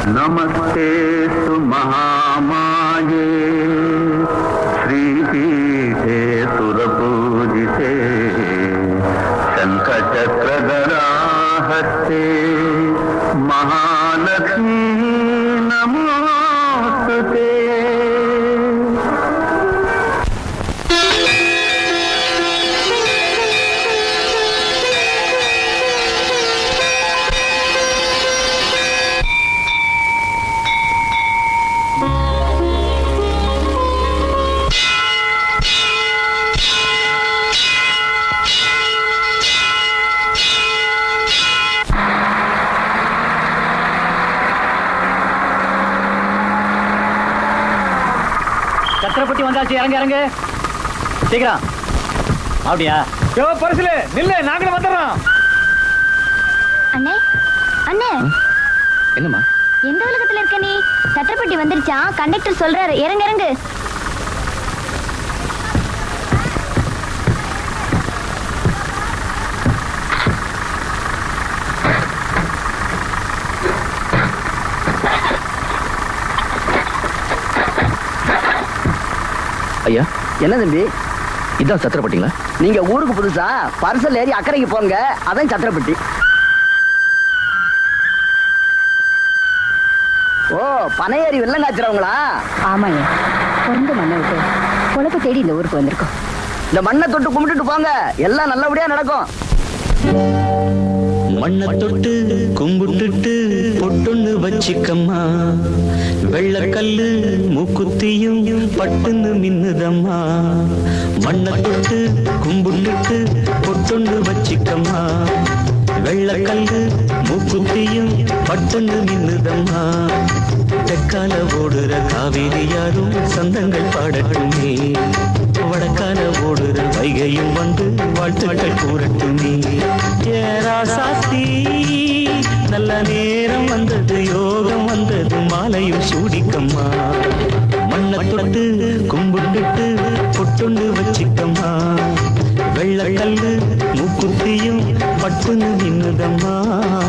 नमस्ते तु महामाये श्रीपीठे सुरपूजिते शङ्खचक्रधराहस्ते महालक्ष्मी नमोऽस्तु ते சத்திரப்பட்டி வந்தாச்சு இறங்க இறங்க சீக்கிரம் அப்படியா யோ பரிசுல நில்லு நாங்களும் வந்துடுறோம் அண்ணே அண்ணே என்னம்மா எந்த உலகத்துல இருக்க நீ சத்திரப்பட்டி வந்துருச்சா கண்டக்டர் சொல்றாரு இறங்க இறங்கு ஐயா என்ன தம்பி இதான் சத்திரப்பட்டிங்களா நீங்க ஊருக்கு புதுசா பரிசல் ஏறி அக்கறைக்கு போங்க அதான் சத்திரப்பட்டி ஓ பனையேறி வெள்ளங்காய்ச்சறவங்களா ஆமாங்க பிறந்த மண்ணை விட்டு பொழப்பு தேடி இந்த ஊருக்கு வந்திருக்கோம் இந்த மண்ணை தொட்டு கும்பிட்டுட்டு போங்க எல்லாம் நல்லபடியா நடக்கும் மண்ணை தொட்டு கும்பிட்டுட்டு பொட்டுன்னு வச்சிக்கம்மா வெள்ளக்கல்லு மூக்குத்தியும் பட்டுன்னு மின்னுதம்மா மண்ணை தொட்டு கும்பிட்டுட்டு பொட்டுன்னு வச்சிக்கம்மா வெள்ளக்கல்லு மூக்குத்தியும் பட்டுன்னு மின்னுதம்மா தெற்கால ஓடுற காவேரி யாரும் சந்தங்கள் பாடட்டுமே வடக்கால ஓடுற வைகையும் வந்து வாழ்த்துக்கள் கூறட்டுமே ஏராசாத்தி நல்ல நேரம் வந்தது யோகம் வந்தது மாலையும் சூடிக்கம்மா மண்ணை தொட்டு கும்பிட்டுட்டு பொட்டுண்டு வச்சிக்கம்மா வெள்ளக்கல்லு மூக்குத்தியும் பட்டுன்னு நின்னுதம்மா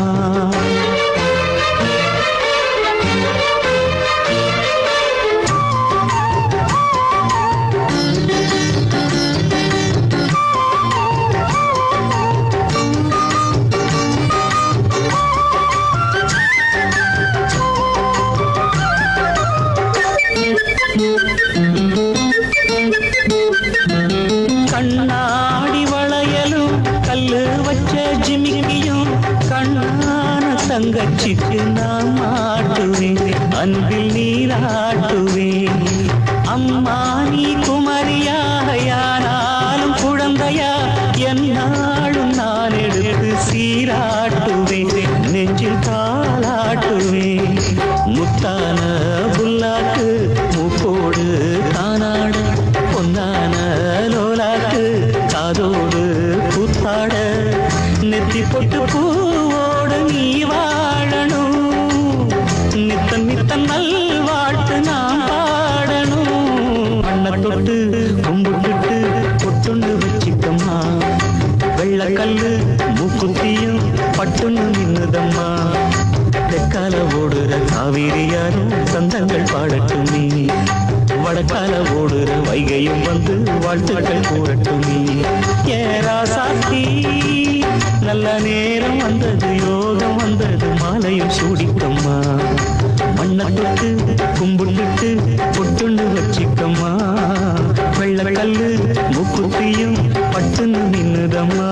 கண்ணாடி வளையலும் கல்லு வச்ச ஜிமிக்கியும் கண்ணான தங்கச்சிக்கு நான் மாட்டுவேன் அன்பில் நீராட்டுவேன் அம்மா நீ குமரியாக யாராலும் குழந்தையா என்னாலும் நான் எடுத்து சீராட்டுவேன் நெஞ்சில் தாளாட்டுவேன் முத்தான புல்லாக்கு மூக்கோடு தானாட பொன்னான லோலாக்கு காதோடு புத்தாட நெத்தி பொட்டு பூவோடு நீ வாழணும் நித்தம் நித்தம் நல் வாழ்த்து நான் பாடணும் மண்ணை தொட்டு கும்பிட்டுட்டு பொட்டுண்டு வச்சிக்கம்மா வெள்ளக்கல்லு மூக்குத்தியும் பட்டுன்னு நின்னுதம்மா தெற்கால ஓடுற காவேரி யாரும் சந்தங்கள் பாடட்டுமே வடக்கால ஓடுற வைகையும் வந்து வாழ்த்துக்கள் கூறட்டுமே ஏராசாத்தி நல்ல நேரம் வந்தது யோகம் வந்தது மாலையும் சூடிக்கம்மா மண்ணை தொட்டு கும்பிட்டுட்டு பொட்டுண்டு வச்சிக்கம்மா வெள்ளக்கல்லு மூக்குத்தியும் பட்டுன்னு நின்னுதம்மா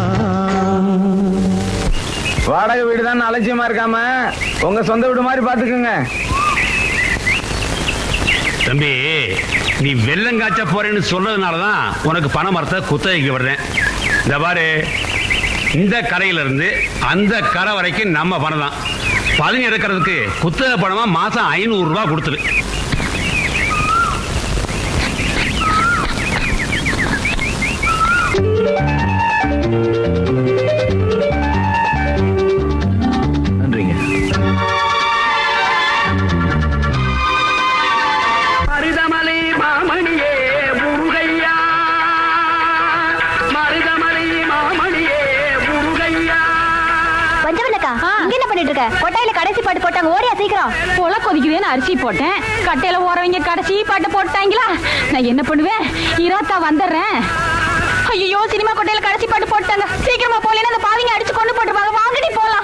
வாடகை வீடு தான் அலட்சியமா இருக்காம உங்க சொந்த வீடு மாதிரி பாத்துக்குங்க தம்பி நீ வெள்ளங்காய்ச்ச போறேன்னு சொல்றதுனால தான் உனக்கு பண மரத்தை குத்தகைக்கு விடுறேன் இந்த பாரு இந்த கரையில இருந்து அந்த கரை வரைக்கும் நம்ம பணம் தான் பதவி எடுக்கிறதுக்கு குத்தகை பணமா மாசம் ஐநூறு ரூபாய் கொடுத்துரு நன்றிங்க மருதமலை மாமணியே முருகையா மருதமலை மாமணியே முருகையா பஞ்சவல்லக்கா இங்க என்ன பண்ணிட்டு இருக்க இருக்க கொட்டையில கடைசி பாட்டு போட்டாங்க ஓடியா சீக்கிரம் பொல கொதிக்குதுன்னு அரிசி போட்டேன் கட்டையில ஓரவங்க கடைசி பாட்டு போட்டாங்களா நான் என்ன பண்ணுவேன் இராத்தா வந்துடுறேன் ஐயோ சினிமா கொட்டையில கடைசி பாட்டு போட்டாங்க சீக்கிரமா போலேன்னு அந்த பாவிங்க அடிச்சு கொண்டு போட்டுப்பாங்க வாங்கடி போலாம்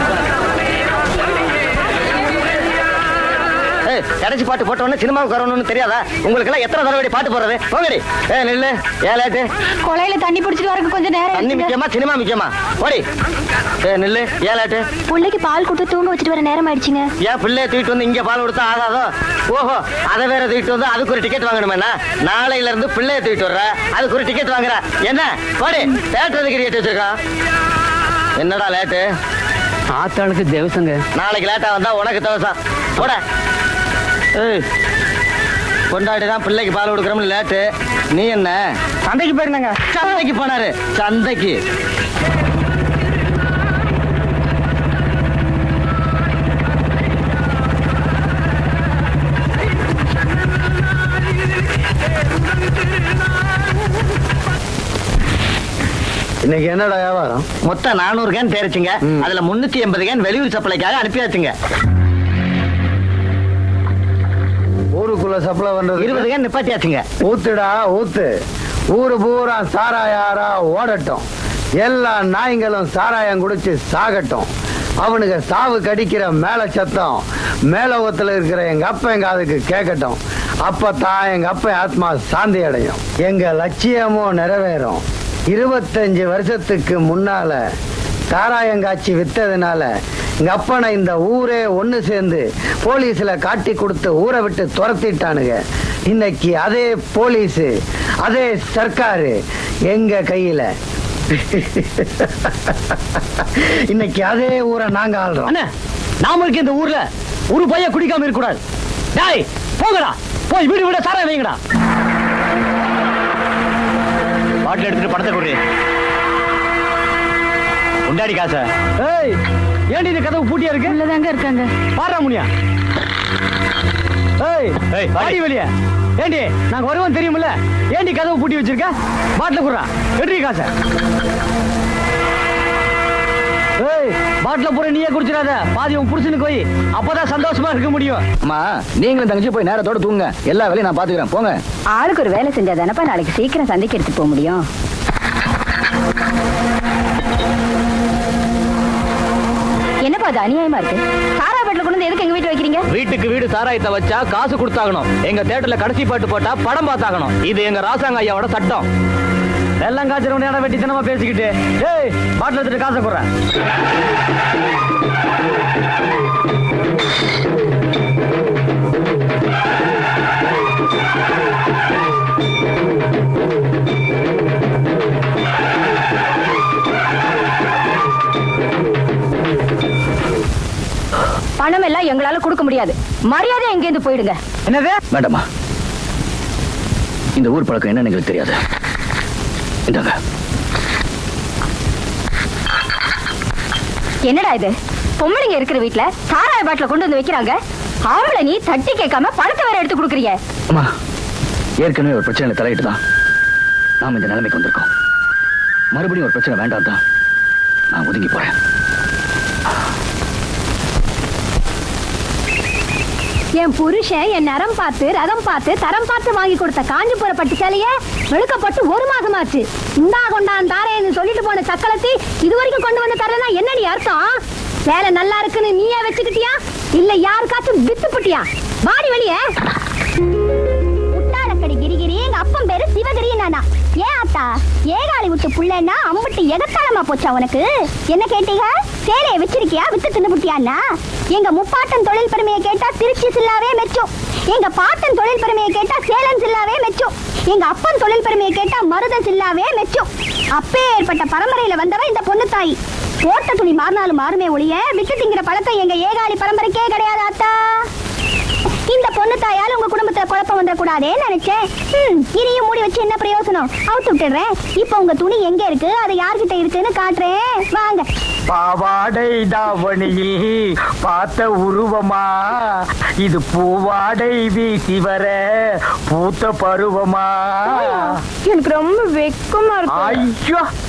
ஏய், கடைசி பாட்டு போட்டோன்னு சினிமாவுக்கு வரணும்னு தெரியாதா உங்களுக்கு எல்லாம் எத்தனை தடவை பாட்டு போடுறது போங்கடி ஏ நில்லு ஏலாட்டு கொலையில தண்ணி பிடிச்சிட்டு வரக்கு கொஞ்சம் நேரம் தண்ணி இருக்குங்க. முக்கியமா சினிமா முக்கியமா ஓடி ஏ நில்லு ஏலாட்டு புள்ளைக்கு பால் கொடுத்து தூங்க வச்சுட்டு வர நேரம் ஆயிடுச்சுங்க ஏன் பிள்ளைய தூக்கிட்டு வந்து இங்க பால் கொடுத்தா ஆகாதோ ஓஹோ அதை வேற தூக்கிட்டு வந்து அதுக்கு ஒரு டிக்கெட் வாங்கணுமேனா நாளையில இருந்து பிள்ளைய தூக்கிட்டு வர்ற அதுக்கு ஒரு டிக்கெட் வாங்குற என்ன போடி தேட்டர் டிக்கெட் வச்சிருக்கான் என்னடா லேட்டு ஆத்தாளுக்கு தேவசங்க நாளைக்கு லேட்டா வந்தா உனக்கு தவசம் போட ஏய் கொண்டாடி தான் பிள்ளைக்கு பால் கொடுக்குறோம்னு லேட்டு நீ என்ன சந்தைக்கு போயிருந்தாங்க சந்தைக்கு போனாரு சந்தைக்கு இன்னைக்கு என்னடா வியாபாரம் மொத்தம் நானூறு கேன் தேரிச்சுங்க அதுல முன்னூத்தி எண்பது கேன் வெளியூர் சப்ளைக்காக அனுப்பியாச்சுங்க ஊருக்குள்ள சப்ளை பண்றது இருபது கேன் நிப்பாட்டியாச்சுங்க ஊத்துடா ஊத்து ஊரு பூரா சாராயாரா ஓடட்டும் எல்லா நாய்ங்களும் சாராயம் குடிச்சு சாகட்டும் அவனுக்கு சாவு கடிக்கிற மேல சத்தம் மேலோகத்துல இருக்கிற எங்க அப்பா எங்க அதுக்கு கேட்கட்டும் அப்பதான் எங்க அப்பா ஆத்மா சாந்தி அடையும் எங்க லட்சியமும் நிறைவேறும் இருபத்தஞ்சு வருஷத்துக்கு முன்னால சாராயங்காட்சி வித்ததுனால எங்க அப்பனை இந்த ஊரே ஒண்ணு சேர்ந்து போலீஸ்ல காட்டி கொடுத்து ஊரை விட்டு துரத்திட்டானுங்க இன்னைக்கு அதே போலீஸ் அதே சர்க்காரு எங்க கையில இன்னைக்கு அதே ஊரை நாங்க ஆள்றோம் அண்ணா நாம இருக்க இந்த ஊர்ல ஒரு பையன் குடிக்காம இருக்க கூடாது டேய் போங்கடா போய் வீடு விட சாரா வைங்கடா பாட்டில் எடுத்துட்டு படத்தை கொடு உண்டாடி காசை ஏய் ஏண்டி இந்த கதவு பூட்டியா இருக்கு உள்ளதாங்க இருக்காங்க பாரா முனியா ஏய் ஏய் வாடி வெளிய ஏண்டி நாங்க வருவோம் தெரியுமில்ல ஏண்டி கதவு பூட்டி வச்சிருக்க பாட்டில் குடுறா எடுறி காசை ஏய் பாட்டில பூரா நீயே குடிச்சிடாத பாதி உன் புருஷனுக்கு போய் அப்பதான் சந்தோஷமா இருக்க முடியும் அம்மா நீங்களும் தங்கச்சி போய் நேரத்தோட தூங்குங்க எல்லா வேலையும் நான் பாத்துக்கிறேன் போங்க ஆளுக்கு ஒரு வேலை செஞ்சா தானப்பா நாளைக்கு சீக்கிரம் சந்தைக்கு எடுத்து போக முடியும் என்னப்பா அது அநியாயமா இருக்கு சாரா பெட்டில் கொண்டு வந்து எதுக்கு எங்க வீட்டுல வைக்கிறீங்க வீட்டுக்கு வீடு சாராயத்தை வச்சா காசு கொடுத்தாகணும் எங்க தேட்டர்ல கடைசி பாட்டு போட்டா படம் பார்த்தாகணும் இது எங்க ராசாங்க ஐயாவோட சட்டம் எல்லாம் காய்ச்சல் இடம் வெட்டி தினமா பேசிக்கிட்டு ஏய் பாட்டில் எடுத்துட்டு காசை குடுறேன் பணம் எல்லாம் எங்களால கொடுக்க முடியாது மரியாதை எங்க இருந்து போயிடுங்க என்னது வேண்டாம்மா இந்த ஊர் பழக்கம் என்னன்னு எங்களுக்கு தெரியாது இந்தாங்க என்னடா இது பொம்பளைங்க இருக்கிற வீட்ல சாராய பாட்டில கொண்டு வந்து வைக்கிறாங்க ஆம்பளை நீ தட்டி கேட்காம பழத்தை வேற எடுத்து கொடுக்குறீங்க அம்மா ஏற்கனவே ஒரு பிரச்சனையில தலையிட்டு தான் நாம இந்த நிலைமைக்கு வந்திருக்கோம் மறுபடியும் ஒரு பிரச்சனை வேண்டாம் தான் நான் ஒதுங்கி போறேன் என் புருஷன் என் நரம் பார்த்து ரதம் பார்த்து தரம் பார்த்து வாங்கி கொடுத்த காஞ்சிபுர பட்டு சேலைய வெளுக்கப்பட்டு ஒரு மாசமாச்சு இந்தா கொண்டான் தாரேன்னு சொல்லிட்டு போன சக்களத்தி இது வரைக்கும் கொண்டு வந்து தரலன்னா என்னடி அர்த்தம் சேலை நல்லா இருக்குன்னு நீயே வச்சுக்கிட்டியா இல்ல யாருக்காச்சும் வித்து புட்டியா வாடி வெளியே முட்டாளக்கடி கிரிகிரி எங்க அப்பன் பேரு சிவகிரி நானா ஏன் அத்தா ஏகாலி விட்டு புள்ளன்னா அம்புட்டு எகத்தாளமா போச்சா உனக்கு என்ன கேட்டீங்க சேலையை வச்சிருக்கியா வித்து தின்னு புட்டியான்னா எங்க முப்பாட்டன் தொழில் பெருமையை கேட்டா திருச்சி சில்லாவே மெச்சும் எங்க பாட்டன் தொழில் பெருமையை கேட்டா சேலம் சில்லாவே மெச்சும் எங்க அப்பன் தொழில் பெருமையை கேட்டா மருத சில்லாவே மெச்சும் அப்பேற்பட்ட பரம்பரையில வந்தவ இந்த பொண்ணு தாய் போட்ட துணி மாறினாலும் மாறுமே ஒழிய விட்டு திங்கிற பழக்கம் எங்க ஏகாலி பரம்பரைக்கே கிடையாது அத்தா இந்த பொண்ணு தாயால உங்க குடும்பத்துல குழப்பம் வந்துடக்கூடாதேன்னு நினைச்சேன் ம், இதையும் மூடி வச்சு என்ன பிரயோசனம் அவுத்து விட்டுடுறேன் இப்போ உங்க துணி எங்க இருக்கு அது யார்கிட்ட இருக்குன்னு காட்டுறேன் வாங்க பாவாடை தாவணியில் பார்த்த உருவமா இது பூவாடை வீசி வர பூத்த பருவமா எனக்கு ரொம்ப வெக்கமா ஐயோ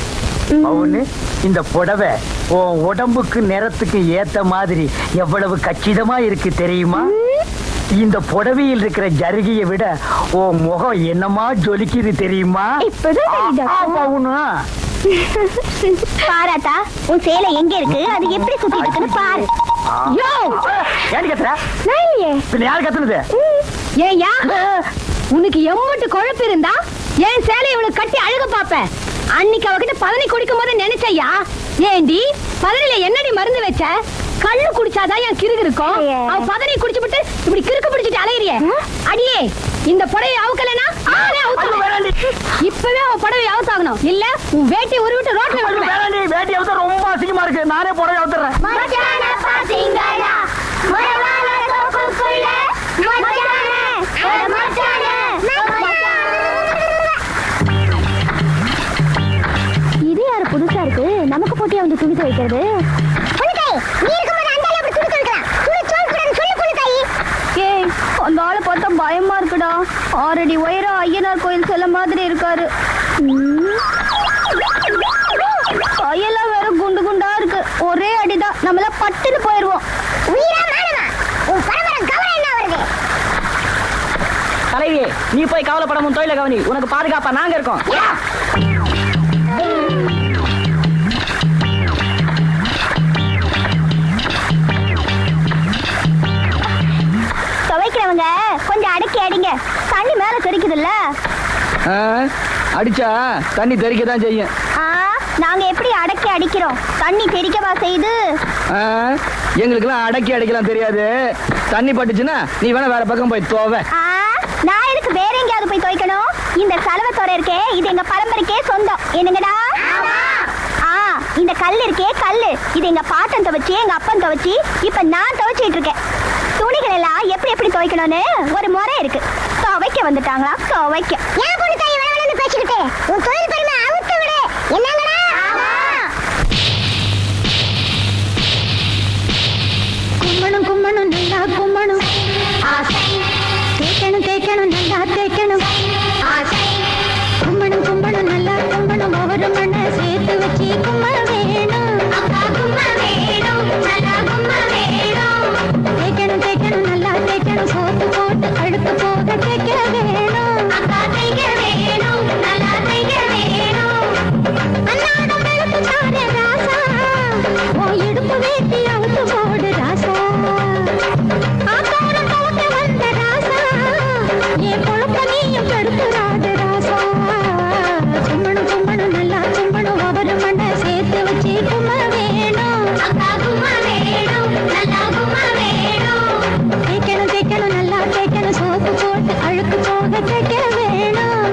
அவனு இந்த புடவை உன் உடம்புக்கு நிறத்துக்கு ஏத்த மாதிரி எவ்வளவு கச்சிதமா இருக்கு தெரியுமா இந்த புடவையில் இருக்கிற ஜருகியை விட உன் முகம் என்னமா ஜொலிக்குது தெரியுமா இப்பதான் தெரியுதா? ஆ, ஆ, பவுனு. பாராத்தா உன் சேலை எங்க இருக்கு அது எப்படி சுத்திட்டு இருக்குன்னு பாரு யோ ஏன் கத்துற நான் இல்லையே பின்ன யார் கத்துனது ஏய்யா உனக்கு எம்மட்டு குழப்பு இருந்தா என் சேலை இவளுக்கு கட்டி அழுக பாப்பேன் அன்னைக்கு அவகிட்ட பதனி குடிக்கும் போது நினைச்சையா ஏண்டி பதனில என்னடி மருந்து வச்ச கள்ளு குடிச்சாதான் என் கிறுகு இருக்கும் ஐயே. அவ பதனி குடிச்சுட்டு இப்படி கிறுக்கு பிடிச்சிட்டு அலையறியே அடியே இந்த புடவை அவுக்கலனா நானே அவுத்துவேன் இப்பவே அவ புடவை அவுத்தாகணும் இல்ல உன் வேட்டி உருவிட்டு ரோட்ல விடுவேன் வேணாண்டி, வேட்டி அவுத்த ரொம்ப அசிங்கமா இருக்கு நானே புடவை அவுத்துறேன் மச்சான பாத்தீங்களா மரவான தோப்புக்குள்ள மச்சான ஒரு மச்சான இது யாரு புதுசா இருக்கு நமக்கு போட்டியா வந்து துணி துவைக்கிறது நீ இருக்கும்போது அந்த அளவுக்கு துணி துவைக்கலாம் துணி துவைக்கூடாது சொல்லு புழுக்காய் ஏய் அந்த ஆளை பார்த்தா பயமா இருக்குடா ஆறடி உயரம் ஐயனார் கோயில் செல்ல மாதிரி இருக்காரு கையெல்லாம் வேற குண்டு குண்டா இருக்கு ஒரே அடிதான் நம்மள பட்டுன்னு போயிருவோம் உயிரா மானமா உன் பரம்பரை கவனம் என்ன வருது தலைவி நீ போய் கவலைப்பட உன் தொழில கவனி உனக்கு பாதுகாப்பா நாங்க இருக்கோம் துவைக்கிறவங்க கொஞ்சம் அடக்கி அடிங்க தண்ணி மேல தெரிக்குதுல்ல அடிச்சா தண்ணி தெறிக்க தான் செய்யும் ஆ நாங்க எப்படி அடக்கி அடிக்கிறோம் தண்ணி தெரிக்கவா செய்யுது ஆ, எங்களுக்கெல்லாம் அடக்கி அடிக்கலாம் தெரியாது தண்ணி பட்டுச்சுன்னா நீ வேணா வேற பக்கம் போய் தோவ ஆ நான் எதுக்கு வேற எங்கேயாவது போய் துவைக்கணும் இந்த சலவத்தோட இருக்கே இது எங்க பரம்பரைக்கே சொந்தம் என்னங்கடா ஆ இந்த கல் இருக்கே கல்லு இது எங்க பாட்டன் துவைச்சு எங்க அப்பன் துவைச்சு இப்ப நான் துவைச்சிட்டு இருக்கேன் துணிகள் எல்லாம் எப்படி எப்படி துவைக்கணும்னு ஒரு முறை இருக்கு துவைக்க வந்துட்டாங்களா துவைக்க ஏன் பொண்ணு தாய் வேணும்னு பேசிக்கிட்டு உன் தொழில் பெருமை அவுத்து விடு என்னங்கடா கும்மணும் கும்மணும் நல்லா கும்மணும் தேய்க்கணும் தேய்க்கணும் நல்லா தேய்க்கணும் கும்மணும் கும்மணும் நல்லா கும்மணும் ஒவ்வொரு மண்ணை சேர்த்து வச்சு கும்ம வேணும் தேய்க்கணும் தேய்க்கணும் நல்லா தேய்க்கணும் சோப்பு போட்டு அழுக்கு போக தேய்க்க வேணும் அன்னாடம் வெளுத்து தாரே ராசா உன் இடுப்பு வேட்டி அவுத்து போடு ராசா ஆத்தாரம் போட்டு வந்த ராசா என் பொழப்ப நீயும் கெடுத்துறாத ராசா கும்மணும் கும்மணும் நல்லா கும்மணும் ஒவ்வொரு மண்ணை சேர்த்து வச்சு கும்ம வேணும் தேய்க்கணும் தேய்க்கணும் நல்லா தேய்க்கணும் சோப்பு போட்டு அழுக்கு போக தேய்க்க வேணும்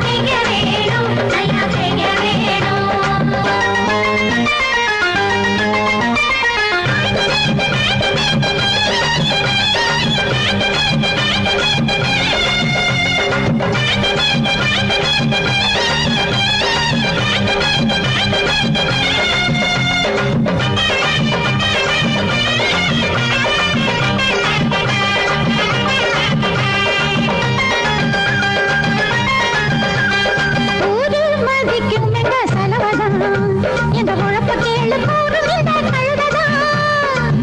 ஊரு மதிக்கும் எங்க செலவதான் எங்க உழப்ப கேளு கூறும் இந்த கழுததான்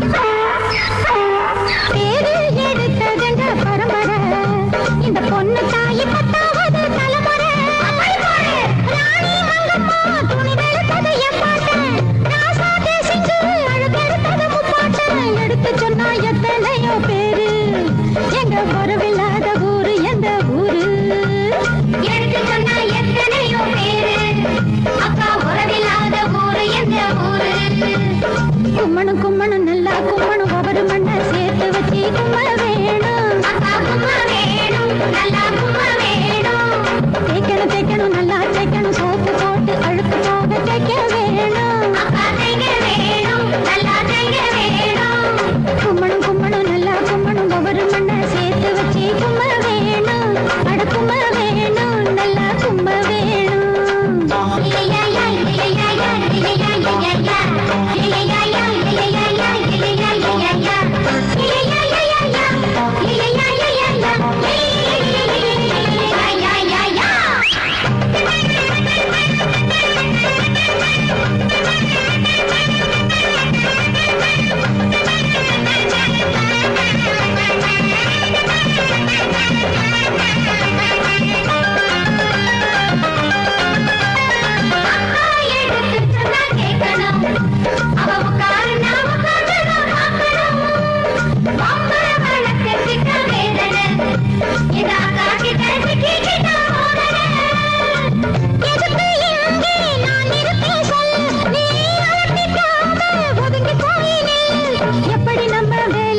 பேரு எடுத்ததென்ற பரம்பரை இந்த பொண்ணு தாய் பத்தாவது தலைமுறை ராணி மங்கம்மா துணி வெளுத்தது என் பாட்டன் ராசாதே செஞ்சு அழுக்கெடுத்தது முப்பாட்டன் எடுத்து சொன்னா எத்தனையோ பேரு எங்க வரவில்லாத ஊரு எந்த ஊரு எடுத்து சொன்னா எத்தனையோ பேரு அக்கா உறவில்லாத ஊரு எந்த ஊரு கும்மணும் கும்மணும் நல்லா கும்மணும் ஒவ்வொரு மண்ணை சேர்த்து வச்சு கும்ம வேணும் அக்கா கும்ம வேணும் நல்லா கும்ம வேணும் தேய்க்கணும் தேய்க்கணும் நல்லா தேய்க்கணும் சோப்பு போட்டு அழுக்கு போக தேய்க்க வேணும் அக்கா தேய்க்க வேணும் நல்லா தேய்க்க வேணும் கும்மணும் கும்மணும் நல்லா கும்மணும் ஒவ்வொரு மண்ணை சேர்த்து வச்சு கும்ம வேணும் அட கும்ம வேணும் நல்லா கும்ம வேணும் இலையா இலையா இலையா இலையா இலையா இலையா இலையா இலையா இலையா இலையா இலையா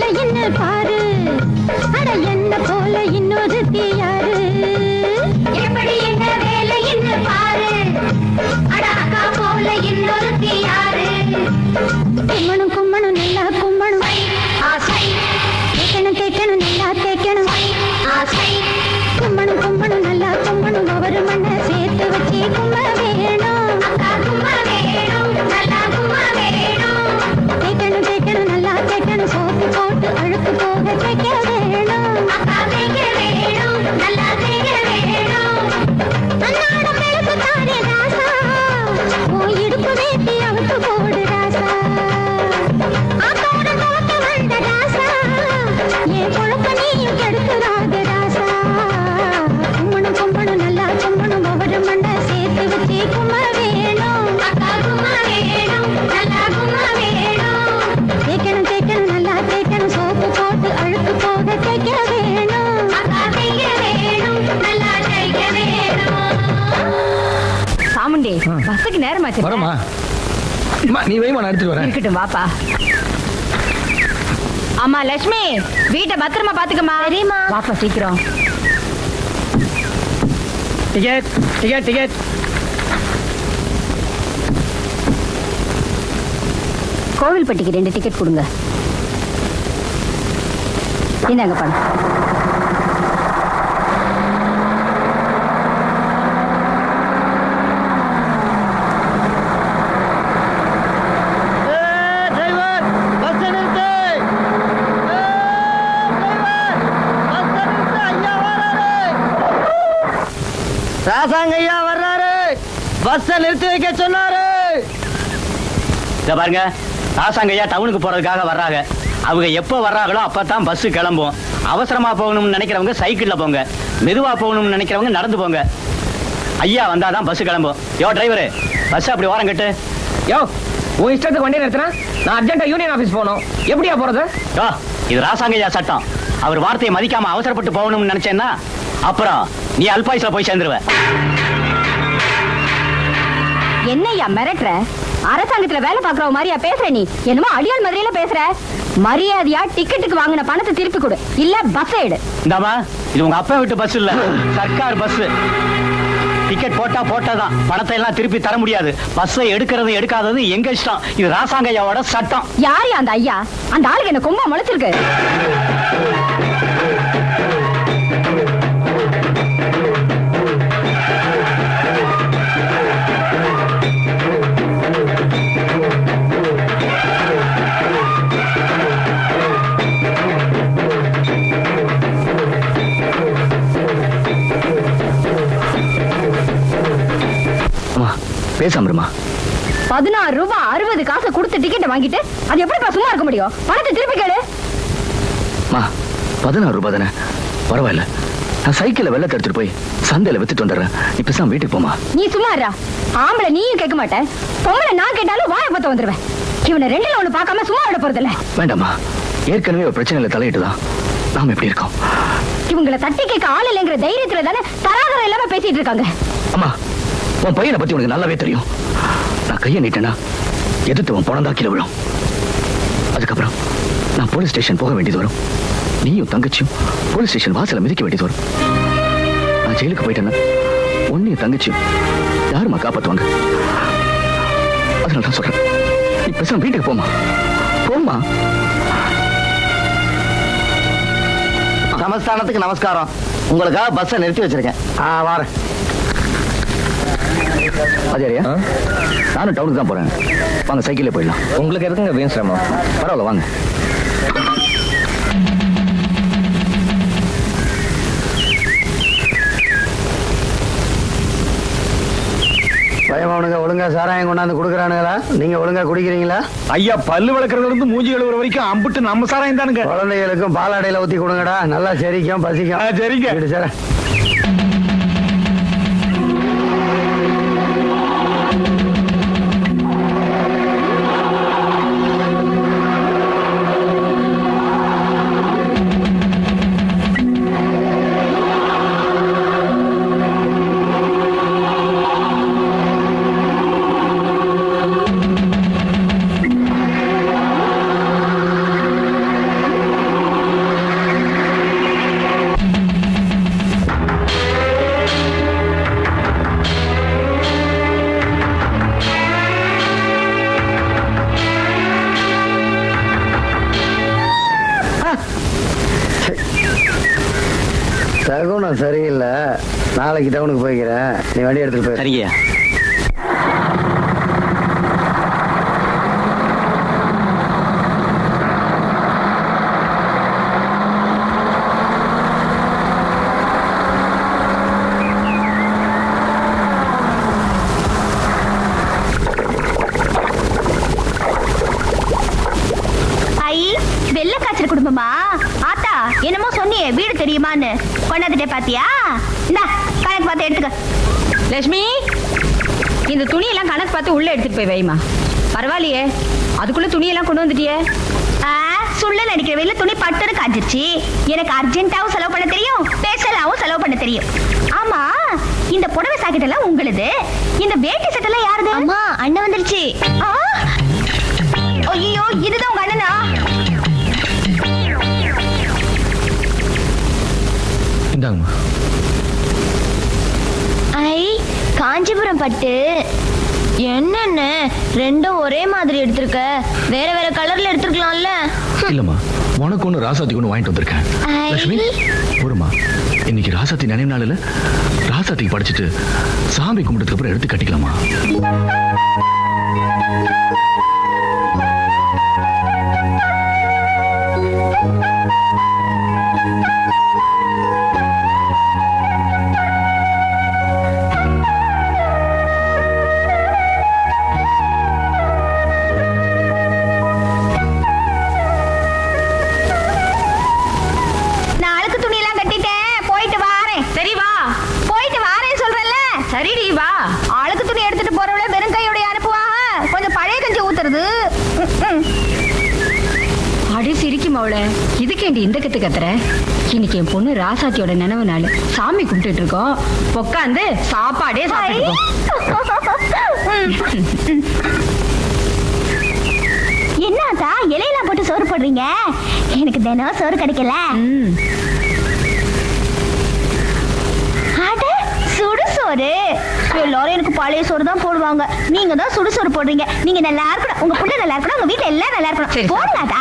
வேலைன்னு பாரு அட என்ன போல இன்னொரு யாரு எப்படி என்ன வேலைன்னு பாரு அட அக்கா போல இன்னொரு யாரு கும்மணும் கும்மணும் நல்லா கும்மணும் ஆசை கேட்கணும் கேட்கணும் நல்லா கேட்கணும் ஆசை கும்மணும் கும்மணும் நல்லா கும்மணும் ஒவ்வொரு மண்ணை சேர்த்து வச்சு கும்ம வேணும் அக்கா கும்ம வேணும் நல்லா கும்ம வேணும் கேட்கணும் கேட்கணும் நல்லா கேட்கணும் சோப்பு போட்டு அழுக்கு போக கேட்க வேணும் அக்கா கேட்க வேணும் நல்லா கேட்க வேணும் அன்னாட பெருசு தானே ராசா உன் இடுப்பு வேட்டி அவுத்து போடு ராசா ஆத்தோட நோக்க வந்த ராசா என் குழப்ப நீயும் கெடுக்கிறாத ராசா கும்மணும் கும்பணும் நல்லா கும்பணும் ஒவ்வொரு மண்டை சேர்த்து வச்சு கும்ம வேணும் அக்கா கும்ம வேணும் நல்லா கும்ம வேணும் கேட்கணும் கேட்கணும் நல்லா கேட்கணும் சோப்பு போட்டு அழுக்கு போக கேட்க வேணும் அக்கா செய்ய வேணும் நல்லா செய்ய வேணும் சாமுண்டி பஸ்ஸுக்கு நேரமாச்சு வரமா நீ வைமா நான் எடுத்துட்டு வரேன் இருக்கட்டும் வாப்பா அம்மா லட்சுமி வீட்டை பத்திரமா பாத்துக்கமா சரிம்மா வாப்பா சீக்கிரம் டிக்கெட் டிக்கெட் டிக்கெட் கோவில்பட்டிக்கு ரெண்டு டிக்கெட் கொடுங்க இந்தாங்க பணம் டிரைவர் பஸ் நிறுத்து ஏய், டிரைவர், பஸ்ஸை நிறுத்து, ஐயா வர்றாரு. ராசாங்க ஐயா வர்றாரு பஸ்ஸை நிறுத்தி வைக்க சொன்னாரு இத பாருங்க ராசாங்கய்யா டவுனுக்கு போறதுக்காக வர்றாங்க அவங்க எப்போ வர்றாங்களோ அப்பதான் பஸ் கிளம்பும் அவசரமா போகணும்னு நினைக்கிறவங்க சைக்கிள்ல போங்க மெதுவா போகணும்னு நினைக்கிறவங்க நடந்து போங்க ஐயா வந்தாதான் பஸ் கிளம்பும் யோ டிரைவரு பஸ் அப்படி ஓரம் கட்டு யோ உன் இஷ்டத்துக்கு வண்டி நிறுத்தினா நான் அர்ஜென்ட்டா யூனியன் ஆபீஸ் போகணும் எப்படியா போறது யோ இது ராசாங்கய்யா சட்டம் அவர் வார்த்தையை மதிக்காம அவசரப்பட்டு போகணும்னு நினைச்சேன்னா அப்புறம் நீ அல்பாயுஸ்ல போய் சேர்ந்துருவ என்னய்யா மிரட்டுற அரசாங்கத்துல வேலை பாக்குற மாதிரியா பேசுற நீ என்னமோ அடியாள் மாதிரியில பேசுற மரியாதையா டிக்கெட்டுக்கு வாங்கின பணத்தை திருப்பி கொடு இல்ல பஸ் எடு இந்தாமா இது உங்க அப்பா வீட்டு பஸ் இல்ல சர்க்கார் பஸ் டிக்கெட் போட்டா போட்டாதான் பணத்தை எல்லாம் திருப்பி தர முடியாது பஸ்ஸை எடுக்கிறது எடுக்காதது எங்க இஷ்டம் இது ராசாங்கய்யாவோட சட்டம் யாரு அந்த ஐயா அந்த ஆளுக்கு என்ன கொம்பா முளைச்சிருக்கு அம்மா பேசாம இருமா பதினாறு ரூபாய் அறுபது காசு கொடுத்து டிக்கெட் வாங்கிட்டு அது எப்படிப்பா சும்மா இருக்க முடியும் பணத்தை திருப்பி கேளு மா பதினாறு ரூபாய் தானே பரவாயில்ல நான் சைக்கிளை வெள்ளத்தை எடுத்துட்டு போய் சந்தையில வித்துட்டு வந்துடுறேன் நீ பேசாம வீட்டுக்கு போமா நீ சும்மா இருடா ஆம்பளை நீயும் கேட்க மாட்டேன் பொம்பளை நான் கேட்டாலும் வாயை பத்த வந்துருவேன் இவனை ரெண்டுல ஒண்ணு பார்க்காம சும்மா விட போறது இல்ல வேண்டாம்மா ஏற்கனவே ஒரு பிரச்சனையில தலையிட்டுதான் நாம எப்படி இருக்கோம் இவங்களை தட்டி கேட்க ஆள் இல்லைங்கிற தைரியத்துல தானே தராதரம் இல்லாம பேசிட்டு இருக்காங்க அம்மா உன் பையனை பத்தி உனக்கு நல்லாவே தெரியும் நான் கையை நீட்டேனா எதிர்த்து உன் பணம் தான் கீழே விழும் அதுக்கப்புறம் நான் போலீஸ் ஸ்டேஷன் போக வேண்டியது வரும் நீயும் தங்கச்சியும் போலீஸ் ஸ்டேஷன் வாசல மிதிக்க வேண்டியது வரும் நான் ஜெயிலுக்கு போயிட்டேன்னா உன்னையும் தங்கச்சியும் யாரும்மா காப்பாத்துவாங்க அதனால தான் சொல்றேன் நீ பேசாம வீட்டுக்கு போமா போமா சமஸ்தானத்துக்கு நமஸ்காரம் உங்களுக்காக பஸ்ஸை நிறுத்தி வச்சிருக்கேன் ஆ வாரேன் அதேரியா நானும் டவுனுக்கு தான் போறேன் வாங்க சைக்கிளே போயிடலாம் உங்களுக்கு எதுக்குங்க வீண் சிரமம் பரவாயில்ல வாங்க பயமாவனுங்க ஒழுங்கா சாராயம் கொண்டாந்து கொடுக்குறானுங்களா நீங்க ஒழுங்கா குடிக்கிறீங்களா ஐயா பல்லு வளர்க்கறதுல இருந்து மூஞ்சி கழுவுற வரைக்கும் அம்புட்டு நம்ம சாராயம் தானுங்க குழந்தைகளுக்கும் பாலாடையில ஊத்தி கொடுங்கடா நல்லா செரிக்கும் பசிக்கும் ஆ, சரிங்க. இங்கிட்டு சார் சகுனம் சரியில்லை நாளைக்கு டவுனுக்கு போய்க்கிறேன் நீ வண்டி எடுத்துட்டு போய் சரிங்கய்யா ஐ வெள்ள காய்ச்சல் குடும்பமா ஆத்தா என்னமோ சொன்னியே வீடு தெரியுமான்னு கொண்டாந்துட்டே பாத்தியா இந்தா கணக்கு பார்த்து எடுத்துக்க லட்சுமி இந்த துணியெல்லாம் கணக்கு பார்த்து உள்ள எடுத்துட்டு போய் வைமா பரவாயில்லையே அதுக்குள்ள துணியெல்லாம் கொண்டு வந்துட்டியே ஆ, சுள்ள நடிக்கிற வெயில துணி பட்டுன்னு காஞ்சிருச்சு எனக்கு அர்ஜென்ட்டாவும் செலவு பண்ண தெரியும் பேசலாவும் செலவு பண்ண தெரியும் ஆமா இந்த புடவை சாக்கெட் எல்லாம் உங்களுது இந்த வேட்டி சட்டெல்லாம் யாருது அம்மா அண்ணன் வந்துருச்சு ஐயோ இதுதான் உங்க அண்ணனா இந்தாங்கம்மா ஐ காஞ்சிபுரம் பட்டு என்னென்ன ரெண்டும் ஒரே மாதிரி எடுத்திருக்க வேற வேற கலர்ல எடுத்திருக்கலாம்ல இல்லம்மா உனக்கு ஒன்று ராசாத்தி ஒன்று வாங்கிட்டு வந்திருக்கேன் ஐ. லட்சுமி ஒருமா இன்னைக்கு ராசாத்தி நினைவு நாளில் ராசாத்திக்கு படிச்சுட்டு சாமி கும்பிட்டதுக்கு அப்புறம் எடுத்து கட்டிக்கலாமா நான் அழுக்கு துணி எல்லாம் கட்டிட்டேன் போயிட்டு வாரேன் சரி வா போயிட்டு வாரேன் சொல்றேன்ல சரிடி வா அழுக்கு துணி எடுத்துட்டு போறவள வெறும் கையோட அனுப்புவாங்க கொஞ்சம் பழைய கஞ்சி ஊத்துறது ம், ம். அடி சிரிக்கும் அவள இதுக்கேண்டி இந்த கத்து கத்துற இன்னைக்கு என் பொண்ணு ராசாத்தியோட நினைவு நாள் சாமி கும்பிட்டுட்டு இருக்கோம் உட்காந்து சாப்பாடே சாப்பிட்டுருக்கோம் ம். என்னத்தா இலையெல்லாம் போட்டு சோறு போடுறீங்க எனக்கு தினம் சோறு கிடைக்கல ம் அட சுடு சோறு எல்லாரும் எனக்கு பழைய சோறு தான் போடுவாங்க நீங்க தான் சுடு சோறு போடுறீங்க நீங்க நல்லா இருக்கணும் உங்க புள்ள நல்லா இருக்கணும் உங்க வீட்டுல எல்லாம் நல்லா சரி, இருக்கணும் போடுங்கடா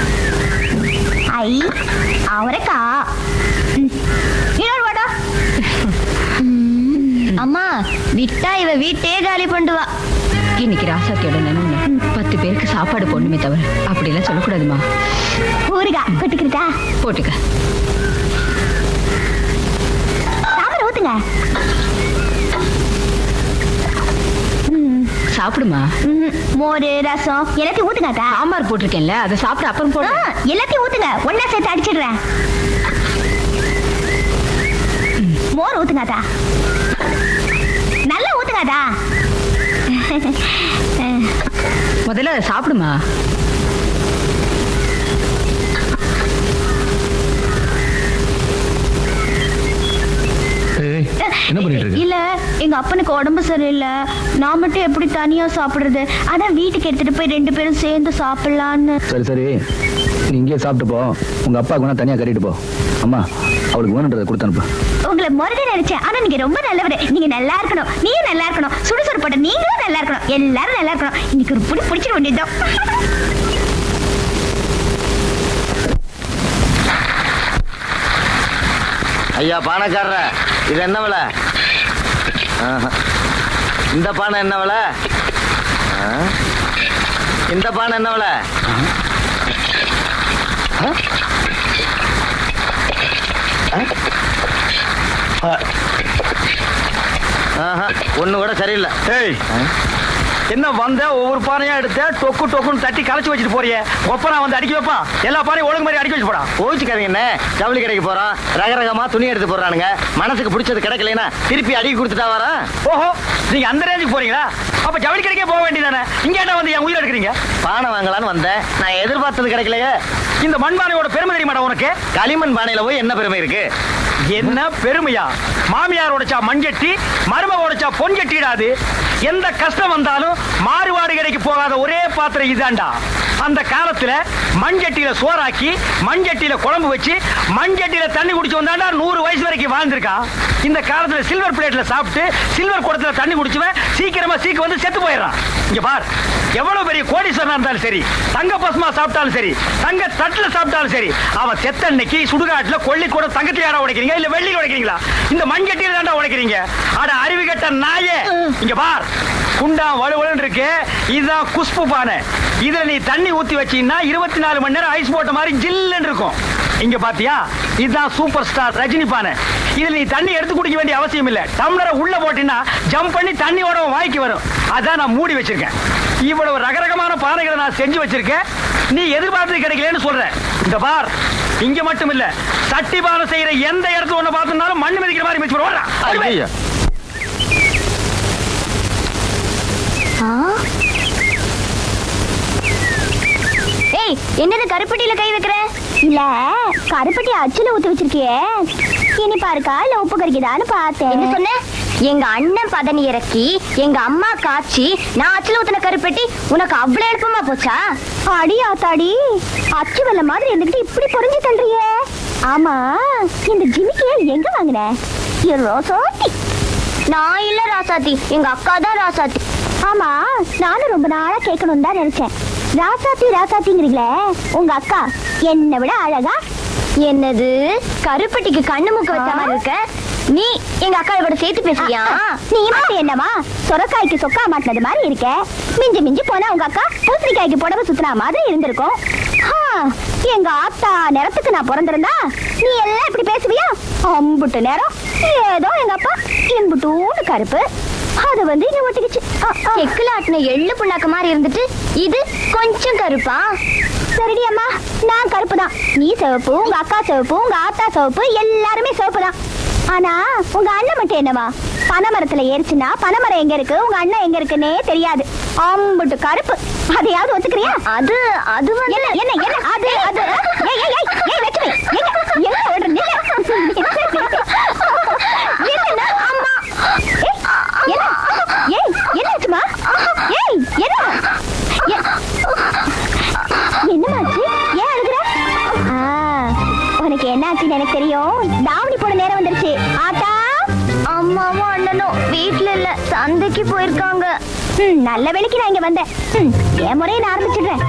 ஐ அவரைக்கா ம். இன்னொரு வாடா அம்மா விட்டா இவ வீட்டே காலி பண்ணுவா இன்னைக்கு ராசாத்தியோட நினைவு நாள். பத்து பேருக்கு சாப்பாடு போடணுமே தவிர அப்படிலாம் சொல்லக்கூடாதுமா ஊருகா கொட்டுக்கிட்டா போட்டுக்க சாம்பார் ஊத்துங்க சாப்பிடுமா ம், மோர் ரசம் எல்லாத்தையும் ஊத்துங்கக்கா சாம்பார் போட்டிருக்கேன்ல அதை சாப்பிட அப்புறம் ஆ, போடு எல்லாத்தையும் ஊத்துங்க ஒண்ணா சேர்த்து அடிச்சிடுறேன் மோர் ஊத்துங்காதா நல்லா ஊத்துங்காதா முதல்ல அதை சாப்பிடுமா ஏய் என்ன பண்ணிட்டு இருக்க இல்ல எங்க அப்பனுக்கு உடம்பு சரியில்லை நான் மட்டும் எப்படி தனியா சாப்பிடுறது அதான் வீட்டுக்கு எடுத்துட்டு போய் ரெண்டு பேரும் சேர்ந்து சாப்பிடலான்னு சரி சரி நீ இங்கேயே சாப்பிட்டு போ உங்க அப்பாவுக்கு வேணா தனியா கட்டிட்டு போ அம்மா அவளுக்கு வேணுன்றதை கொடுத்து அனுப்பு உங்களை முறைத நினைச்சேன் ஆனா நீங்க ரொம்ப நல்லவர் நீங்க நல்லா இருக்கணும் நீயும் நல்லா இருக்கணும் சுடுசுடு போட்ட நீங்களும் நல்லா இருக்கணும் எல்லாரும் நல்லா இருக்கணும் இன்னைக்கு ஒரு புடி பிடிச்சிட வேண்டியதுதான் ஐயா பானைக்காரர இது என்ன விலை ஆஹா. இந்த பானை என்ன விலை ஆ? இந்த பானை என்ன விலை ஆ? ஆ? ஆஹா, ஒண்ணு கூட சரியில்லை ஏய் என்ன வந்த ஒவ்வொரு பானையா எடுத்த டொக்கு டொக்குன்னு தட்டி கலைச்சு வச்சுட்டு போறியே ஒப்பனா வந்து அடிக்க வைப்பான் எல்லா பானையும் ஒழுங்கு மாதிரி அடிக்க வச்சு போடா கோச்சுக்காதீங்க என்ன ஜவுளி கடைக்கு போறோம் ரக ரகமா துணி எடுத்து போடுறானுங்க மனசுக்கு பிடிச்சது கிடைக்கலைன்னா திருப்பி அடிக்கி கொடுத்துட்டா வரேன் ஓஹோ நீங்க அந்த ரேஞ்சுக்கு போறீங்களா அப்ப ஜவுளி கடைக்கே போக வேண்டியதானே இங்க என்ன வந்து என் உயிர் எடுக்கிறீங்க பானை வாங்கலான்னு வந்தேன் நான் எதிர்பார்த்தது கிடைக்கலையே இந்த மண்பானையோட பெருமை தெரியுமாடா உனக்கு களிமண் பானையில போய் என்ன பெருமை இருக்கு என்ன பெருமையா மாமியார் உடைச்சா மண்சட்டி மருமக உடைச்சா பொன்சட்டிடாது எந்த கஷ்டம் வந்தாலும் மாறுபாடு கடைக்கு போகாத ஒரே பாத்திரம் இதாண்டா அந்த காலத்துல மண்சட்டியில சோறாக்கி மண்சட்டியில குழம்பு வச்சு மண்சட்டியில தண்ணி குடிச்சு வந்தாண்டா நூறு வயசு வரைக்கும் வாழ்ந்திருக்கான் இந்த காலத்துல சில்வர் பிளேட்ல சாப்பிட்டு சில்வர் குடத்துல தண்ணி குடிச்சுவன் சீக்கிரமா சீக்கு வந்து செத்து போயிடுறான் இங்க பார் எவ்வளவு பெரிய கோடீஸ்வரனா இருந்தாலும் சரி தங்க பஸ்மா சாப்பிட்டாலும் சரி தங்க தட்டுல சாப்பிட்டாலும் சரி அவன் செத்த அன்னைக்கு சுடுகாட்டுல கொள்ளி கூட தங்கத்தை யாரா உடைக்கிறீங்க இல்ல வெள்ளி உடைக்கிறீங்களா இந்த மண்கட்டியில தாண்டா உடைக்கிறீங்க அட அறிவு கட்ட நாயே இங்க பார் குண்டா வலுவலுன்னு இருக்கு இதுதான் குஷ்பு பானை இதுல நீ தண்ணி ஊத்தி வச்சீங்கன்னா இருபத்தி நாலு மணி நேரம் ஐஸ் போட்ட மாதிரி ஜில்லுன்னு இருக்கும் இங்க பாத்தியா இதுதான் சூப்பர் ஸ்டார் ரஜினி பானை இதுல நீ தண்ணி எடுத்து குடிக்க வேண்டிய அவசியம் இல்ல டம்ளரை உள்ள போட்டீங்கன்னா ஜம்ப் பண்ணி தண்ணியோட உன் வாய்க்கு வரும் அதான் நான் மூடி வச்சிருக்கேன் இவ்வளவு ரகரகமான பானைகளை நான் செஞ்சு வச்சிருக்கேன் நீ எதிர்பார்த்தது கிடைக்கலன்னு சொல்ற இந்த பார் இங்க மட்டும் இல்ல சட்டி பானை செய்யற எந்த இடத்துல ஒண்ணு பார்த்தனாலும் மண்ணு மிதிக்கிற மாதிரி மிதிச்சு போடுறா ஐயா ஏய் என்னது கருப்பட்டியில கை வைக்கிற இல்ல கருப்பட்டி அச்சுல ஊத்தி வச்சிருக்கியே இனி பாருக்கா இல்ல உப்பு கறிக்குதான்னு பார்த்தேன் என்ன சொன்ன எங்க அண்ணன் பதனி இறக்கி எங்க அம்மா காய்ச்சி நான் அச்சுல ஊத்தின கருப்பட்டி உனக்கு அவ்வளவு எழுப்பமா போச்சா அடி ஆத்தாடி அச்சு வெள்ள மாதிரி இருந்துகிட்டு இப்படி பொறிஞ்சு தள்ளுறியே ஆமா இந்த ஜிமிக்கிய எங்க வாங்கின ரோசாத்தி நான் இல்ல ராசாத்தி எங்க அக்கா தான் ராசாத்தி ஆமா நானும் ரொம்ப நாளா கேட்கணும் தான் நினைச்சேன் ராசாத்தி ராசாத்திங்கிறீங்களே உங்க அக்கா என்னை விட அழகா என்னது கருப்பட்டிக்கு கண்ணு மூக்க வச்ச மாதிரி இருக்க நீ எங்க அக்கா கூட சேர்த்து பேசுறியா நீ மட்டும் என்னமா சொரக்காய்க்கு சொக்கா மாட்டினது மாதிரி இருக்க மிஞ்சி மிஞ்சி போனா உங்க அக்கா பூசணிக்காய்க்கு புடவை சுத்தினா மாதிரி இருந்திருக்கும் ஆ, எங்க ஆத்தா நேரத்துக்கு நான் பிறந்திருந்தா நீ எல்லாம் இப்படி பேசுவியா அம்புட்டு நேரம் ஏதோ எங்க அப்பா இம்புட்டூன்னு கருப்பு அது வந்து இங்க ஒட்டிக்கிச்சு செக்குல ஆட்டின எள்ளு புண்ணாக்கு மாதிரி இருந்துட்டு இது கொஞ்சம் கருப்பா சரிடி அம்மா நான் கருப்பு தான் நீ சிவப்பு உங்க அக்கா சிவப்பு உங்க ஆத்தா சிவப்பு எல்லாருமே சிவப்பு தான் ஆனா உங்க அண்ணன் மட்டும் என்னவா பனைமரத்துல ஏறிச்சுன்னா பனைமரம் எங்க இருக்கு உங்க அண்ணன் எங்க இருக்குன்னே தெரியாது அம்புட்டு கருப்பு அதையாவது ஒத்துக்கிறியா அது அது என்ன என்ன என்ன அது அது ஏய் ஏய் ஏய் ஏய் லட்சுமி எங்க எங்க ஓடுற நில்லு என்னன்னா அம்மா ஏய் என்ன ஏய் என்ன ஆச்சுமா ஏய் என்ன எ- என்னமாச்சு ஏன் அழுகுற ஆ, உனக்கு என்னாச்சுன்னு எனக்கு தெரியும் தாவணி போட நேரம் வந்துருச்சு ஆத்தா அம்மாவும் அண்ணனும் வீட்ல இல்ல சந்தைக்கு போயிருக்காங்க ம், நல்ல வேலைக்கு நான் இங்க வந்தேன் ம், என் முறையை நான் ஆரம்பிச்சிடுறேன்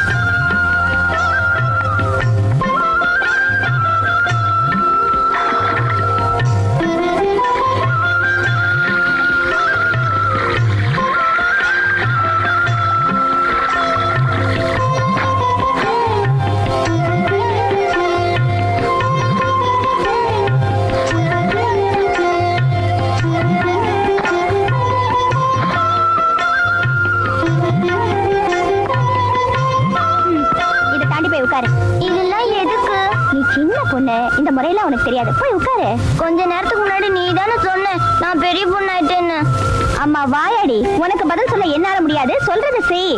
இதை தாண்டி போய் உட்காரு இதெல்லாம் எதுக்கு நீ சின்ன பொண்ணு இந்த முறையெல்லாம் உனக்கு தெரியாது போய் உட்காரு கொஞ்ச நேரத்துக்கு முன்னாடி நீ தானே சொன்ன நான் பெரிய பொண்ணு ஆயிட்டேன்னு அம்மா வாயாடி உனக்கு பதில் சொல்ல என்னால முடியாது சொல்றத செய்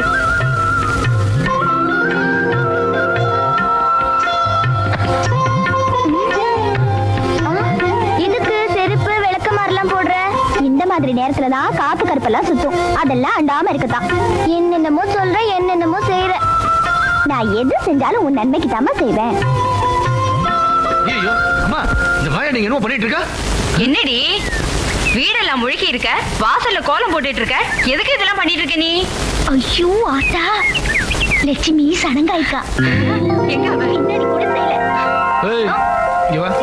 இதுக்கு செருப்பு விளக்கமாரெல்லாம் போடுற இந்த மாதிரி நேரத்துல தான் காத்து கருப்பெல்லாம் சுத்தும் அதெல்லாம் அண்டாம இருக்குதான் என்னென்னமோ சொல்ற என்னென்னமோ செய்யற நான் எது செஞ்சாலும் உன் நன்மைக்கு தாமா செய்வேன் ஐயோ அம்மா இந்த வாயை நீங்க என்ன பண்ணிட்டு இருக்கா என்னடி வீடெல்லாம் முழுகி இருக்க வாசல்ல கோலம் போட்டுட்டு இருக்க எதுக்கு இதெல்லாம் பண்ணிட்டு இருக்க நீ ஐயோ ஆத்தா லட்சுமி சடங்காய்க்கா எங்க அவ? பின்னாடி கூட செய்யல ஏய் இங்க வா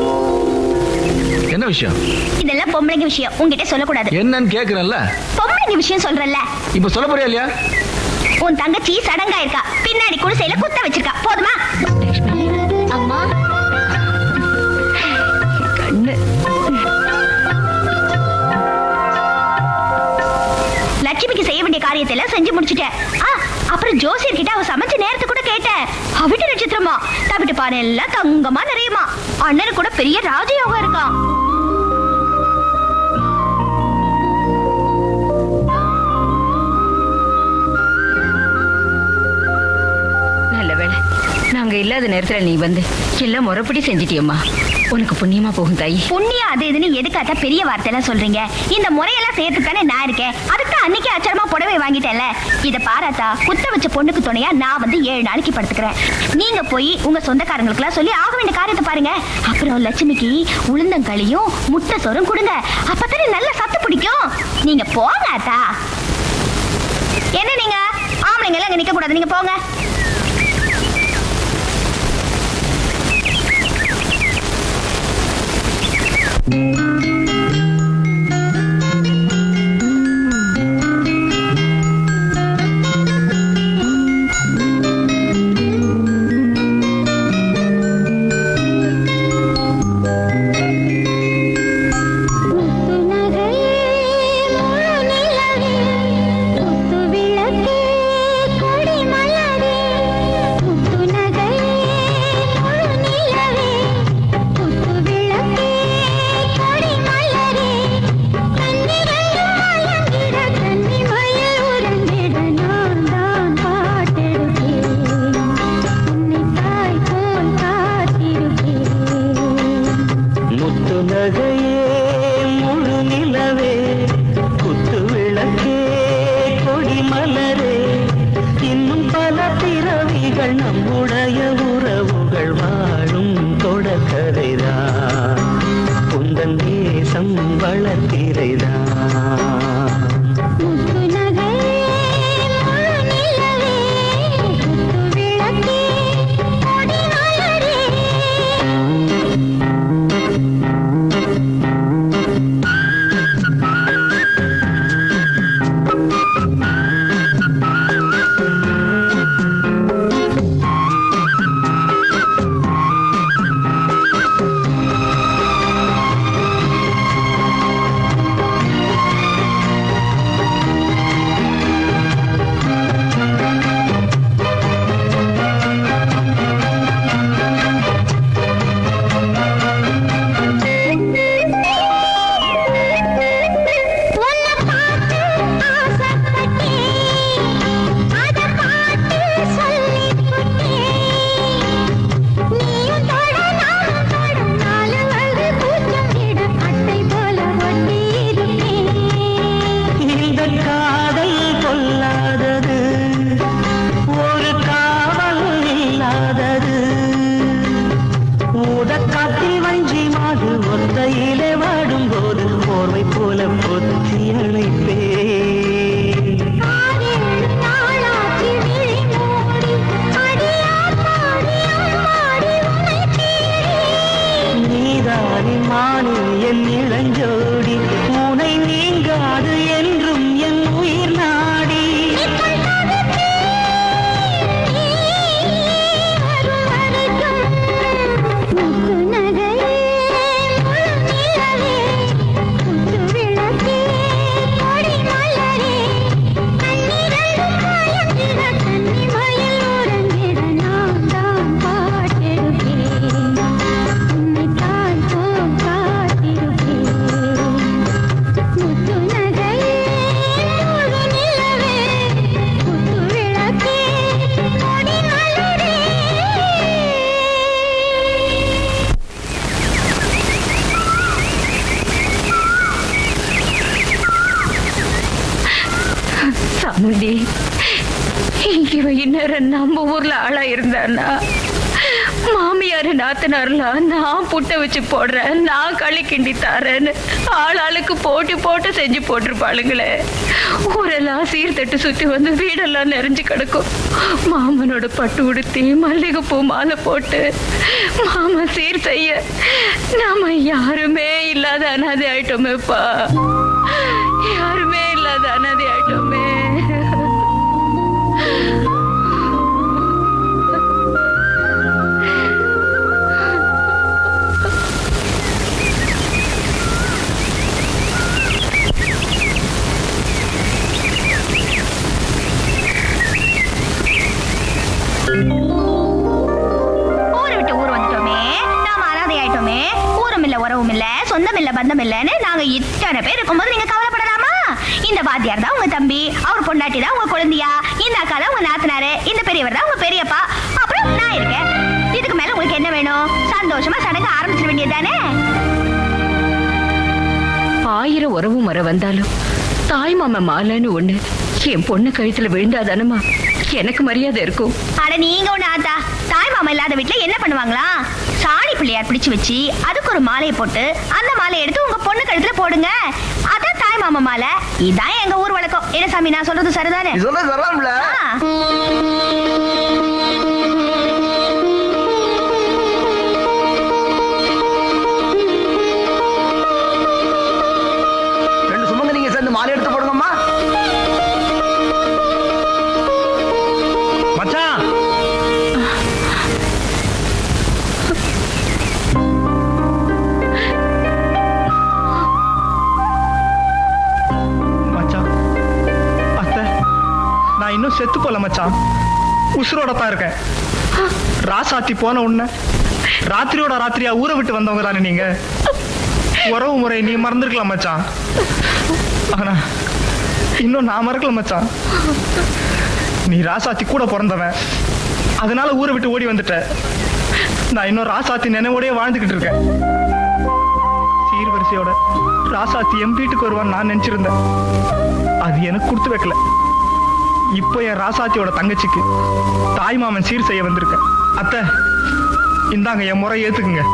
என்ன விஷயம் இதெல்லாம் பொம்பளைங்க விஷயம் உன்கிட்ட சொல்லக்கூடாது என்னன்னு கேக்குறேன்ல பொம்பளைங்க விஷயம் சொல்றல்ல இப்ப சொல்ல போறியா இல்லையா உன் தங்கச்சி சடங்காயிருக்கா பின்னாடி குடிசையில குத்த வச்சிருக்கா போதுமா அம்மா கண்ணு லட்சுமிக்கு செய்ய வேண்டிய காரியத்தை எல்லாம் செஞ்சு முடிச்சிட்டேன் ஆ, அப்புறம் ஜோசியர் கிட்ட அவ சமைச்ச நேரத்தை கூட கேட்டேன் அவிட்டு நட்சத்திரமா தவிட்டு பானை எல்லாம் தங்கமா நிறையுமா அண்ணனுக்கு கூட பெரிய ராஜயோகம் இருக்கான் நல்ல வேளை நாங்க இல்லாத நேரத்துல நீ வந்து எல்லாம் முறைப்படி செஞ்சிட்டியம்மா உனக்கு புண்ணியமா போகும் தாயி புண்ணியம் அது இதுன்னு எதுக்காக பெரிய வார்த்தையெல்லாம் சொல்றீங்க இந்த முறையெல்லாம் சேர்த்து தானே நான் இருக்கேன் அதுக்கு அன்னைக்கு அச்சரமா புடவை வாங்கிட்டேன்ல இத பாராத்தா குத்த வச்ச பொண்ணுக்கு துணையா நான் வந்து ஏழு நாளைக்கு படுத்துக்கிறேன் நீங்க போய் உங்க சொந்தக்காரங்களுக்கு எல்லாம் சொல்லி ஆக வேண்டிய காரியத்தை பாருங்க அப்புறம் லட்சுமிக்கு உளுந்தங்களியும் முட்டை சோறும் கொடுங்க அப்பதானே நல்ல சத்து பிடிக்கும் நீங்க போங்க அத்தா ஆம்பளைங்க எல்லாம் இங்க நிக்க கூடாது நீங்க போங்க முத்து நகையே முழு நிலவே குத்து விளக்கே கொடி மலரே இன்னும் பல பிறவிகள் நம்முடைய உறவுகள் வாழும் தொடக்கரைதான் உந்தன் தேசம் வளர்த்திரைதான் இந்த காதல் கொல்லாதது ஒரு காவல் இல்லாதது ஊதக்காத்தில் வஞ்சி மாது ஒத்தையிலே வாடும் போது போர்வை போல பொத்தி அணைப்பே நீதானி மானி என் இளஞ்சோடி உனை நீங்காது என்றும் என் உயிர் நாடி சாமுண்டி இவ இந்நேரம் நம்ம ஊர்ல ஆளா இருந்தானா மாமியாரு நாத்தனார்லாம் நான் புட்ட வச்சு போடுறேன் நான் களி கிண்டி தரேன்னு ஆள் ஆளுக்கு போட்டி போட்டு செஞ்சு போட்டிருப்பாளுங்களே ஊரெல்லாம் சீர்தட்டு சுத்தி வந்து வீடெல்லாம் நிறைஞ்சு கிடக்கும் மாமனோட பட்டு உடுத்தி மல்லிகைப்பூ மாலை போட்டு மாமன் சீர் செய்ய நாம யாருமே இல்லாத அனாதை ஆயிட்டோமேப்பா யாருமே இல்லாத அனாதை ஆயிட்டோமே ஊரை விட்டு ஊர் வந்துட்டோமே நாம அனாதை ஆயிட்டோமே ஊரும் இல்ல உறவும் இல்ல சொந்தம் இல்ல பந்தம் இல்லன்னு நாங்க இத்தனை பேர் இருக்கும்போது நீங்க கவலைப்படலாமா இந்த வாத்தியார் தான் உங்க தம்பி அவர் பொண்டாட்டி தான் உங்க குழந்தையா இந்த அக்கா தான் உங்க நாத்தனாரு இந்த பெரியவர் தான் உங்க பெரியப்பா அப்புறம் நான் இருக்கேன் இதுக்கு மேல உங்களுக்கு என்ன வேணும் சந்தோஷமா சடங்கு ஆரம்பிச்சிட வேண்டியதுதானே ஆயிரம் உறவு முறை வந்தாலும் தாய் மாமா மாலைன்னு ஒண்ணு என் பொண்ணு கழுத்துல விழுந்தாதானமா எனக்கு மரியாதை இருக்கும் அட நீங்க ஒண்ணு ஆத்தா தாய் மாமா இல்லாத வீட்டுல என்ன பண்ணுவாங்களா சாணி பிள்ளையார் பிடிச்சு வச்சு அதுக்கு ஒரு மாலையை போட்டு அந்த மாலையை எடுத்து உங்க பொண்ணு கழுத்துல போடுங்க அதான் தாய் தாய் மாமா மாலை இதான் எங்க ஊர் வழக்கம் என்ன சாமி நான் சொல்றது சரிதானே நீ சொல்றது சொல்லலாம்ல ஆ. ரெண்டு சுமங்க நீங்க சேர்ந்து மாலை எடுத்து போடுங்கம்மா மச்சான் மச்சான் அத்தை நான் இன்னும் செத்து போல மச்சான் உசுரோட தான் இருக்கேன் ராசாத்தி போன உடனே ராத்திரியோட ராத்திரியா ஊரை விட்டு வந்தவங்க தானே நீங்க உறவு முறை நீ மறந்துருக்கலாம் மச்சான் ஆனா இன்னும் நான் மறக்கல மச்சான் நீ ராசாத்தி கூட பிறந்தவன் அதனால ஊரை விட்டு ஓடி வந்துட்ட நான் இன்னும் ராசாத்தி நினைவோடய வாழ்ந்துகிட்டு இருக்கேன் சீர்வரிசையோட ராசாத்தி என் வீட்டுக்கு வருவான்னு நான் நினைச்சிருந்தேன் அது எனக்கு கொடுத்து வைக்கல இப்போ என் ராசாத்தியோட தங்கச்சிக்கு தாய் மாமன் சீர் செய்ய வந்திருக்கேன் அத்தை இந்தாங்க என் முறை ஏத்துக்குங்க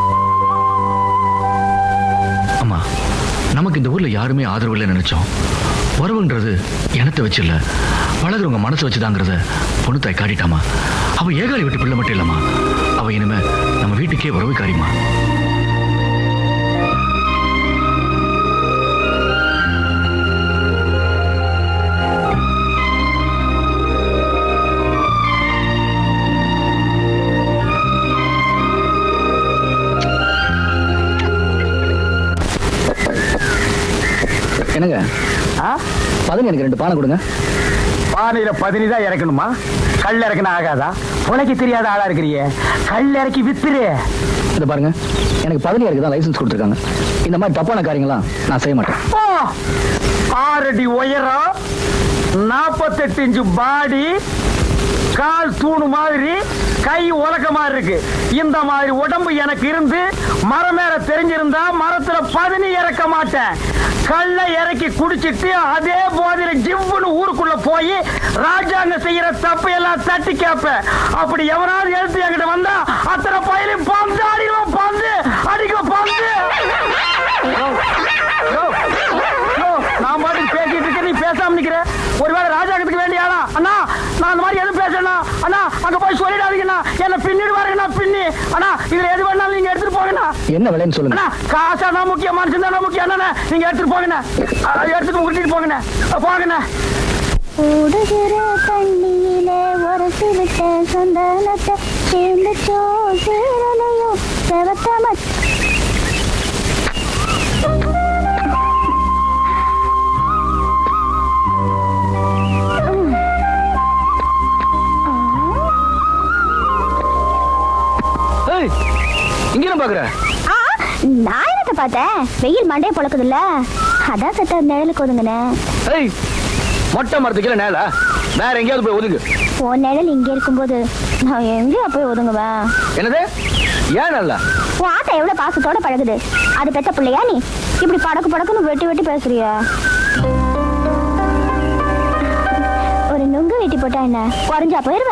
அம்மா நமக்கு இந்த ஊர்ல யாருமே ஆதரவு இல்லைன்னு நினைச்சோம் உறவுன்றது எனத்தை வச்சு இல்ல பழகுறவங்க மனசு வச்சுதாங்கிறத பொண்ணு தாய் காட்டிட்டாமா அவ ஏகாலி விட்டு பிள்ளை மட்டும் இல்லம்மா அவ இனிமே நம்ம வீட்டுக்கே உறவுக்காரிமா என்னங்க ஆ? பதங்க எனக்கு ரெண்டு பானை கொடுங்க பானையில பதினி தான் இறக்கணுமா கல் இறக்கணும் ஆகாதா உனக்கு தெரியாத ஆளா இருக்கிறியே கல் இறக்கி வித்துரு இதை பாருங்க எனக்கு பதினேழுக்கு தான் லைசன்ஸ் கொடுத்துருக்காங்க இந்த மாதிரி தப்பான காரியங்களாம் நான் செய்ய மாட்டேன் ஓ, ஆறடி உயரம் நாற்பத்தெட்டு இன்ச்சு பாடி கால் தூணு மாதிரி கை உலக்க மாதிரி இருக்கு இந்த மாதிரி உடம்பு எனக்கு இருந்து மரம் மேல தெரிஞ்சிருந்தா மரத்துல பதினி இறக்க மாட்டேன் கல்லை இறக்கி குடிச்சிட்டு அதே போதையில ஜிவ்வுன்னு ஊருக்குள்ள போய் ராஜாங்க செய்யற தப்பு எல்லாம் தட்டி கேப்பேன் அப்படி எவனாவது எழுத்து என்கிட்ட வந்தா அத்தனை பயிலையும் பந்து அடிக்கும் பந்து அடிக்கும் பந்து யோ, யோ, யோ, நான் பாட்டுக்கு பேசிட்டு இருக்கேன் நீ பேசாம நிக்கிற ஒருவேளை ராஜாங்கத்துக்கு வேண்டிய ஆளா அண்ணா நான் அந்த மாதிரி எதுவும் பேசணும் அண்ணா அங்க போய் சொல்லிடாதீங்கண்ணா என்ன பின்னிடுவாருங்கண்ணா பின்னி அண்ணா இதுல எது வேணாலும் நீங்க எடுத்துட்டு போங்கண்ணா என்ன விலைன்னு சொல்லுங்க அண்ணா காசானா முக்கியம் மனுஷன் தானே முக்கியம் அண்ணா நீங்க எடுத்துட்டு போங்கண்ணா அ, எடுத்துட்டு கூட்டிட்டு போங்கண்ணா அ, போங்கண்ணா ஓடுகிற தண்ணியிலே உரசி விட்ட சந்தனத்தை சேர்ந்துச்சோ சேரலையோ செவத்தம ஏய் இங்க என்ன பாக்குற ஆ, நான் என்னத்த பார்த்தேன் வெயில் மண்டையை பொழக்குதுல்ல அதான் சத்த நிழலுக்கு ஒதுங்கினேன் ஏய் மொட்டை மரத்துக்கு கீழே நேலா வேற எங்கேயாவது போய் ஒதுங்கு உன் நிழல் இங்க இருக்கும்போது நான் எங்கேயா போய் ஒதுங்குவேன் என்னது ஏன் நல்லா உன் ஆத்தா எவ்வளவு பாசத்தோட பழகுது அது பெத்த பிள்ளையா நீ இப்படி படக்கு படக்குன்னு வெட்டி வெட்டி பேசுறிய ஒரு நுங்கு வெட்டி போட்டா என்ன குறைஞ்சா போயிருவ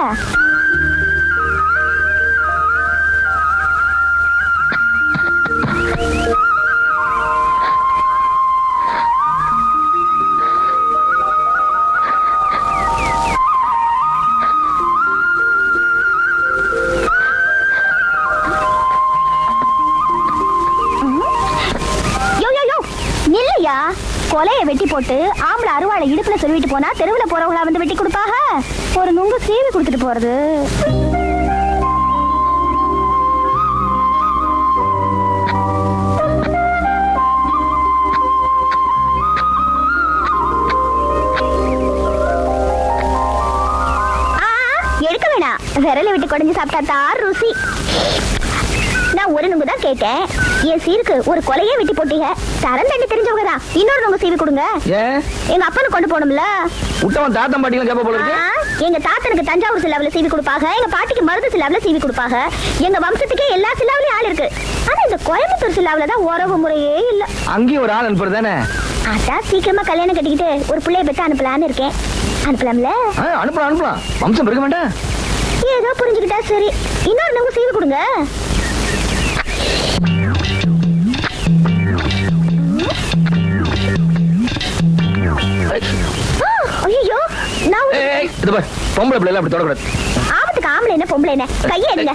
யோ யோ யோ நில்லையா கொலைய வெட்டி போட்டு ஆம்பளை அருவாளை இடுப்புல சொல்லிட்டு போனா தெருவுல போறவங்களா வந்து வெட்டி கொடுப்பாக ஒரு நுங்கு சீவி கொடுத்துட்டு போறது ஆ, எடுக்க வேணாம் விரல விட்டு குடஞ்சு சாப்பிட்டா தான் ருசி நான் ஒரு நுங்கு தான் கேட்டேன் என் சீருக்கு ஒரு கொலையே வெட்டி போட்டீங்க தரம் தண்ணி தெரிஞ்சவங்க தான் இன்னொரு நுங்கு சீவி கொடுங்க ஏன் எங்க அப்பனு கொண்டு போகணும்ல விட்டவன் தாத்தம் பாட்டிகளும் கேப்ப போல இருக்கு ஆ, எங்க தாத்தனுக்கு தஞ்சாவூர் சிலாவில சீவி கொடுப்பாங்க எங்க பாட்டிக்கு மருது சிலாவில சீவி கொடுப்பாங்க எங்க வம்சத்துக்கே எல்லா சிலாவிலையும் ஆள் இருக்கு ஆனா இந்த கோயம்புத்தூர் சிலாவில தான் உறவு முறையே இல்ல அங்கேயும் ஒரு ஆள் அனுப்புறது தானே அதான் சீக்கிரமா கல்யாணம் கட்டிக்கிட்டு ஒரு பிள்ளைய பெற்று அனுப்பலான்னு இருக்கேன் அனுப்பலாம்ல அனுப்பலாம் அனுப்பலாம் வம்சம் இருக்க வேண்டாம் ஏதோ புரிஞ்சுக்கிட்டா சரி இன்னொரு நுங்கு சீவி கொடுங்க ஐயோ நான் ஏய், ஏய், இது பார் பொம்பளை பிள்ளை எல்லாம் அப்படி தொடக்கூடாது ஆபத்துக்கு ஆம்பளை என்ன பொம்பளை என்ன கையை எடுங்க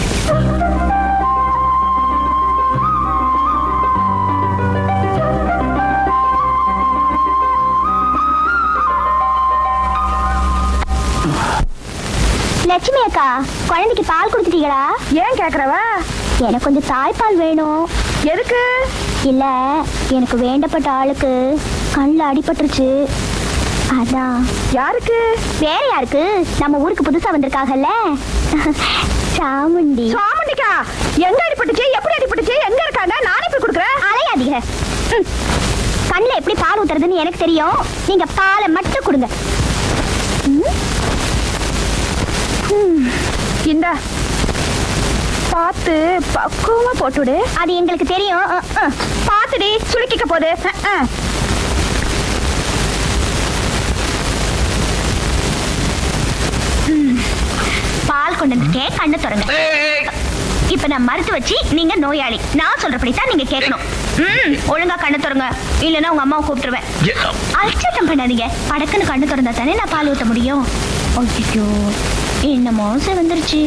லட்சுமி அக்கா குழந்தைக்கு பால் கொடுத்துட்டீங்களா ஏன் கேக்குறவ எனக்கு கொஞ்சம் தாய்ப்பால் வேணும் எதுக்கு இல்ல எனக்கு வேண்டப்பட்ட ஆளுக்கு கண்ணில் அடிபட்டுருச்சு அதான் யாருக்கு வேற யாருக்கு நம்ம ஊருக்கு புதுசா வந்திருக்காங்கல்ல சாமுண்டி சாமுண்டிக்கா எங்க அடிபட்டுச்சு எப்படி அடிபட்டுச்சு எங்க இருக்காங்க நானே போய் கொடுக்குறேன் அலையாதீங்க ம். கண்ணுல எப்படி பால் ஊத்துறதுன்னு எனக்கு தெரியும் நீங்க பாலை மட்டும் கொடுங்க ம். ம். இந்தா பார்த்து பக்குவமா போட்டுடு அது எங்களுக்கு தெரியும் அஹ், அஹ். பார்த்துடி சுளுக்கிக்க போகுது அஹ், அஹ். ம். பால் கொண்டு வந்துருக்கேன் கண்ணு திறங்க இப்ப நான் மறுத்து வச்சு நீங்க நோயாளி நான் சொல்றபடி தான் நீங்க கேட்கணும் ம் ஒழுங்கா கண்ணு திறங்க இல்லைன்னா உங்க அம்மாவை கூப்பிட்டுருவேன் அலட்சத்தம் பண்ணாதீங்க படக்குன்னு கண்ணு திறந்தா தானே நான் பால் ஊத்த முடியும் ஐயோ என்னமோ வந்துருச்சு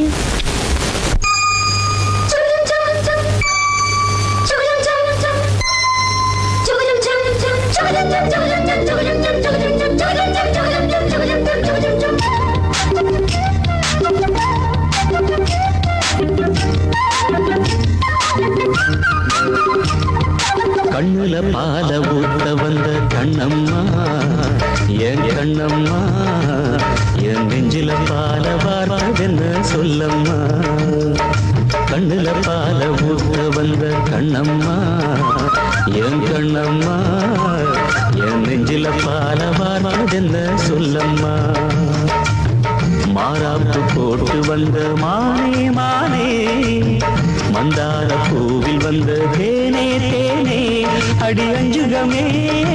கண்ணுல பால ஊத்த வந்த கண்ணம்மா என் கண்ணம்மா என் நெஞ்சில பால வார்த்ததென்ன சொல்லம்மா கண்ணுல பால ஊத்த வந்த கண்ணம்மா என் கண்ணம்மா என் நெஞ்சில பால வார்த்ததென்ன சொல்லம்மா மாறாப்பு போட்டு வந்த மானே மானே மந்தார பூவில் வந்த தேனே தேனே அடி அஞ்சுகமே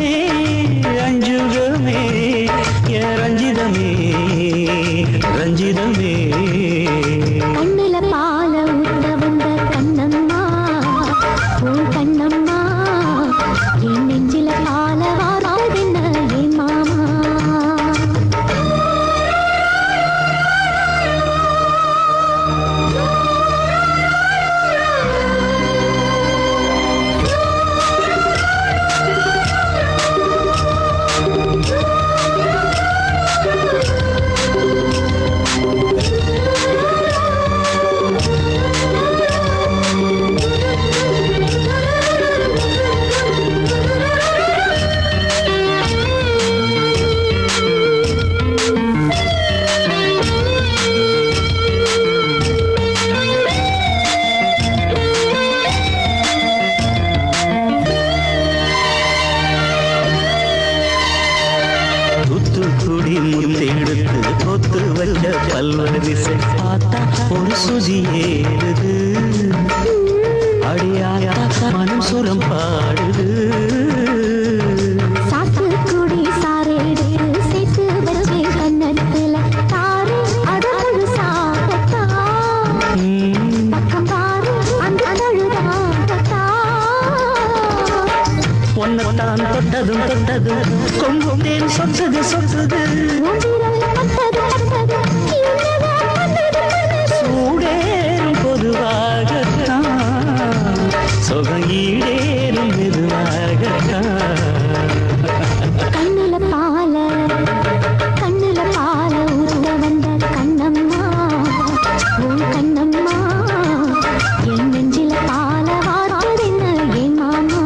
அஞ்சுகமே ஏ ரஞ்சிதமே ரஞ்சிதமே கண்ணுல பால ஊத்த வந்த கண்ணம்மா உன் கண்ணம்மா என் நெஞ்சில பால வாராதென்ன என் மாமா தூத்துக்குடி முத்தெடுத்து கொத்து வச்ச பல்வரிசை பார்த்தா ஒரு சுதி ஏறுது அடியாத்தா மனம் சுரம் பாடுது சாத்துக்குடி சாரேடு சேர்த்து வச்சு கண்ணத்துல தாரு அது முழுசாகத்தா பக்கம் பாரு அந்த தழுதாகத்தா பொன்னத்தான் தொட்டதும் தொட்டதும் கொங்கும் தேன் சொத்தது சொத்தது சூடேறும் பொதுவாகத்தான் சொகம் ஈடேறும் மெதுவாகத்தான் கண்ணுல பால கண்ணுல பால ஊத்த வந்த கண்ணம்மா உன் கண்ணம்மா என் நெஞ்சில பால வாராதென்ன என் மாமா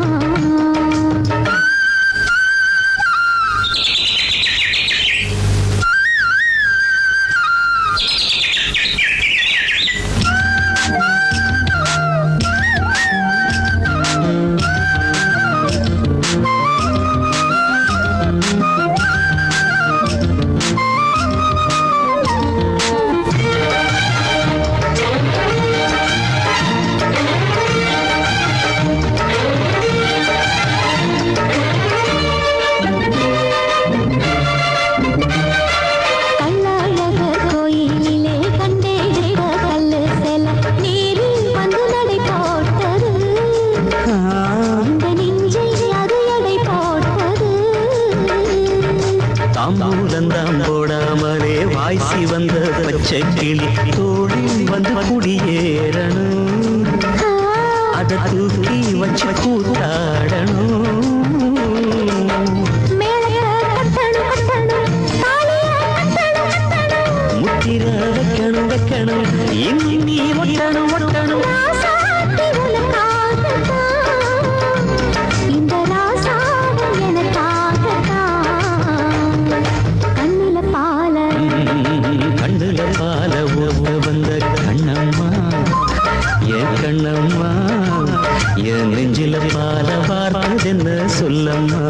அதை தூக்கி வச்சு கூத்தாடணும் முத்திர வைக்கணும் வைக்கணும் இன்னும் நீ ஒட்டணும் ஒட்டணும் இந்த ராசாவும் எனக்காகத்தான் கண்ணுல பால கண்ணுல பால ஓட்ட வந்த கண்ணம்மா என் கண்ணம்மா என் நெஞ்சில பால வார்த்ததென்ன சொல்லம்மா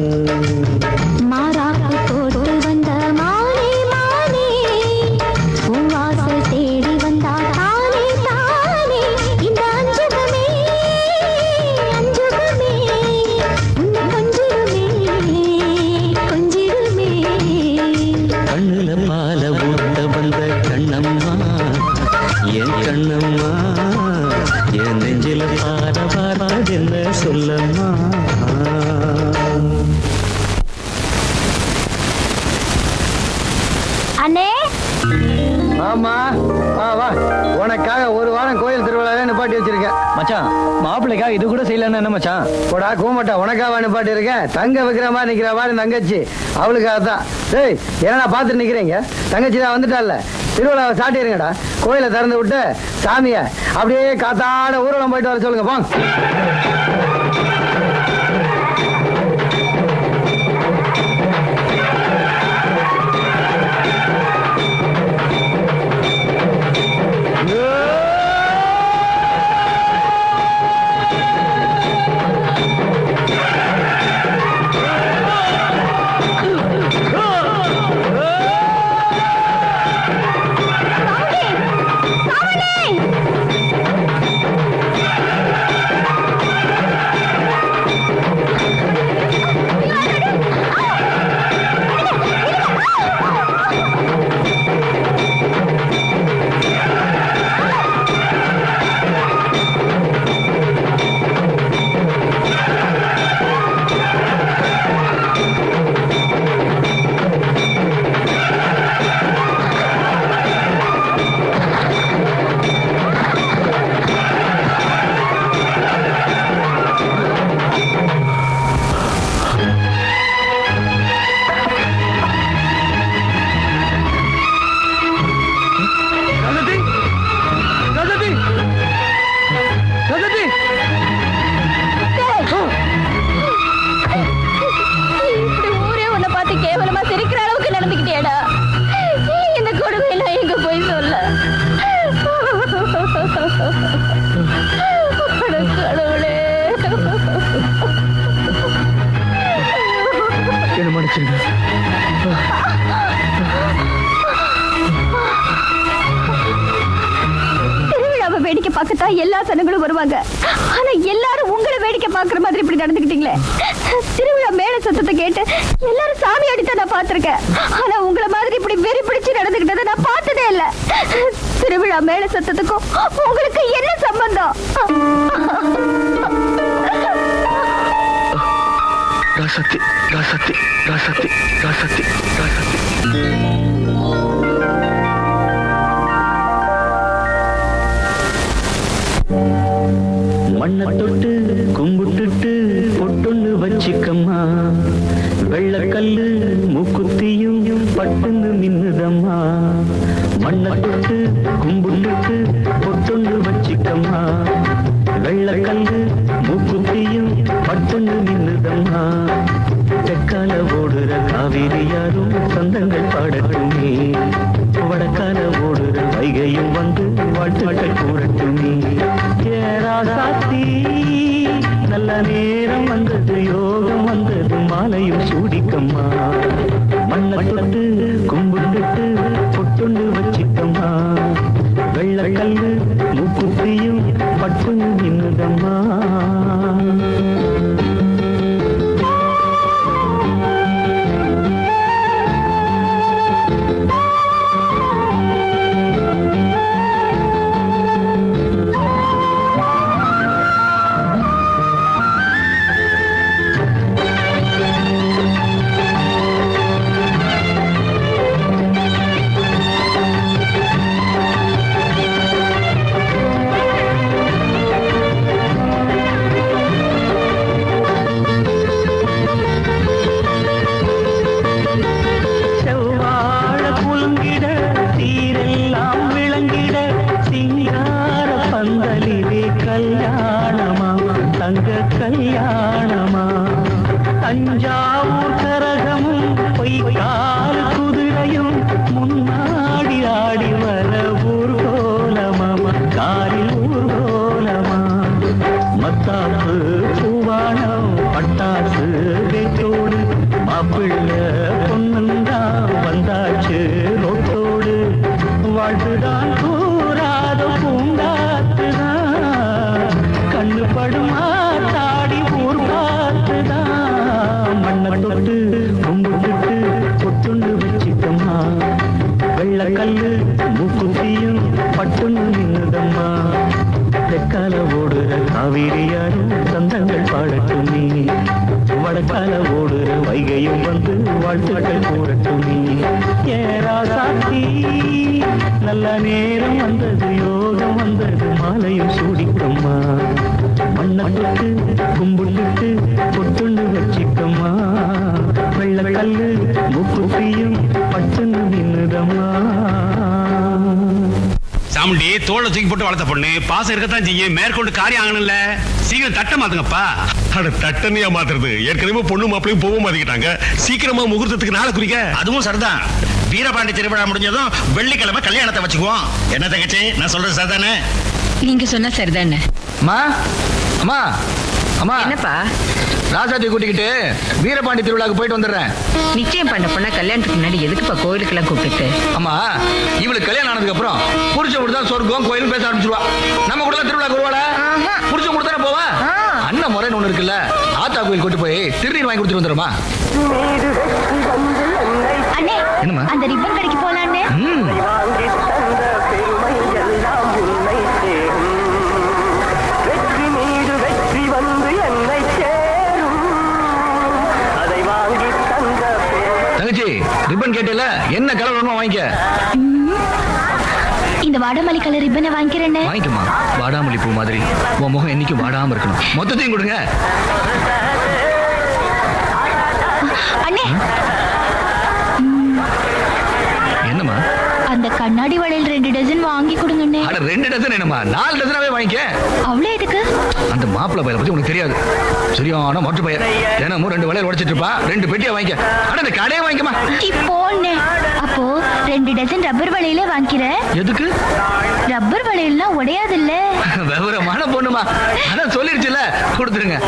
மாறாப்பு போட்டு வந்த மானே மானே உன் வாசல் தேடி வந்தா தானே தானே இந்த அஞ்சுகமே அஞ்சுகமே உன்னை கொஞ்சிடுமே கொஞ்சிடுமே கண்ணுல பால ஊட்ட வந்த கண்ணம்மா என் கண்ணம்மா என் நெஞ்சில பால வார்த்ததென்ன சொல்லம்மா அண்ணே ஆமா வா வா உனக்காக ஒரு வாரம் கோயில் திருவிழாவே நிப்பாட்டி வச்சிருக்கேன் மச்சான் மாப்பிள்ளைக்காக இது கூட செய்யலன்னு என்ன மச்சான் போடா கூமட்டா உனக்காக நிப்பாட்டி இருக்கேன் தங்க வைக்கிற மாதிரி நிக்கிற மாதிரி தங்கச்சி அவளுக்காக தான் டேய் என்னடா பார்த்துட்டு நிக்கிறீங்க தங்கச்சி தான் வந்துட்டால திருவிழாவை சாட்டிடுங்கடா கோயிலை திறந்து விட்டு சாமியை அப்படியே காத்தாட ஊர்வலம் போயிட்டு வர சொல்லுங்க போங்க இப்படி ஊரே உன்னை பார்த்து கேவலமா சிரிக்கிற அளவுக்கு நடந்துக்கிட்டேடா இந்த கொடுமையெல்லாம் எங்க போய் சொல்ல அட கடவுளே என்ன மன்னிச்சிருங்க திருவிழாவை வேடிக்கை பார்க்கத்தான் எல்லா சனங்களும் வருவாங்க ஆனா எல்லாரும் உங்களை வேடிக்கை பார்க்குற மாதிரி இப்படி நடந்துக்கிட்டீங்களே திருவிழா மேல சத்தத்தை கேட்டு எல்லாரும் சாமி அடித்த நான் பார்த்திருக்கேன் ஆனா உங்களை மாதிரி இப்படி வெறி பிடிச்சு நடந்துக்கிட்டதை நான் பார்த்ததே இல்ல திருவிழா மேல சத்தத்துக்கும் உங்களுக்கு என்ன சம்பந்தம் ராசத்தி ராசத்தி ராசத்தி ராசத்தி ராசத்தி மண்ணை தொட்டு கும்பிட்டுட்டு பொட்டொன்னு வச்சுக்கம்மா வெள்ளக்கல்லு மூக்குத்தியும் பட்டுன்னு மின்னுதம்மா மண்ணை தொட்டு கும்பிட்டுட்டு பொட்டொன்னு வச்சுக்கம்மா வெள்ளக்கல்லு மூக்குத்தியும் பட்டுன்னு மின்னுதம்மா தெற்கால ஓடுற காவிரி யாரும் சொந்தங்கள் பாடட்டுமே வடக்கால ஓடுற வைகையும் வந்து வாழ்த்துக்கள் கூறட்டுமே ஏராசாத்தி நல்ல நேரம் வந்தது யோகம் வந்தது மாலையும் சூடிக்கம்மா மண்ணை தொட்டு கும்பிட்டுட்டு பொட்டுண்டு வச்சிக்கம்மா வெள்ளக்கல்லு மூக்குத்தியும் பட்டு நின்னுதம்மா செல்வி கல்யாணமா தங்க கல்யாணமா தஞ்சாவூர் கரகமும் பொய்க்கால் குதிரையும் முன்னாடி ஆடி வர ஊர்கோலமா காரில் ஊர்கோலமா மத்தாப்பு பூவானம் பட்டாசு வேட்டோடு மாப்பிள்ளை பொண்ணுந்தா வந்தாச்சு ரோட்டோடு வாழ்த்துதான் கூறாத பூங்காத்துதான் கண்ணு படுமா தாடி ஊர் பார்த்துதான் மண்ணை தொட்டு கும்பிட்டுட்டு பொட்டுண்டு வச்சிட்டம்மா வெள்ளக்கல்லு மூக்குத்தியும் பட்டுன்னு நின்னுதம்மா தெற்கால ஓடுற காவிரியாரும் சந்தங்கள் பாடட்டும் நீ வடக்கால ஓடுற வைகையும் வந்து வாழ்த்துக்கள் கூறட்டும் நீ ஏராசாத்தி நல்ல நேரம் வந்தது யோகம் வந்தது மாலையும் சூடிக்கம்மா மண்ணத்துக்கு கும்பிட்டுட்டு பொட்டுண்டு வச்சிக்கம்மா வெள்ளக்கல்லு மூக்குத்தியும் பட்டுன்னு நின்னுதம்மா சாமுண்டி தோலை தூக்கி போட்டு வளர்த்த பொண்ணு பாசம் இருக்கத்தான் செய்யும் மேற்கொண்டு காரியம் ஆகணும்ல சீக்கிரம் தட்ட மாத்துங்கப்பா அட தட்டனையா மாத்துறது ஏற்கனவே பொண்ணு மாப்பிளையும் போக மாத்திக்கிட்டாங்க சீக்கிரமா முகூர்த்தத்துக்கு நாளை குறிக்க அதுவும் சரிதான் வீரபாண்டி திருவிழா முடிஞ்சதும் வெள்ளிக்கிழமை கல்யாணத்தை வச்சுக்குவோம் என்ன தங்கச்சி நான் சொல்றது சரிதானே நீங்க சொன்னா சரிதானே அம்மா அம்மா அம்மா என்னப்பா ராசாத்தி கூட்டிக்கிட்டு வீரபாண்டி திருவிழாக்கு போயிட்டு வந்துடுறேன் நிச்சயம் பண்ண பொண்ணா கல்யாணத்துக்கு முன்னாடி எதுக்குப்பா கோயிலுக்கு எல்லாம் கூப்பிட்டு அம்மா இவளுக்கு கல்யாணம் ஆனதுக்கு அப்புறம் புருஷ கொடுத்தா சொர்க்கம் கோயிலும் பேச ஆரம்பிச்சிருவா நம்ம கூட திருவிழாக்கு வருவாளா புருஷன் கொடுத்தானே போவா அண்ணன் முறைன்னு ஒண்ணு இருக்குல்ல ஆத்தா கோயில் கூட்டு போய் திருநீர் வாங்கி கொடுத்துட்டு வந்துடுமா அண்ணே என்னம்மா? அந்த ரிப்பன் கடைக்கு போலான்னு ம் தங்கச்சி ரிப்பன் கேட்டல என்ன கலர் வேணுமோ வாங்கிக்க இந்த வாடமல்லி கலர் ரிப்பனை வாங்கிக்கிறேன்னு வாங்கிக்கமா வாடாமல்லி பூ மாதிரி உன் முகம் என்னைக்கும் வாடாம இருக்கணும் மொத்தத்தையும் கொடுங்க அண்ணே என்னம்மா அந்த கண்ணாடி வளையல் ரெண்டு டஜன் வாங்கி கொடுங்கண்ணே அட ரெண்டு டசன் என்னம்மா நாலு டசனாவே வாங்கிக்க அவ்வளோ எதுக்கு அந்த மாப்பிள்ளை பையனை பத்தி உனக்கு தெரியாது சரியான மொட்டை பையன் தினமும் ரெண்டு வளையல் உடைச்சிட்டு இருப்பான் ரெண்டு பெட்டியா வாங்கிக்க அட இந்த கடையே வாங்கிக்கமா போண்ணே அப்போ ரெண்டு டஜன் ரப்பர் வளையலே வாங்கிக்கிறேன் எதுக்கு ரப்பர் வளையல்லாம் உடையாதுல்ல விவரமான பொண்ணுமா அதான் சொல்லிருச்சுல கொடுத்துருங்க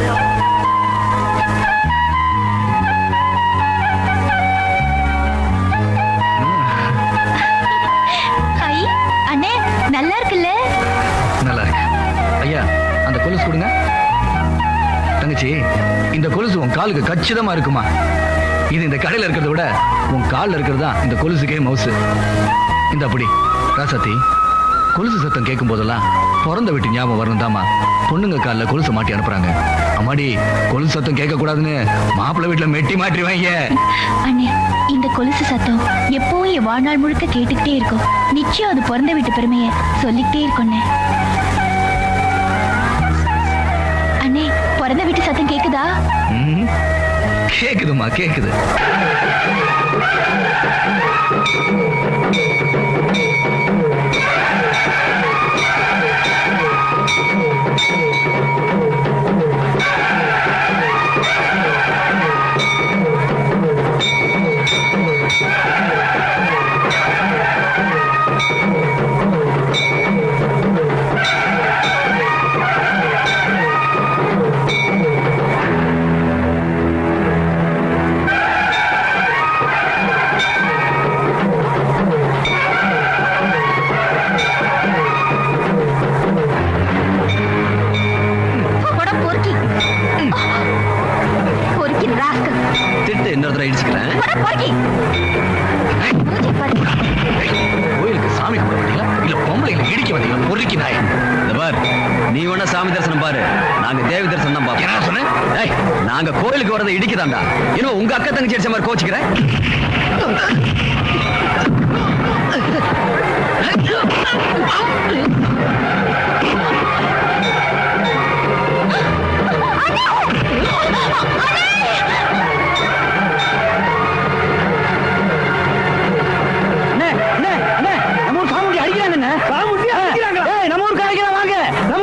ஐ அண்ணே நல்லா இருக்குல்ல நல்லா இருக்கு ஐயா அந்த கொலுசு கொடுங்க தங்கச்சி இந்த கொலுசு உன் காலுக்கு கச்சிதமா இருக்குமா இது இந்த கடையில இருக்கிறத விட உன் கால்ல இருக்கிறது தான் இந்த கொலுசுக்கே மவுசு இந்த அப்படி ராசாத்தி கொலுசு சத்தம் கேட்கும் போதெல்லாம் பிறந்த வீட்டு ஞாபகம் வரணும் தாமா பொண்ணுங்க காலில் கொலுசை மாட்டி அனுப்புறாங்க அம்மாடி கொலுசு சத்தம் கேட்க கூடாதுன்னு மாப்பிள்ளை வீட்டுல மெட்டி மாட்டி வாங்க அண்ணே இந்த கொலுசு சத்தம் எப்பவும் என் வாழ்நாள் முழுக்க கேட்டுக்கிட்டே இருக்கும் நிச்சயம் அது பிறந்த வீட்டு பெருமைய சொல்லிக்கிட்டே இருக்கும்ண்ணே அண்ணே பிறந்த வீட்டு சத்தம் கேக்குதா ம், கேக்குதும்மா கேக்குது போடா, பொறுக்கி பொறுக்கி ராஸ்கல் திட்டு இன்னொரு தடவை இடிச்சுக்கிறேன் போடா, பொறுக்கி மூஞ்சி பாரு. கோயிலுக்கு சாமி கும்பிட வந்தீங்களா இல்ல பொம்பளைங்களை இடிக்க வந்தீங்களா பொறுக்கி நாய் இந்த பார் நீ வேணா சாமி தரிசனம் பாரு நாங்க தேவி தரிசனம் தான் பாப்போம் என்ன சொன்ன டேய் நாங்க கோயிலுக்கு வரதை இடிக்குதாண்டா இன்னும் உங்க அக்கா தங்கச்சி அடிச்ச மாதிரி கோச்சிக்கிறேன் நம்ம ஊர் சாமுண்டி அடிக்கிறாங்க நம்ம ஊருக்கு அடிக்கிறாங்க நம்ம ஊருக்கு அடிக்கிறாங்க வாங்க நம்ம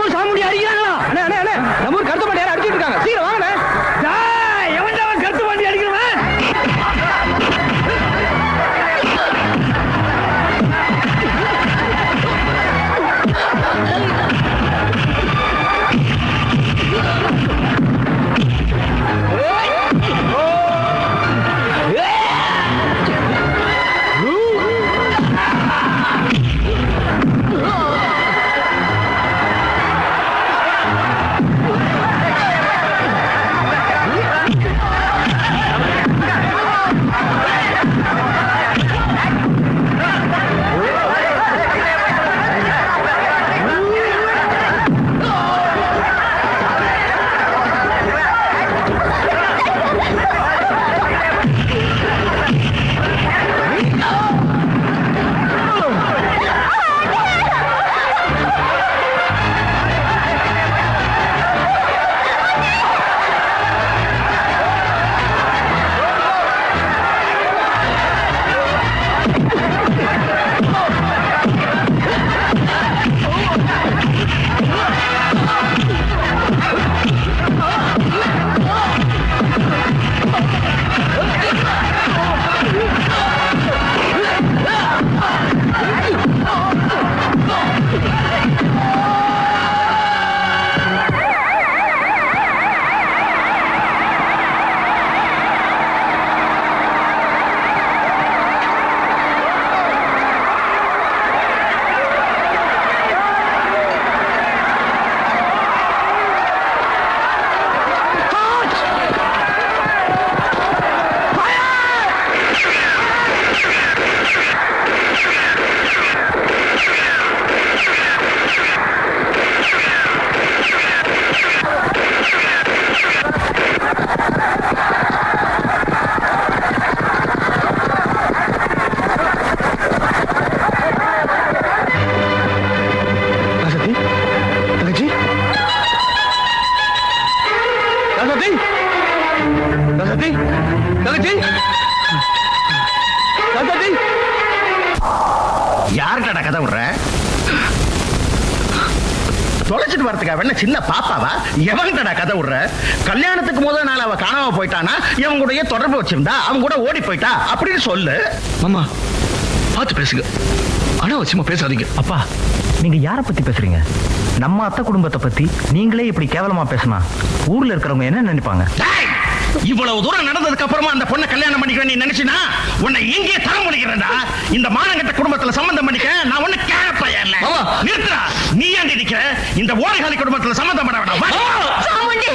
தொலைச்சிட்டு வரதுக்கு அவ என்ன சின்ன பாப்பாவா எவன்டா கதை விடுற கல்யாணத்துக்கு முதல் நாள் அவ காணாம போயிட்டானா இவன் கூடயே தொடர்பு வச்சிருந்தா அவன் கூட ஓடி போயிட்டா அப்படின்னு சொல்லு மாமா பார்த்து பேசுங்க அனாவசியமா பேசாதீங்க அப்பா நீங்க யார பத்தி பேசுறீங்க நம்ம அத்தை குடும்பத்தை பத்தி நீங்களே இப்படி கேவலமா பேசினா ஊர்ல இருக்கிறவங்க என்ன நினைப்பாங்க டேய், இவ்வளவு தூரம் நடந்ததுக்கு அப்புறமா அந்த பொண்ணை கல்யாணம் பண்ணிக்க நீ நினைச்சினா உன்னை இங்கே தர முடிக்கிறேன்டா இந்த மானங்கட்ட குடும்பத்துல சம்பந்தம் பண்ணிக்க நான் ஒண்ணு கேர பையன் இல்ல மாமா. நிறுத்துறா நீ ஏன் நிக்கிற இந்த ஓடைகாலி குடும்பத்துல சம்பந்தம் பண்ண வேண்டாம் வா. சாமுண்டி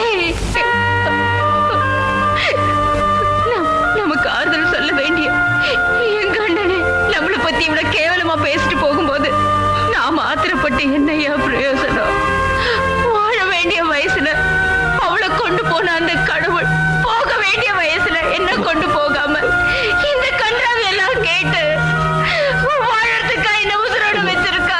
நம்- நமக்கு ஆறுதல் சொல்ல வேண்டிய எங்க அண்ணனே நம்மளை பத்தி இவ்வளவு கேவலமா பேசிட்டு போகும்போது நாம ஆத்திரப்பட்டு என்னையா பிரயோசனம் வாழ வேண்டிய வயசுல அவளை கொண்டு போன அந்த கடவுள் போக வேண்டிய வயசுல என்ன கொண்டு போகாம இந்த கன்றாவி எல்லாம் கேட்டு வாழறதுக்கா என்ன உசுரோடு வச்சிருக்கா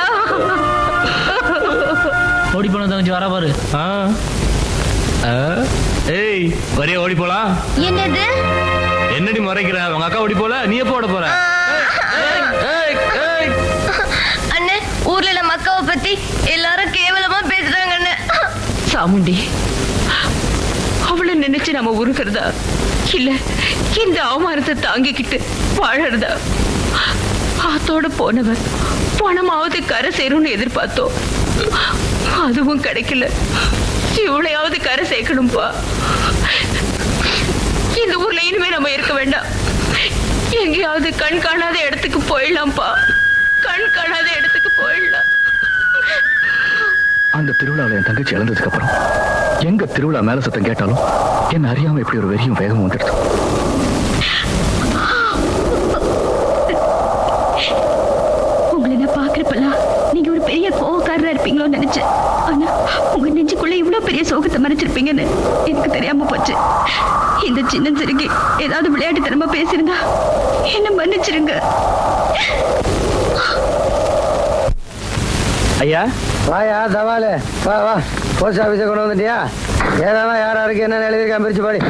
ஓடி போன தங்கச்சி வர பாரு ஆ. ஆ. ஏய் வரியா ஓடி போலாம் என்னது என்னடி முறைக்கிற உங்க அக்கா ஓடி போல நீ எப்போ ஓட போற ஏய், ஏய். அண்ணே ஊர்ல நம்ம அக்காவை பத்தி எல்லாரும் கேவலமா பேசுறாங்க அண்ணே சாமுண்டி அவளை நினைச்சு நம்ம உருகிறதா இல்ல இந்த அவமானத்தை தாங்கிக்கிட்டு வாழறதா ஆத்தோட போனவன் பணமாவது கரை சேரும்னு எதிர்பார்த்தோம் அதுவும் கிடைக்கல இவளையாவது கரை சேர்க்கணும்பா இந்த ஊர்ல இனிமே நம்ம இருக்க வேண்டாம் எங்கேயாவது கண் காணாத இடத்துக்கு போயிடலாம்ப்பா கண் காணாத இடத்துக்கு போயிடலாம் அந்த திருவிழாவில் என் தங்கச்சி இழந்ததுக்கு அப்புறம் எங்க திருவிழா மேல சத்தம் கேட்டாலும் என்ன அறியாம இப்படி ஒரு வெறியும் வேகமும் வந்துடுது உங்களை நான் பாக்குறப்பெல்லாம் நீங்க ஒரு பெரிய கோவக்காரரா இருப்பீங்களோன்னு நினைச்சேன் ஆனா உங்க நெஞ்சுக்குள்ள இவ்வளவு பெரிய சோகத்தை மறைச்சிருப்பீங்கன்னு எனக்கு தெரியாம போச்சு இந்த சின்ன சிறுகி ஏதாவது விளையாட்டுத்தனமா பேசிருந்தா என்ன மன்னிச்சிருங்க ஐயா வாயா தவாலு வா வா போஸ்ட் ஆஃபீஸை கொண்டு வந்துட்டியா ஏதாவது யார் யாருக்கு என்ன எழுதியிருக்கான் பிரிச்சு பாடி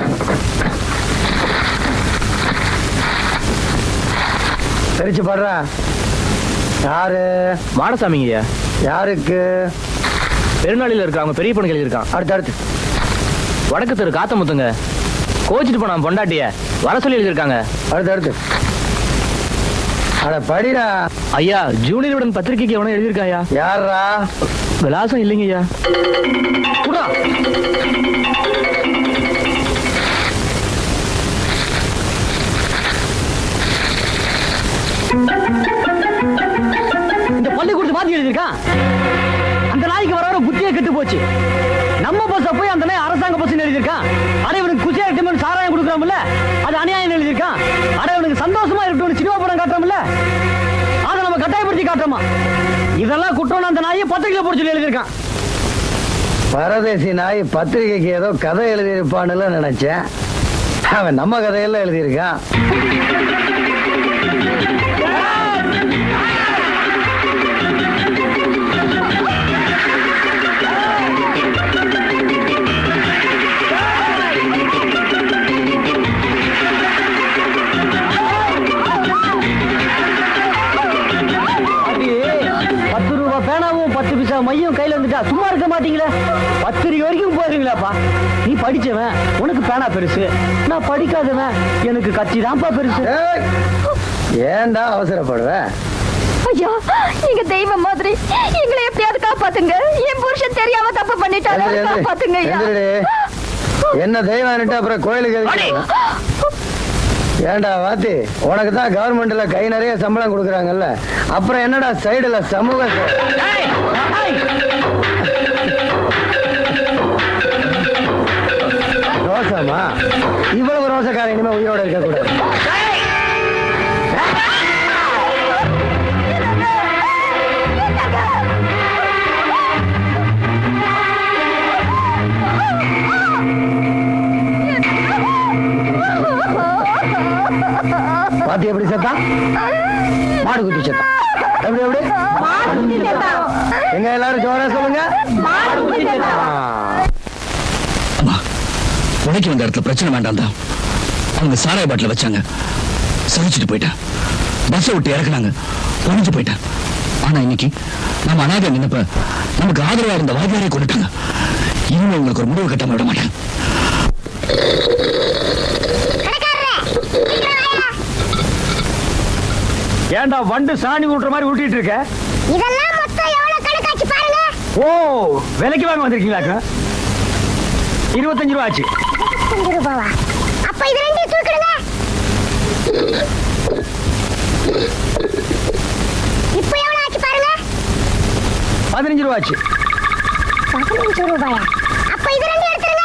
பிரிச்சு பாடுறா யாரு மாடசாமிங்க ஐயா யாருக்கு பெருநாளில இருக்க அவங்க பெரிய பொண்ணு எழுதியிருக்கான் அடுத்து அடுத்து வடக்கு தெரு காத்தமுத்துங்க கோச்சிட்டு போனான் பொண்டாட்டிய வர சொல்லி எழுதியிருக்காங்க அடுத்து அடுத்து அட படிடா ஐயா ஜூனியருடன் பத்திரிக்கைக்கு எவனோ எழுதியிருக்காயா யாரா விலாசம் இல்லைங்க ஐயா குடா இந்த பள்ளிக்கூடத்து மாத்தி எழுதியிருக்கான் அந்த நாய்க்கு வர வர புத்தியே கெட்டு போச்சு நம்ம பஸ்ஸ போய் அந்த நாய் அரசாங்க பஸ் எழுதியிருக்கான் அட இவனுக்கு குச்சியா இருக்கட்டும் சாராயம் கொடுக்குறோம்ல அது அநியாயம் எழுதியிருக்கான் அட இவனுக்கு சந்தோஷமா இருக்கட்டும் சினிமா படம் காட்டுறோம்ல அதை நம்ம கட்டாயப்படுத்தி காட்டுறோமா இதெல்லாம் குற்றம் அந்த நாயை பத்திரிகையில போட சொல்லி எழுதியிருக்கான் பரதேசி நாய் பத்திரிகைக்கு ஏதோ கதை எழுதியிருப்பான்னு நினைச்சேன் அவன் நம்ம கதையெல்லாம் எழுதியிருக்கான் அப்படியே பத்து ரூபா பேனாவும் பத்து பைசா மையம் கையில வந்துட்டா சும்மா இருக்க மாட்டீங்களே பத்திரிக்கை வரைக்கும் போயிருங்களாப்பா நீ படிச்சவன் உனக்கு பேனா பெருசு நான் படிக்காதவன் எனக்கு கட்சி தான்ப்பா பெருசு ஏய், ஏன்டா அவசரப்படுவ ஐயா நீங்க தெய்வம் மாதிரி எங்களை எப்படியாவது காப்பாத்துங்க என் புருஷன் தெரியாம தப்பு பண்ணிட்டாரு எந்திரி, எந்திரி. காப்பாத்துங்க ஐயா எந்திரிடி. என்ன தெய்வம்னுட்டு அப்புறம் கோயிலுக்கு எதுக்கு? ஏன்டா வாத்தி உனக்கு தான் கவர்மெண்ட்ல கை நிறைய சம்பளம் கொடுக்குறாங்கல்ல அப்புறம் என்னடா சைடுல சமூக சே- ரோசமா இவ்வளவு ரோசக்கார இனிமே உயிரோட இருக்க கூடாது பாத்தி எப்படி செத்தா மாடு குத்தி செத்தா எப்படி எப்படி எங்க எல்லாரும் ஜோரா சொல்லுங்க ஆ. உடைக்க வந்த இடத்துல பிரச்சனை வேண்டாம் தான் அவங்க சாராய பாட்டில வச்சாங்க சகிச்சுட்டு போயிட்டேன் பஸ்ஸை விட்டு இறக்குனாங்க உடைஞ்சு போயிட்டேன் ஆனா இன்னைக்கு நம்ம அனாதை நின்னப்ப நமக்கு ஆதரவா இருந்த வாத்தியாரை கொண்டுட்டாங்க இனிமே உங்களுக்கு ஒரு முடிவு கட்டாம விட மாட்டேன் ஏன்டா வண்டு சாணி ஊட்டுற மாதிரி ஊட்டிட்டு இருக்க இதெல்லாம் மொத்தம் எவ்வளவு கணக்காச்சு பாருங்க ஓ விலைக்கு வாங்க வந்திருக்கீங்களாக்கா இருபத்தஞ்சு ரூபா ஆச்சு அஞ்சு ரூபாவா அப்ப இது ரெண்டையும் தூக்கிடுங்க இப்போ எவ்வளவு ஆச்சு பாருங்க பதினஞ்சு ரூபா ஆச்சு பதினஞ்சு ரூபாயா அப்ப இது ரெண்டையும் எடுத்துருங்க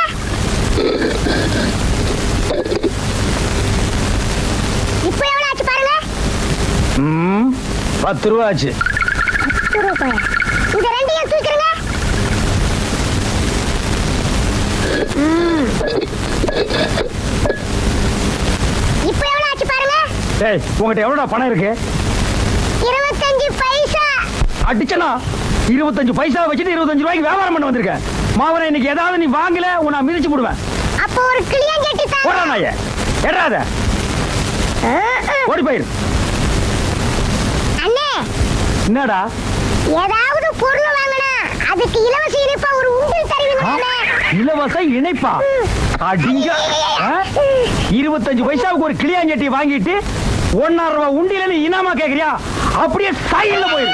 இப்போ எவ்வளவு ஆச்சு பாருங்க ம் பத்து ரூபா ஆச்சு பத்து ரூபாயா இந்த ரெண்டையும் தூக்கிடுங்க ம். இப்போ எவ்வளவு ஆச்சு பாருங்க டேய் உங்ககிட்ட எவ்வளோடா பணம் இருக்கு இருபத்தஞ்சு பைசா அடிச்சனா இருபத்தஞ்சு பைசா வச்சுட்டு இருபத்தஞ்சு ரூபாய்க்கு வியாபாரம் பண்ண வந்திருக்கேன் மாவன இன்னைக்கு ஏதாவது நீ வாங்கல உன்னை மிதிச்சு போடுவேன் அப்போ ஒரு கிளியஞ்சட்டி போடா நாய எடாத ஓடி போயிரு அண்ணே என்னடா ஏதாவது பொருள் வாங்கினா அதுக்கு இலவச இனிப்பா ஒரு உண்டில் தருவீங்க இலவச இணைப்பா அடிங்க ஆ? இருபத்தஞ்சு பைசாவுக்கு ஒரு கிளியாஞ்சட்டி வாங்கிட்டு ஒன்னாயிரம் ரூபாய் உண்டியில நீ இனாமா கேக்குறியா அப்படியே சைடுல போயிரு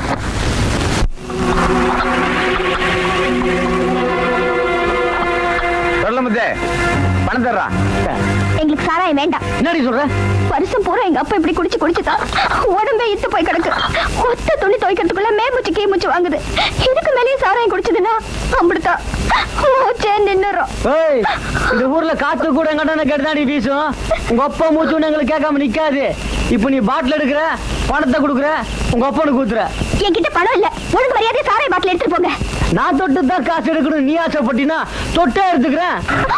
சொல்ல முத்தே பணம் தர்றான் எங்களுக்கு சாராயம் வேண்டாம் என்னடி சொல்ற வருஷம் பூரா எங்க அப்பா இப்படி குடிச்சு குடிச்சுதான் உடம்பே இத்து போய் கிடக்கு ஒத்த துணி துவைக்கிறதுக்குள்ள மேமுச்சு கீமுச்சு வாங்குது இதுக்கு மேலேயும் சாராயம் குடிச்சதுன்னா அப்படித்தான் மூச்சே நின்னுறோம் ஏய் இந்த ஊர்ல காத்து கூட எங்கடா கேட்டுதாடி வீசும் உங்க அப்பா மூச்சு ஒண்ணு எங்களுக்கு கேட்காம நிக்காது இப்ப நீ பாட்டில் எடுக்கிற பணத்தை கொடுக்குற உங்க அப்பனுக்கு ஊத்துற என்கிட்ட பணம் இல்ல ஒழுங்கு மரியாதை சாராய பாட்டில் எடுத்துட்டு போங்க நான் தொட்டு தான் காசு எடுக்கணும் நீ ஆசைப்பட்டினா தொட்டே எடுத்துக்கிறேன்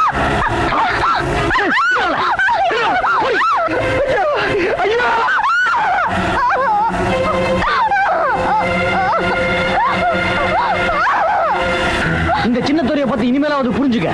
ஐயோ இந்த சின்ன துறையை பத்தி இனிமேலாவது புரிஞ்சுக்க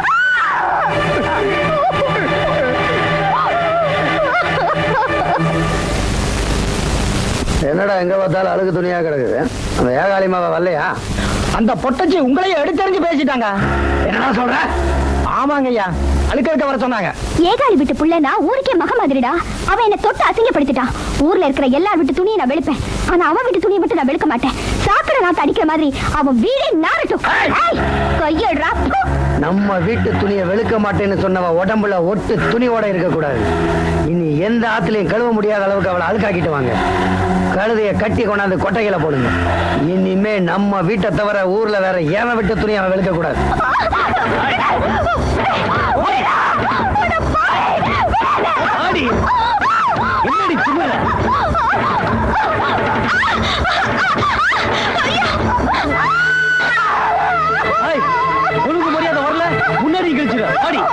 என்னடா எங்க பார்த்தாலும் அழுகு துணியா கிடக்குது அந்த ஏகாலி மாவ வரலையா அந்த பொட்டச்சி உங்களையும் எடுத்தறிஞ்சு பேசிட்டாங்க என்னடா சொல்ற ஆமாங்க ஐயா அழுக்க இருக்க வர சொன்னாங்க ஏகாலி விட்டு புள்ளனா ஊருக்கே மக மாதிரிடா அவன் என்ன தொட்டு அசிங்கப்படுத்திட்டான் ஊர்ல இருக்கிற எல்லார் வீட்டு துணியை நான் வெளுப்பேன் ஆனா அவன் வீட்டு துணியை மட்டும் நான் வெளுக்க மாட்டேன் சாக்கடை நாத்து அடிக்கிற மாதிரி அவன் வீடே நாரட்டும் ஏய், கையடுறா பு. நம்ம வீட்டு துணியை வெளுக்க மாட்டேன்னு சொன்னவ உடம்புல ஒட்டு துணியோட இருக்க கூடாது இனி எந்த ஆத்துலயும் கழுவ முடியாத அளவுக்கு அவளை அழுக்காக்கிட்டு வாங்க கழுதைய கட்டி கொண்டாந்து கொட்டைகளை போடுங்க இனிமே நம்ம வீட்டை தவிர ஊர்ல வேற ஏன் விட்டு துணியை அவன் வெளுக்க கூடாது ஆடி என்னடி திமிர ஏய், ஒழுங்கு மரியாதை வரல முன்னாடி கழிச்சிரு ஆடி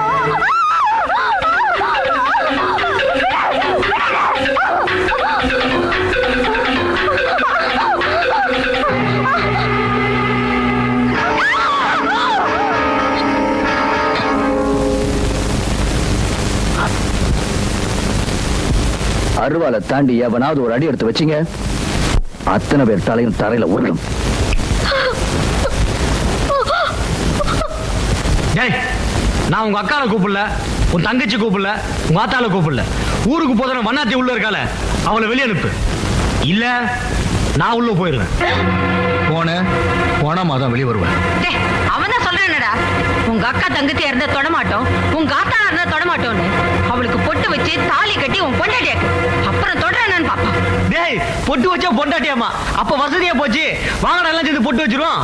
அருவாலை தாண்டி எவனாவது ஒரு அடி எடுத்து வச்சீங்க அத்தனை பேர் தலையும் தரையில உருளும் டேய் நான் உங்க அக்கால கூப்பிடல உன் தங்கச்சி கூப்பிடல உங்க ஆத்தால கூப்பிடல ஊருக்கு போதுன வண்ணாத்தி உள்ள இருக்கால அவளை வெளியே அனுப்பு இல்ல நான் உள்ள போயிருவேன் போன போனாமா தான் வெளியே வருவேன் டேய், அவன் தான் சொல்றானடா உங்க அக்கா தங்கச்சியா இருந்தா தொடமாட்டோம் உங்க ஆத்தா இருந்தா தொடமாட்டோம்னு அவளுக்கு பொட்டு வச்சு தாலி கட்டி உன் பொண்டாட்டியாக்கு அப்புறம் தொடறானு பாப்பா டேய் பொட்டு வச்சா பொண்டாட்டியாமா அப்ப வசதியா போச்சு வாங்கடா எல்லாம் சேர்ந்து பொட்டு வச்சிருவோம்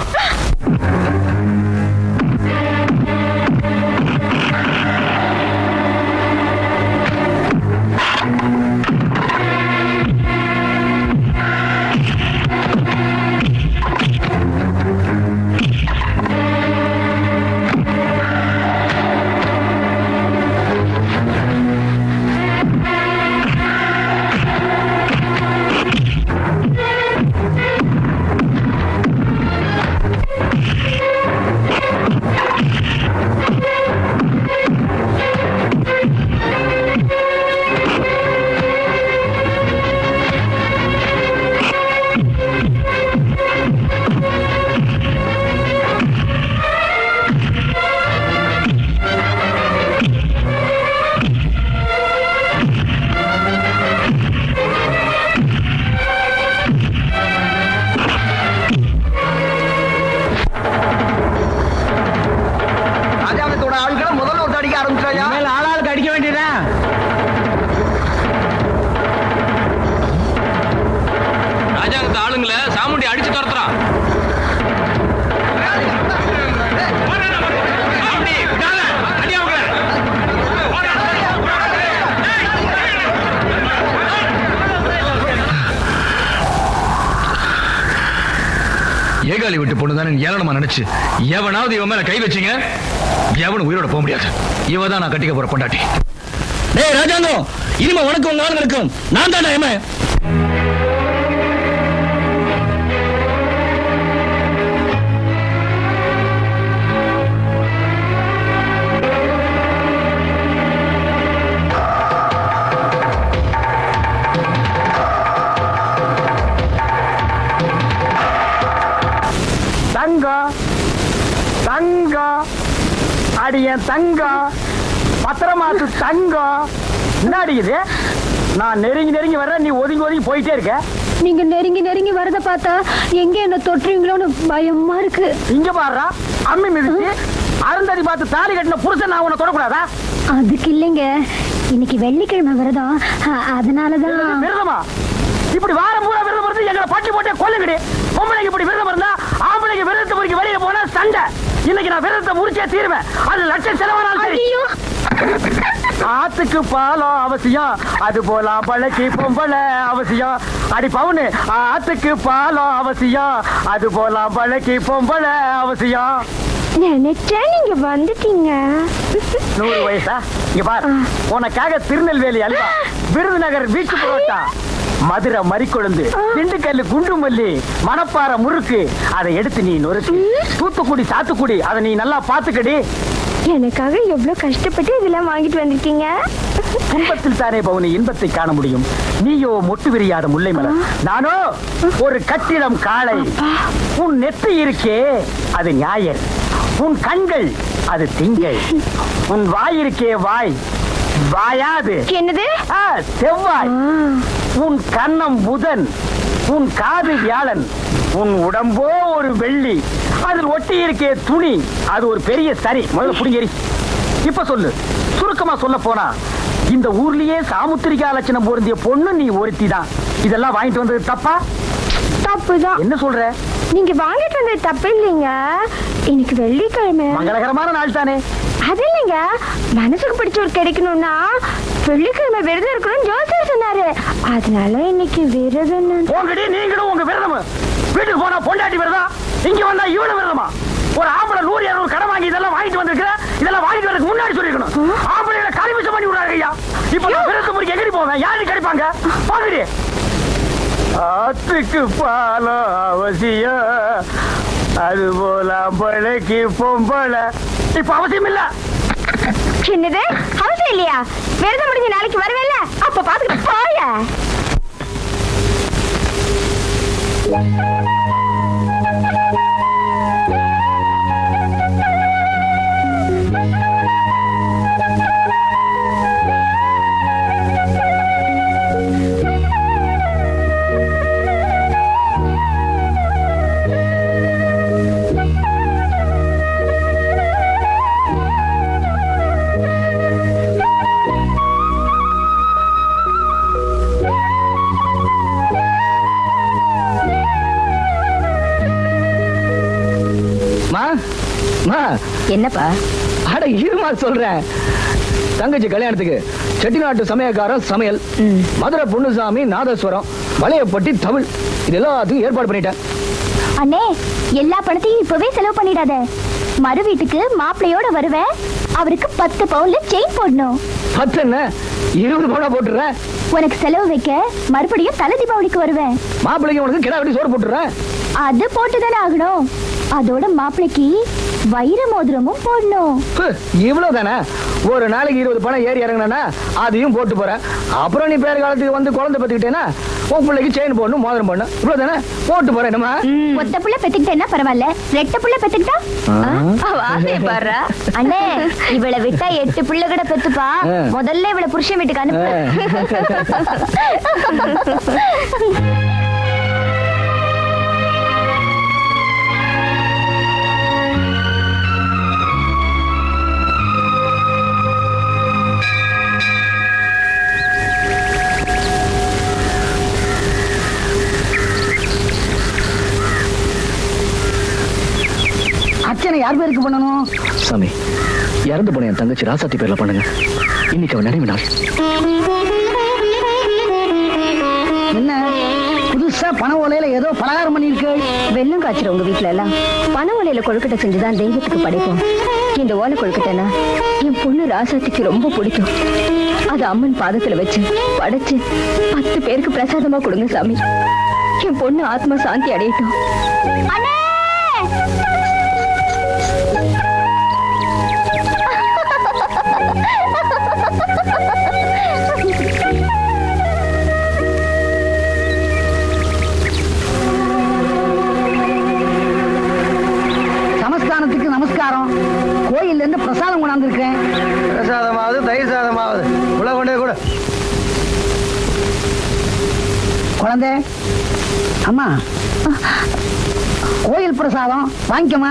ஆ ஈகாலி விட்டு பொண்ணு தானே ஏளனமா நினைச்சு எவனாவது இவன் மேல கை வச்சீங்க எவனும் உயிரோட போக முடியாது இவ தான் நான் கட்டிக்க போற பொண்டாட்டி டேய் ராஜாங்கம் இனிமே உனக்கு உங்க ஆளுங்களுக்கும் நான் தானே ஏமே தங்கம் தங்கம் அடியன் தங்கம் பத்திரமாத்து தங்கம் என்னடி இது நான் நெருங்கி நெருங்கி வர்றேன் நீ ஒதுங்கி ஒதுங்கி போயிட்டே இருக்க நீங்க நெருங்கி நெருங்கி வரத பார்த்தா எங்க என்ன தொற்றுவீங்களோன்னு பயமா இருக்கு இங்க பாடுறா அம்மி மிதிச்சு அருந்ததி பார்த்து தாலி கட்டின புருஷன் நான் உன்னை தொடக்கூடாதா அதுக்கு இல்லைங்க இன்னைக்கு வெள்ளிக்கிழமை விரதம் அ- அதனாலதான் விரதமா இப்படி வாரம் பூரா விரதம் இருந்து எங்களை பட்டி போட்டே கொல்லுங்கடி பொம்பளைக்கு இப்படி விரதம் இருந்தா ஆம்பளைக்கு விரதத்தை முறைக்கு வெளியே போனா சண்டை இன்னைக்கு நான் விரதத்தை முடிச்சே தீருவேன் அது லட்சம் செலவானாலும் சரி ஆத்துக்கு பாலம் அவசியம் அது போல பழக்கி பொம்பளை அவசியம் அடி பவுனு ஆத்துக்கு பாலம் அவசியம் அது போல பழக்கி பொம்பளை அவசியம் நினைச்சேன் நீங்க வந்துட்டீங்க நூறு வயசா இங்க பாரு உனக்காக திருநெல்வேலி அல்வா விருதுநகர் வீச்சு புரோட்டா மதுரை மறிக்கொழுந்து திண்டுக்கல் குண்டு மல்லி மணப்பாறை முறுக்கு அதை எடுத்து நீ நொறுக்கு தூத்துக்குடி சாத்துக்குடி அதை நீ நல்லா பாத்துக்கடி எனக்காக எவ்வளவு கஷ்டப்பட்டு இதெல்லாம் வாங்கிட்டு வந்திருக்கீங்க துன்பத்தில் தானே பவுனி இன்பத்தை காண முடியும் நீயோ மொட்டு விரியாத முல்லை மலர் நானோ ஒரு கட்டிடம் காளை உன் நெத்தி இருக்கே அது ஞாயர் உன் கண்கள் அது திங்கள் உன் வாய் இருக்கே வாய் வாயாது என்னது செவ்வாய் உன் கன்னம் புதன் உன் காது வியாழன் உன் உடம்போ ஒரு வெள்ளி அதில் ஒட்டி இருக்கே துணி அது ஒரு பெரிய சரி முதல்ல புடிங்கேரி இப்ப சொல்லு சுருக்கமா சொல்ல போனா இந்த ஊர்லயே சாமுத்திரிகா லட்சணம் பொருந்திய பொண்ணு நீ ஒருத்தி தான் இதெல்லாம் வாங்கிட்டு வந்தது தப்பா தப்புதான் என்ன சொல்ற நீங்க வாங்கிட்டு வந்தது தப்பு இல்லைங்க இன்னைக்கு வெள்ளிக்கிழமை மங்களகரமான நாள் தானே அது இல்லைங்க மனசுக்கு பிடிச்சவர் கிடைக்கணும்னா வெள்ளிக்கிழமை விரதம் இருக்கணும்னு ஜோசியர் சொன்னாரு அதனால இன்னைக்கு விரதம் உங்கடி நீங்களும் உங்க விரதம் வீட்டுக்கு போனா பொண்டாட்டி விரதம் இங்க வந்தா இவனு விரதமா ஒரு ஆம்பளை நூறு இருநூறு கடன் வாங்கி இதெல்லாம் வாங்கிட்டு வந்திருக்கிற இதெல்லாம் வாங்கிட்டு வரதுக்கு முன்னாடி சொல்லிருக்கணும் ஆம்பளைகளை கலிமிஷம் பண்ணி விடுறாங்க ஐயா இப்ப நான் விரதம் முடிக்க எங்கடி போவேன் யாரு கிடைப்பாங்க போங்கடி ஆத்துக்கு பாலம் அவசியம் அது போல பழைக்கு பொம்பளை இப்ப அவசியம் இல்ல என்னது அவசியம் இல்லையா விரதம் முடிஞ்ச நாளைக்கு வருவேல அப்ப பாத்துக்கிட்டு போய மா மா என்னப்பா அட இருமா சொல்றேன் தங்கச்சி கல்யாணத்துக்கு செட்டிநாட்டு சமயக்காரன் சமையல் மதுரை பொன்னுசாமி நாதஸ்வரம் வளையப்பட்டி தமிழ் இது எல்லாத்துக்கும் ஏற்பாடு பண்ணிட்டேன் அண்ணே எல்லா பணத்தையும் இப்பவே செலவு பண்ணிடாத மறு வீட்டுக்கு மாப்பிள்ளையோட வருவேன் அவருக்கு பத்து பவுன்ல செயின் போடணும் பத்து என்ன இருபது பவுனா போட்டுறேன் உனக்கு செலவு வைக்க மறுபடியும் தலை தீபாவளிக்கு வருவேன் மாப்பிள்ளைக்கு உனக்கு கிடா வெட்டி சோறு போட்டுறேன் அது போட்டுதானே ஆகணும் அதோட மாப்பிள்ளைக்கு வைர மோதிரமும் போடணும் இவ்வளவு தானே ஒரு நாளைக்கு இருபது பணம் ஏறி இறங்கினா அதையும் போட்டு போறேன் அப்புறம் நீ பேர் காலத்துக்கு வந்து குழந்தை பத்துக்கிட்டேன்னா உன் பிள்ளைக்கு செயின் போடணும் மோதிரம் போடணும் இவ்வளவு தானே போட்டு போறேன் என்னமா ஒத்த புள்ள பெத்துக்கிட்டேன்னா பரவாயில்ல ரெட்ட புள்ள பெத்துக்கிட்டா அவ ஆசைய பாருடா. அண்ணே இவளை விட்டா எட்டு புள்ள கூட பெத்துப்பா ஆ. முதல்ல இவளை புருஷன் வீட்டுக்கு அனுப்பு அர்ச்சனை யார் பேருக்கு பண்ணணும் சாமி இறந்து போன என் தங்கச்சி ராசாத்தி பேர்ல பண்ணுங்க இன்னைக்கு அவன் நினைவு நாள் என்ன புதுசா பண ஓலையில ஏதோ பலகாரம் பண்ணிருக்கு வெள்ளம் காய்ச்சற உங்க வீட்ல எல்லாம் பண ஓலையில கொழுக்கட்டை செஞ்சுதான் தெய்வத்துக்கு படைப்போம் இந்த ஓலை கொழுக்கட்டைனா என் பொண்ணு ராசாத்திக்கு ரொம்ப பிடிக்கும் அது அம்மன் பாதத்துல வச்சு படைச்சு பத்து பேருக்கு பிரசாதமா கொடுங்க சாமி என் பொண்ணு ஆத்மா சாந்தி அடையட்டும் சமஸ்தானத்துக்கு நமஸ்காரம் கோயில்ல இருந்து பிரசாதம் கொண்டாந்துருக்கேன் பிரசாதமாவது தயிர் சாதமாவது உள்ள கொண்டே கூட குழந்தை அம்மா கோயில் பிரசாதம் வாங்கிக்கம்மா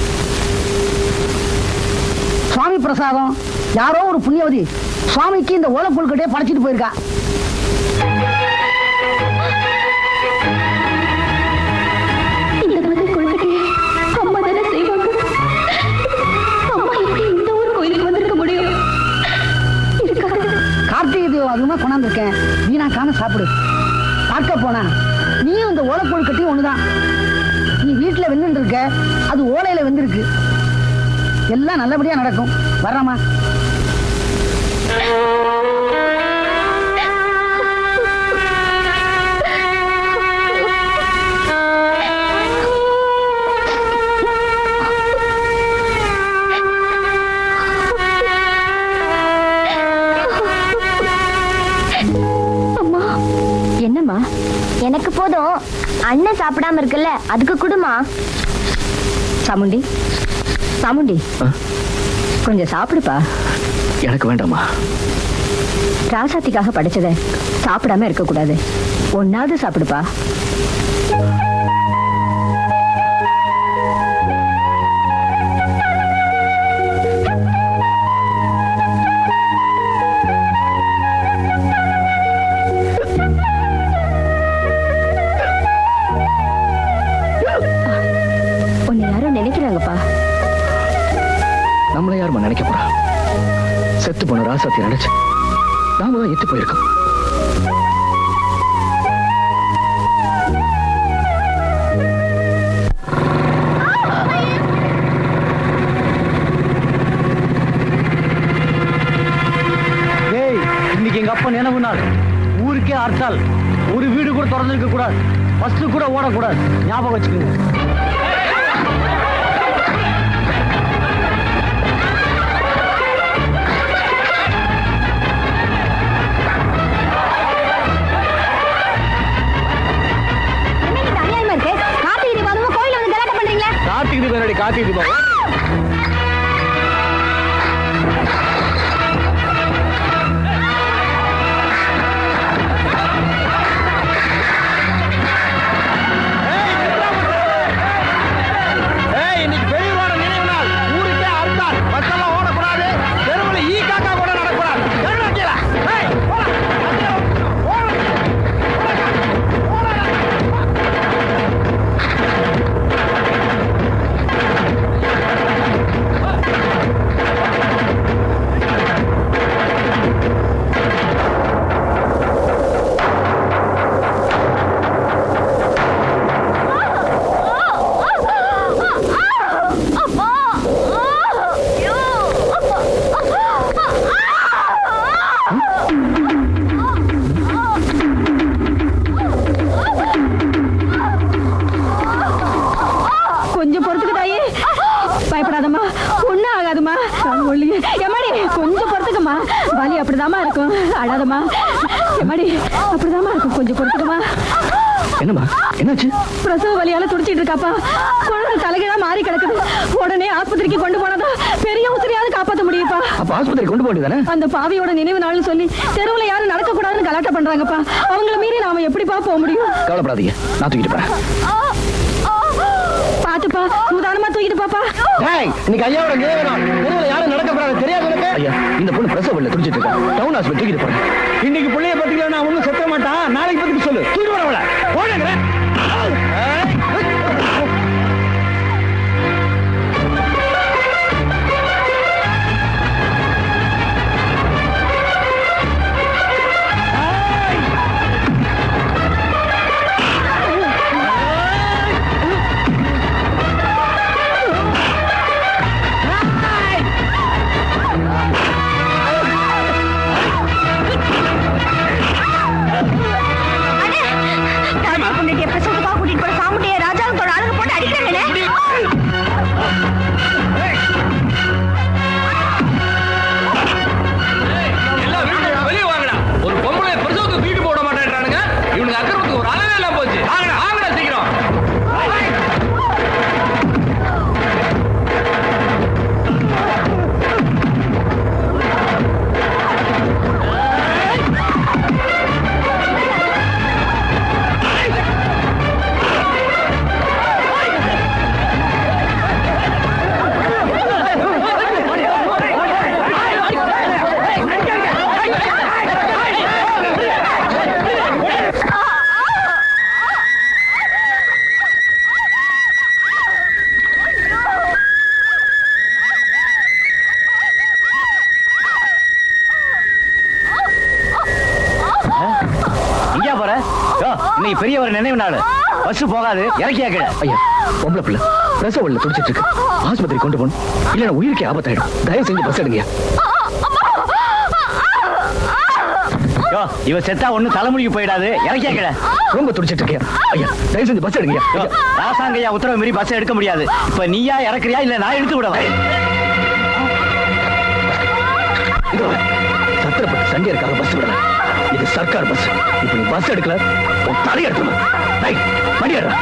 சுவாமி பிரசாதம் யாரோ ஒரு புண்ணியவதி சுவாமிக்கு இந்த ஓலை கொழுக்கட்டையை படைச்சிட்டு போயிருக்கா இந்த மாதிரி கொழுக்கட்டையை அம்மா தானே செய்வாங்க அம்மா எப்படி இந்த ஊர் கோயிலுக்கு வந்திருக்க முடியும் இதுக்காக கார்த்திகை தீபம் அதுவுமா கொண்டாந்துருக்கேன் வீணாக்காம சாப்பிடு பார்க்க போனா நீயும் இந்த ஓலை கொழுக்கட்டையும் ஒண்ணுதான் நீ வீட்டுல வெந்துட்டு இருக்க அது ஓலையில வெந்திருக்கு எல்லாம் நல்லபடியா நடக்கும் வர்றமா அம்மா என்னம்மா எனக்கு போதும் அண்ணன் சாப்பிடாம இருக்குல்ல அதுக்கு குடுமா சாமுண்டி சாமுண்டி கொஞ்சம் சாப்பிடுப்பா எனக்கு வேண்டாமா ராசாத்திக்காக படிச்சத சாப்பிடாம இருக்க கூடாது ஒன்னாவது சாப்பிடுப்பா உன்னை யாரும் நினைக்கிறாங்கப்பா நம்மள யாருமா நினைக்க போறா செத்து போன ராசாத்தி நினைச்சு நாம தான் எத்து போயிருக்கோம் ஏய் இன்னைக்கு எங்க அப்பா நினைவு நாள் ஊருக்கே ஹர்த்தால் ஒரு வீடு கூட திறந்திருக்க கூடாது பஸ் கூட ஓடக்கூடாது ஞாபகம் வச்சுக்கோங்க என்னைக்கு அநியாயமா இருக்கு கார்த்திகை தீபம் அதுவும் கோயில வந்து கலாட்டம் பண்றீங்களா கார்த்திகை தீபம் என்னடி கார்த்திகை தீபம் ஏய் இன்னைக்கு பெரியவாட நினைவு நாள் ஊருக்கே ஹர்த்தால் பஸ் எல்லாம் ஓடக்கூடாது தெருவில் ஈ காக்கா கூட நடக்கூடாது தெருவில் வைக்கல. ஏய், போடா. கொஞ்சம் பொறுத்துக்கு தாயே பயப்படாதம்மா ஒண்ணும் ஆகாதும்மா ஒல்லி எம்மாடி கொஞ்சம் பொறுத்துக்கம்மா வலி அப்படிதாம்மா இருக்கும் அழாதம்மா எம்மாடி அப்படிதாம்மா இருக்கும் கொஞ்சம் பொறுத்துக்கம்மா என்னம்மா என்னாச்சு பிரசவ வலியால துடிச்சிட்டு இருக்காப்பா குழந்தை தலைகீழா மாறி கிடக்குது உடனே ஆஸ்பத்திரிக்கு கொண்டு போனதா பெரிய உசிரியாவது காப்பாத்த முடியுப்பா அப்ப ஆஸ்பத்திரி கொண்டு போக வேண்டியதானே அந்த பாவியோட நினைவு நாள்னு சொல்லி தெருவுல யாரும் நடக்க கூடாதுன்னு கலாட்டம் பண்றாங்கப்பா அவங்கள மீறி நாம எப்படிப்பா போக முடியும் கவலைப்படாதீங்க நான் தூக்கிட்டு போறேன் பாத்துப்பா சூதானமா தூக்கிட்டு பாப்பா ஏய் இன்னைக்கு ஐயாவோட நினைவு நாள் தெருவில் யாரும் நடக்கப்படாது தெரியாது உனக்கு ஐயா இந்த பொண்ணு பிரசவ வழியில துடிச்சிட்டு இருக்கா டவுன் ஹாஸ்பிட்டல் தூக்கிட்டு போறேன் இன்னைக்கு பிள்ளைய பத்திக்கல நான் ஒண்ணும் செத்த மாட்டான் நாளைக்கு பத்திக்கு சொல்லு தூக்கிட்டு வரவள போனேங்கிறேன் ஆ ஒரு நினைவு நாள் பஸ் போகாது இறக்கியா கீழே ஐயா பொம்பளை பிள்ளை பிரசவ வழியில துடிச்சிட்டு இருக்கு ஆஸ்பத்திரி கொண்டு போகணும் இல்லைன்னா உயிருக்கே ஆபத்தாயிடும் தயவு செஞ்சு பஸ் எடுங்க யோ இவ செத்தா ஒண்ணு தலைமுடிக்கு போயிடாது இறக்கியா கீழே ரொம்ப துடிச்சிட்டு இருக்கியா ஐயா தயவு செஞ்சு பஸ் எடுங்க யோ, ராசாங்கையா உத்தரவு மீறி பஸ் எடுக்க முடியாது இப்ப நீயா இறக்குறியா இல்ல நான் எடுத்து விடவா இதோ சத்திரப்பட்டு சண்டியருக்காக பஸ் விடல இது சர்க்கார் பஸ் இப்ப நீ பஸ் எடுக்கல உன் தலை எடுத்துருவேன் ரைட் மணி ஏறா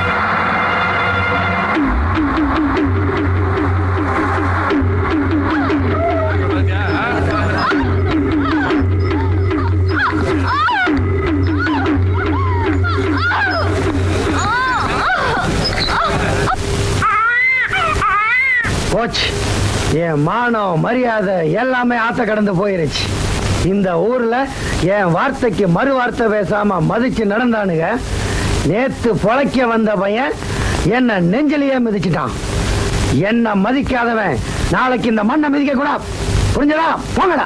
போச்சு என் மானம் மரியாதை எல்லாமே ஆத்த கடந்து போயிருச்சு இந்த ஊர்ல என் வார்த்தைக்கு மறு வார்த்தை பேசாம மதிச்சு நடந்தானுங்க நேத்து பொழைக்க வந்த பையன் என்ன நெஞ்சிலேயே மிதிச்சிட்டான் என்ன மதிக்காதவன் நாளைக்கு இந்த மண்ணை மிதிக்க கூட புரிஞ்சதா போங்கடா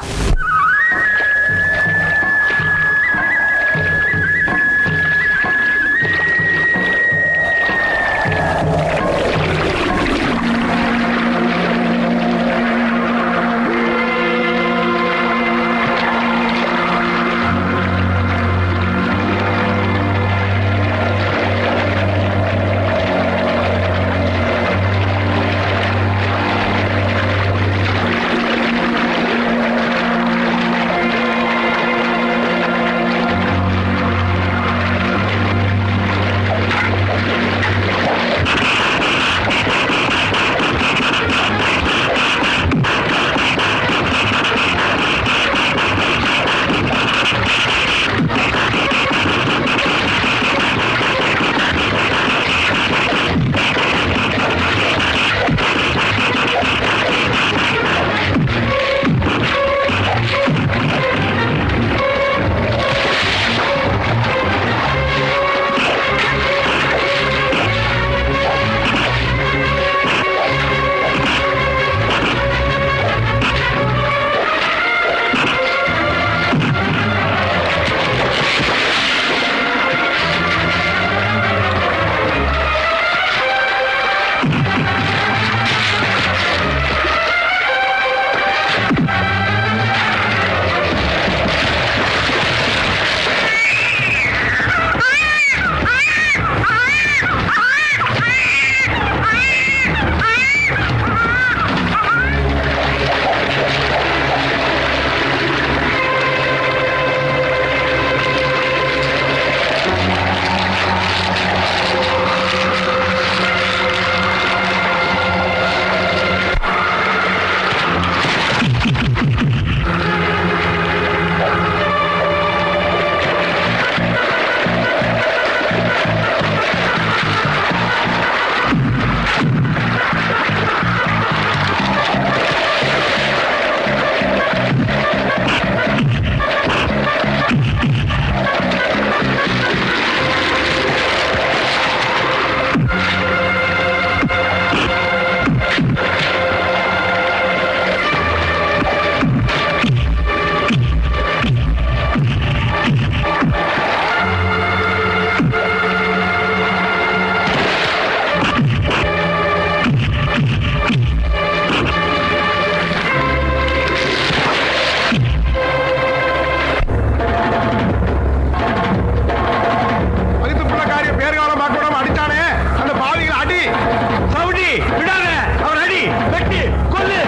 மதிப்பு பிள்ளைக்காரிய பேர்காலம் பார்க்க விடாம அடிச்சானே அந்த பாவிகளை அடி சவுடி விடாத அவன் அடி வெட்டி கொல்லு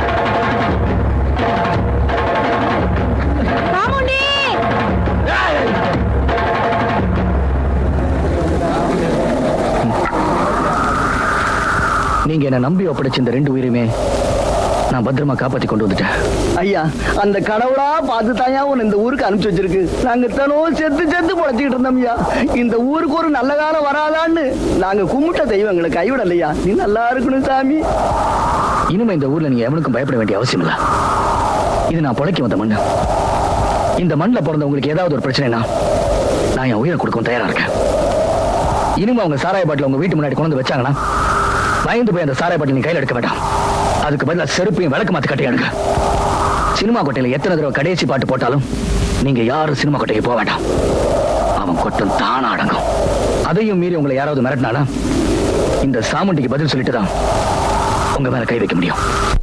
நீங்க என்ன நம்பி ஒப்படைச்ச இந்த ரெண்டு உயிருமே நான் பத்திரமா காப்பாத்தி கொண்டு வந்துட்டேன் ஐயா அந்த கடவுளா பார்த்து தாயா உன்னை இந்த ஊருக்கு அனுப்பிச்சு வச்சிருக்கு நாங்க தினம் செத்து செத்து பொழைச்சிக்கிட்டு இருந்தோம் ஐயா இந்த ஊருக்கு ஒரு நல்ல காலம் வராதான்னு நாங்க கும்பிட்ட தெய்வம் எங்களை கைவிடலையா நீ நல்லா இருக்கணும் சாமி இனிமே இந்த ஊர்ல நீங்க எவனுக்கும் பயப்பட வேண்டிய அவசியம் இல்ல இது நான் பொழைக்க வந்த மண்ணு இந்த மண்ணில் பிறந்தவங்களுக்கு ஏதாவது ஒரு பிரச்சனைனா நான் என் உயிரை கொடுக்கவும் தயாரா இருக்கேன் இனிமே அவங்க சாராய பாட்டில் உங்க வீட்டு முன்னாடி கொண்டு வந்து வச்சாங்கன்னா பயந்து போய் அந்த சாராய பாட்டில் நீ கையில் எடுக்க வேண்டாம் அதுக்கு பதிலாக செருப்பையும் விளக்கு மாத்தி கட்டி எடுங்க சினிமா கொட்டையில எத்தனை தடவை கடைசி பாட்டு போட்டாலும் நீங்க யாரும் சினிமா கொட்டைக்கு போக வேண்டாம் அவன் கொட்டும் தானா அடங்கும் அதையும் மீறி உங்களை யாராவது மிரட்டினானா இந்த சாமுண்டிக்கு பதில் சொல்லிட்டு தான் உங்க மேல கை வைக்க முடியும்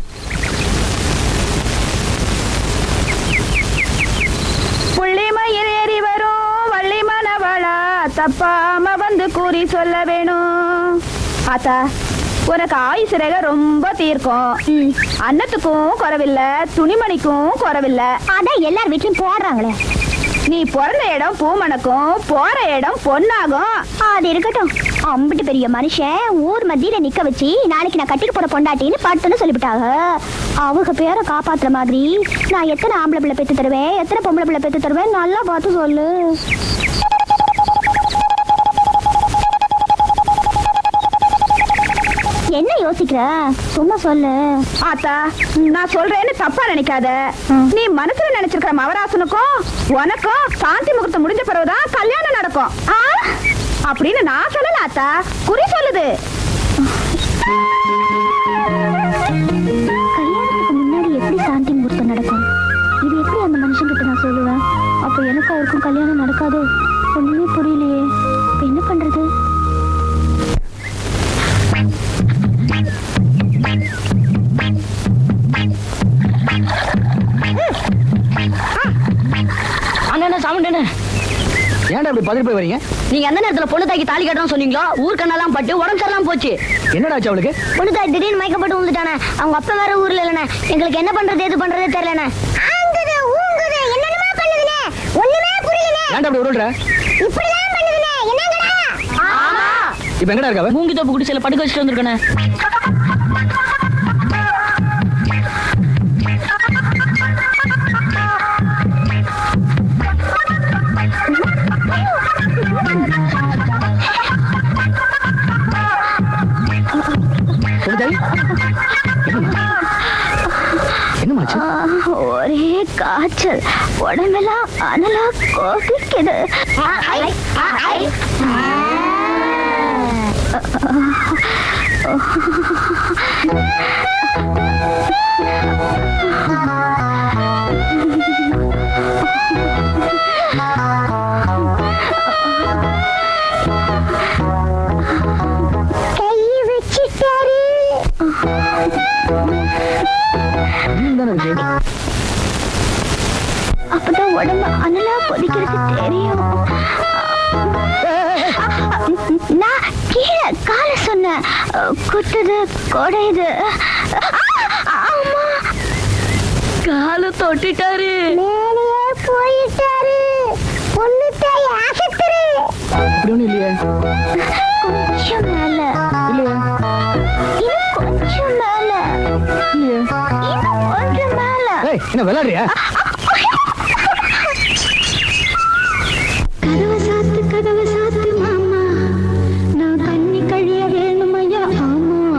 புள்ளிமயில் ஏறி வரும் வள்ளி மணவளா தப்பாம வந்து கூறி சொல்ல வேணும் ஆத்தா உனக்கு ஆயுசு ரேகை ரொம்ப தீர்க்கும் அன்னத்துக்கும் குறவில்ல துணிமணிக்கும் குறவில்ல அதான் எல்லார் வீட்லயும் போடுறாங்களே நீ பிறந்த இடம் பூமணக்கும் போற இடம் பொன்னாகும் அது இருக்கட்டும் அம்பிட்டு பெரிய மனுஷன் ஊர் மத்தியில நிக்க வச்சு நாளைக்கு நான் கட்டிட்டு போற பொண்டாட்டின்னு பட்டுன்னு சொல்லிவிட்டாங்க அவங்க பேரை காப்பாத்துற மாதிரி நான் எத்தனை ஆம்பளை பிள்ளை பெத்து தருவேன் எத்தனை பொம்பளை பிள்ளை பெத்து தருவேன் நல்லா பார்த்து சொல்லு என்ன யோசிக்கிற சும்மா சொல்லு ஆத்தா நான் சொல்றேன்னு தப்பா நினைக்காத நீ மனசுல நினைச்சிருக்கிற மவராசனுக்கும் உனக்கும் சாந்தி முகூர்த்தம் முடிஞ்ச பிறகுதான் கல்யாணம் நடக்கும் ஆ? அப்படின்னு நான் சொல்லல ஆத்தா குறி சொல்லுது கல்யாணத்துக்கு முன்னாடி எப்படி சாந்தி முகூர்த்தம் நடக்கும் இது எப்படி அந்த மனுஷன் கிட்ட நான் சொல்லுவேன் அப்ப எனக்கு அவருக்கும் கல்யாணம் நடக்காதோ ஒண்ணுமே புரியலையே இப்ப என்ன பண்றது அண்ணா சாமுண்டே ஏன்டா இப்படி பதறி போய் வரீங்க நீங்க எந்த நேரத்துல பொண்ணு தாக்கி தாலி கட்டணும் சொன்னீங்களோ ஊர்க்கண்ணெல்லாம் பட்டு உடம்பு சரியில்லாம போச்சு என்னடா ஆச்சு அவளுக்கு பொண்ணு தாய் திடீர்னு மயக்கப்பட்டு விழுந்துட்டானே அவங்க அப்பா வேற ஊர்ல இல்லனே எங்களுக்கு என்ன பண்றது எது பண்றதே தெரியலனே ஆங்குது ஊங்குது என்னென்னமா பண்ணுதுனே ஒண்ணுமே புரியல ஏன்டா அப்படி உருள்ற இப்படிலாம் பண்ணுதுனே என்னங்கடா ஆமா இப்ப எங்கடா இருக்காவ மூங்கி தோப்பு குடிசையில படுக்க வச்சுட்டு வந்திருக்கேன் என்னமாச்சு ஒரே காய்ச்சல் உடம்பெல்லாம் அனலா கோபிக்குது கை வச்சிட்டாரு அப்பதான் உடம்பு அனலா கொதிக்கிறது தெரியும் நான் கீழே கால சொன்னேன் குத்துது கொடையுது ஆமா கால தொட்டிட்டாரு மேலேயே போயிட்டாரு பொண்ணு தாய் ஆசத்துரு அப்படி ஒண்ணும் இல்லையே கொஞ்சம் மேல இல்லையே இன்னும் கொஞ்சம் மேல இல்லையே இன்னும் கொஞ்சம் மேல ஏய் என்ன விளையாடுறியா கதவை சாத்து கதவை சாத்து மாமா நான் கண்ணி கழிய வேணும் ஐயா ஆமா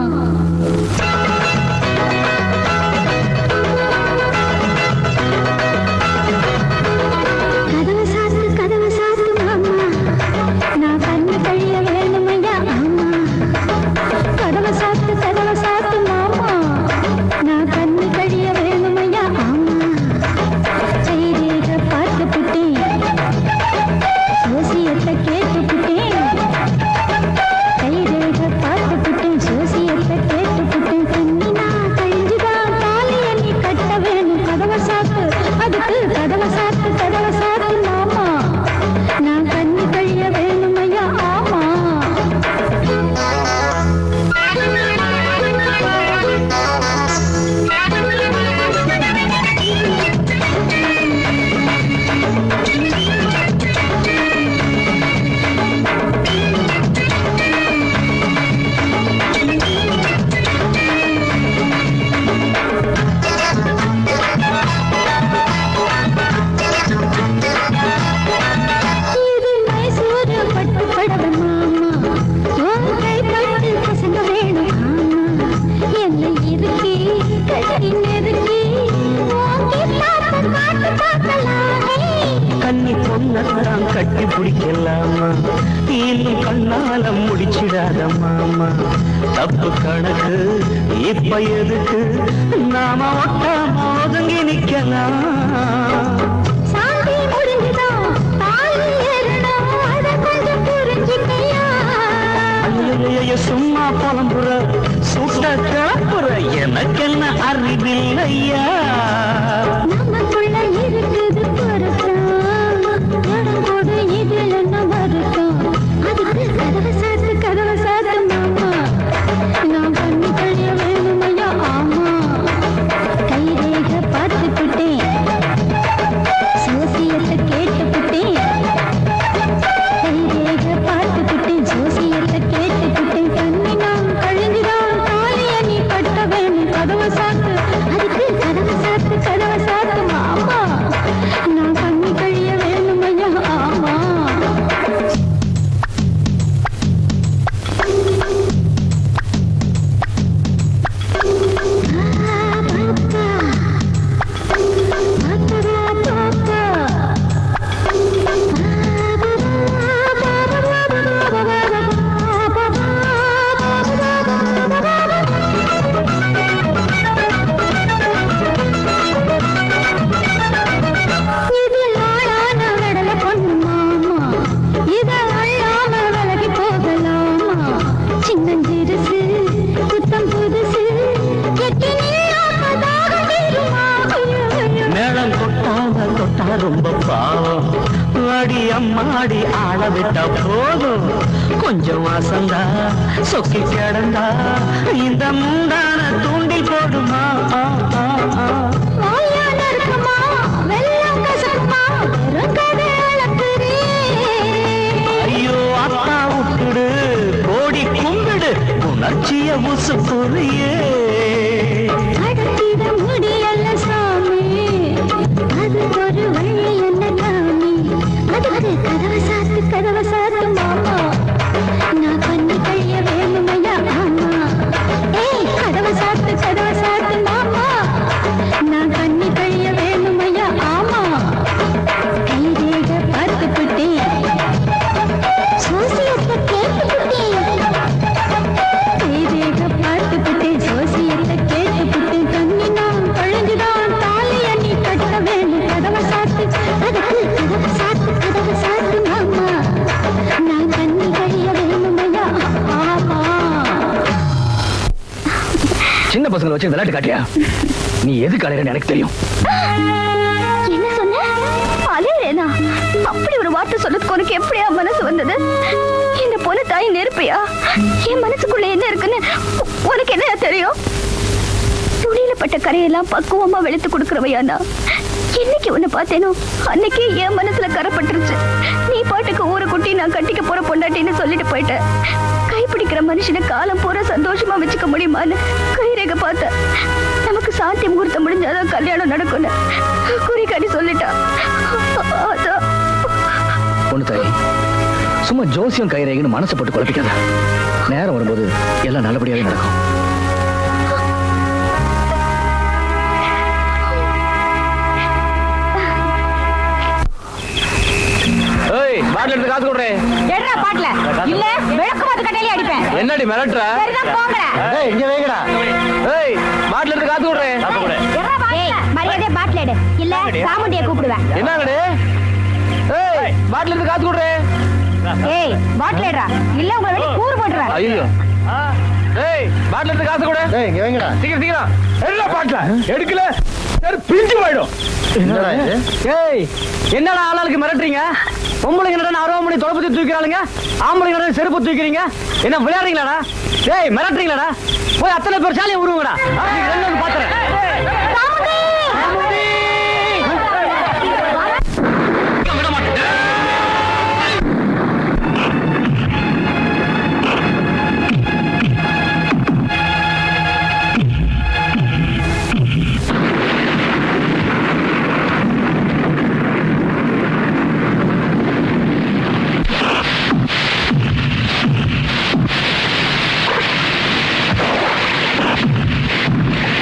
கதவை சாத்து கதவை சாத்து மாமா நான் கண்ணி கழிய வேணும் ஐயா ஆமா கதவை சாத்து கதவை சாத்து மாமா நான் கண்ணி கழிய வேணும் ஐயா ஆமா செய்திக பார்த்து புட்டேன் சோசியத்தை கேட்டுப்புட்டேன் கைரேக பார்த்துப்புட்டேன் சோசியத்தை கேட்டுப்புட்டேன் கண்ணினா கழிஞ்சுதான் தாலிய நீ கட்ட வேணும் கதவை சாத்து அதுக்கு கதவை சாத்து கதவை சாத்து மாமா நான் கண்ணி கழிய வேணும் ஐயா ஆமா இது மைசூரு பட்டு படவை மாமா உன் கைப்பட்டு பசங்க வேணும் ஆமா என்னை இருக்கி கட்டி நெருக்கி ஓங்கி பார்த்து காட்டு பார்க்கலாமே கன்னி பொண்ணத்தான் கட்டி பிடிக்கலாமா இன்னும் கண்ணால முடிச்சிடாத மாமா தப்பு கணக்கு இப்ப எதுக்கு நாம ஒட்டாம ஒதுங்கி நிக்கலாம் சாந்தி முடிஞ்சுதான் தாலி ஏறணும் அதை கொஞ்சம் புரிஞ்சுக்கையா ஐய சும்மா புலம்புற சுட்ட கிளப்புற எனக்கென்ன அறிவில்லையா நமக்குள்ள இருக்குது பொருத்தம் இடம் போடு இதில் என்ன வருத்தம் அதுக்கு கதவை சாத்து கதவை சாத்து மாமா நான் பண்ணி கழிய வேணுமையா ஆமா கை ரேக பார்த்துக்கிட்டேன் சோசியத்தை கேட்டுக்கிட்டேன் கை ரேக பார்த்துக்கிட்டேன் ஜோசியத்தை கேட்டுக்கிட்டேன் கண்ணி நான் கழிஞ்சுதான் தாலிய நீ கட்ட வேணும் கதவை சாத்து அதுக்கு கதவை சாத்து கதவை சாத்து மாமா நான் கண்ணி கழிய வேணுமையா ஆமா இது நாளான விடல பொண்ணு மாமா இத அள்ளாம விலகி போகலாமா சின்னஞ்சிறுசு புத்தம் புதுசு கெட்டி நில்லாமதாக தீருமா மேளம் கொட்டாம தொட்டா ரொம்ப பாவம் அடி அம்மாடி ஆள விட்டா போதும் கொஞ்சம் வாசந்தா சொக்கி கிடந்தா இந்த முந்தான தூண்டில் போடுமா ஆ, ஆ, ஆ. வாயான இருக்குமா வெள்ளம் கசக்குமா வெறும் கதை அளக்குறே ஐயோ அத்தா விட்டுடு கோடி கும்பிடு உணர்ச்சிய உசு புரியே அடக்கிட முடியல சாமி அதுக்கு ஒரு வழி என்ன காமி அதுக்கு கதவை சாத்து கதவை சாத்து மாமா நான் பண்ணி கழிய வேணுமையா ஆமா ஏய் கதவை சாத்து கதவை சாத்து மாமா நான் கண்ணி கழிய வேணுமையா ஆமா கை ரேக பார்த்துக்கிட்டேன் சோசியத்தை கேட்டுக்கிட்டேன் கைரேக பார்த்துக்கிட்டு ஜோசியத்தை கேட்டுக்கிட்டு கண்ணி நான் பழஞ்சுதான் தாலிய நீ கட்ட வேணும் கதவை சாத்து அதுக்கு கதவை சாத்து கதவை சாத்து மாமா நான் கண்ணி கழிய வேணுமையா ஆமா சின்ன பசங்களை வச்சு விளையாட்டு காட்டியா நீ எது கலைறன்னு எனக்கு தெரியும் என்ன சொன்ன அலையிறேனா அப்படி ஒரு வார்த்தை சொல்றதுக்கு உனக்கு எப்படியா மனசு வந்தது இந்த பொண்ணு தாய் நெருப்பியா என் மனசுக்குள்ள என்ன இருக்குன்னு உ- உனக்கு என்ன தெரியும் துணியில பட்ட கரையெல்லாம் பக்குவமா வெளுத்து கொடுக்கறவையானா என்னைக்கு உன்னை பார்த்தேனோ அன்னைக்கு என் மனசுல கரைப்பட்டுருச்சு நீ பாட்டுக்கு ஊரை குட்டி நான் கட்டிக்க போற பொண்டாட்டின்னு சொல்லிட்டு போயிட்டேன் கைப்பிடிக்கிற மனுஷனை காலம் பூரா சந்தோஷமா வச்சுக்க முடியுமான்னு கைரேக பார்த்தேன் நமக்கு சாந்தி முகூர்த்தம் முடிஞ்சாதான் கல்யாணம் நடக்கும்னு குறி காட்டி சொல்லிட்டா அதான் பொண்ணு தாய் சும்மா ஜோசியம் கைரேகன்னு மனசை போட்டு குழப்பிக்காத நேரம் வரும்போது எல்லாம் நல்லபடியாவே நடக்கும் ஏய் பாட்டில் எடுத்து காசு கொடுறேன் எடுறா பாட்டுல இல்ல விளக்கு மாத்து கட்டையிலே அடிப்பேன் என்னடி மிரட்டுற சரிதான் போங்கடா ஏய் இங்க வைங்கடா ஏய் பாட்டில் எடுத்து காசு கொடுறேன் ஏய் மரியாதை பாட்டில் எடு இல்ல சாமுண்டிய கூப்பிடுவேன் என்னங்கடி ஏய் பாட்டில் எடுத்து காசு கொடுறேன் ஏய் பாட்டில் எடுறா இல்ல உங்களை வெளிய கூறு போட்டுறேன் ஐயோ ஏய் பாட்டில் எடுத்து காசு கொடு ஏய் இங்க வைங்கடா சீக்கிரம் சீக்கிரம் என்ன பாட்டல எடுக்கல சரி பிஞ்சு போயிடும் என்னடா இது ஏய் என்னடா ஆளாளுக்கு மிரட்டுறீங்க பொம்பளைங்க என்னடா அறுபது தொலைபத்தி தூக்கிறாளுங்க ஆம்பளைங்க என்னடா செருப்பு தூக்கிறீங்க என்ன விளையாடுறீங்களாடா ஏய் மிரட்டுறீங்களாடா போய் அத்தனை பேர் சாலியை உருவுங்கடா ரெண்டு பாத்துறேன் ஆ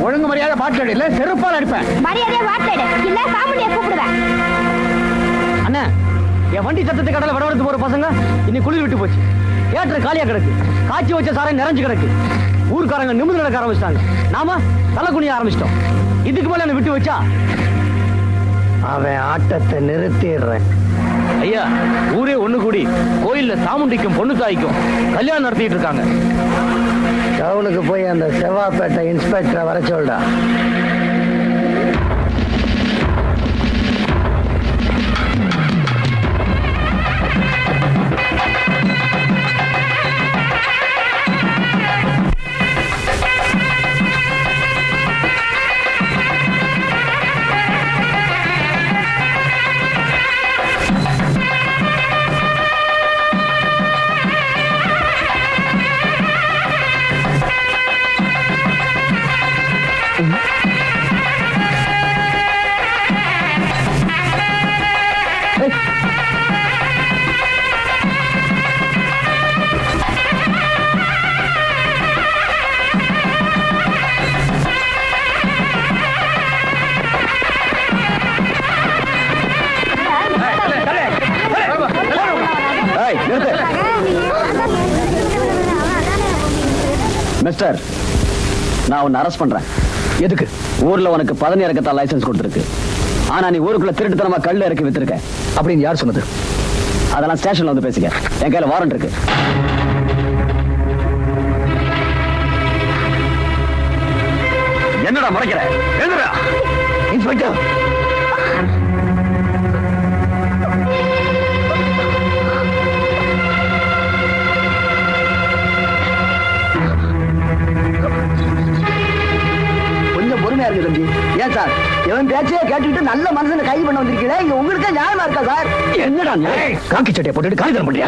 ஒழுங்கு மரியாதை பாட்டு இல்ல செருப்பால் அடிப்பேன் மரியாதையா வாட்டேடு இல்ல சாமுண்டிய கூப்பிடுவேன் அண்ணா என் வண்டி சத்தத்தை கடல விடவெடுத்து போற பசங்க இன்னைக்கு குளிர் விட்டு போச்சு தியேட்டர் காலியா கிடக்கு காய்ச்சி வச்ச சாரம் நிறைஞ்சு கிடக்கு ஊர்க்காரங்க நிமிந்து நடக்க ஆரம்பிச்சிட்டாங்க நாம தலை குனிய ஆரம்பிச்சிட்டோம் இதுக்கு மேல என்ன விட்டு வச்சா அவன் ஆட்டத்தை நிறுத்திடுறேன் ஐயா ஊரே ஒண்ணு கூடி கோயில்ல சாமுண்டிக்கும் பொண்ணு தாய்க்கும் கல்யாணம் நடத்திட்டு இருக்காங்க டவுனுக்கு போய் அந்த செவ்வாப்பேட்டை இன்ஸ்பெக்டரை வர சொல்டா ஏய், நிறுத்து. மிஸ்டர் நான் உன்னை அரெஸ்ட் பண்றேன் எதுக்கு ஊர்ல உனக்கு பதனி இறக்கத்தான் லைசென்ஸ் கொடுத்துருக்கு ஆனா நீ ஊருக்குள்ள திருட்டுத்தனமா கல் இறக்கி வித்திருக்க அப்படின்னு யார் சொன்னது அதெல்லாம் ஸ்டேஷன்ல வந்து பேசிக்க என் கையில வாரண்ட் இருக்கு என்னடா மறைக்கிற எழுதுடா இன்ஸ்பெக்டர் கொஞ்சம் பொறுமையா இருக்கு தம்பி ஏன் சார் இவன் பேச்சையே கேட்டுக்கிட்டு நல்ல மனுஷனை கைது பண்ண வந்திருக்கீங்களே இங்க உங்களுக்கே நியாயமா இருக்கா சார் என்னடா நீ? காக்கி சட்டையை போட்டுட்டு காகிதம் பண்றியா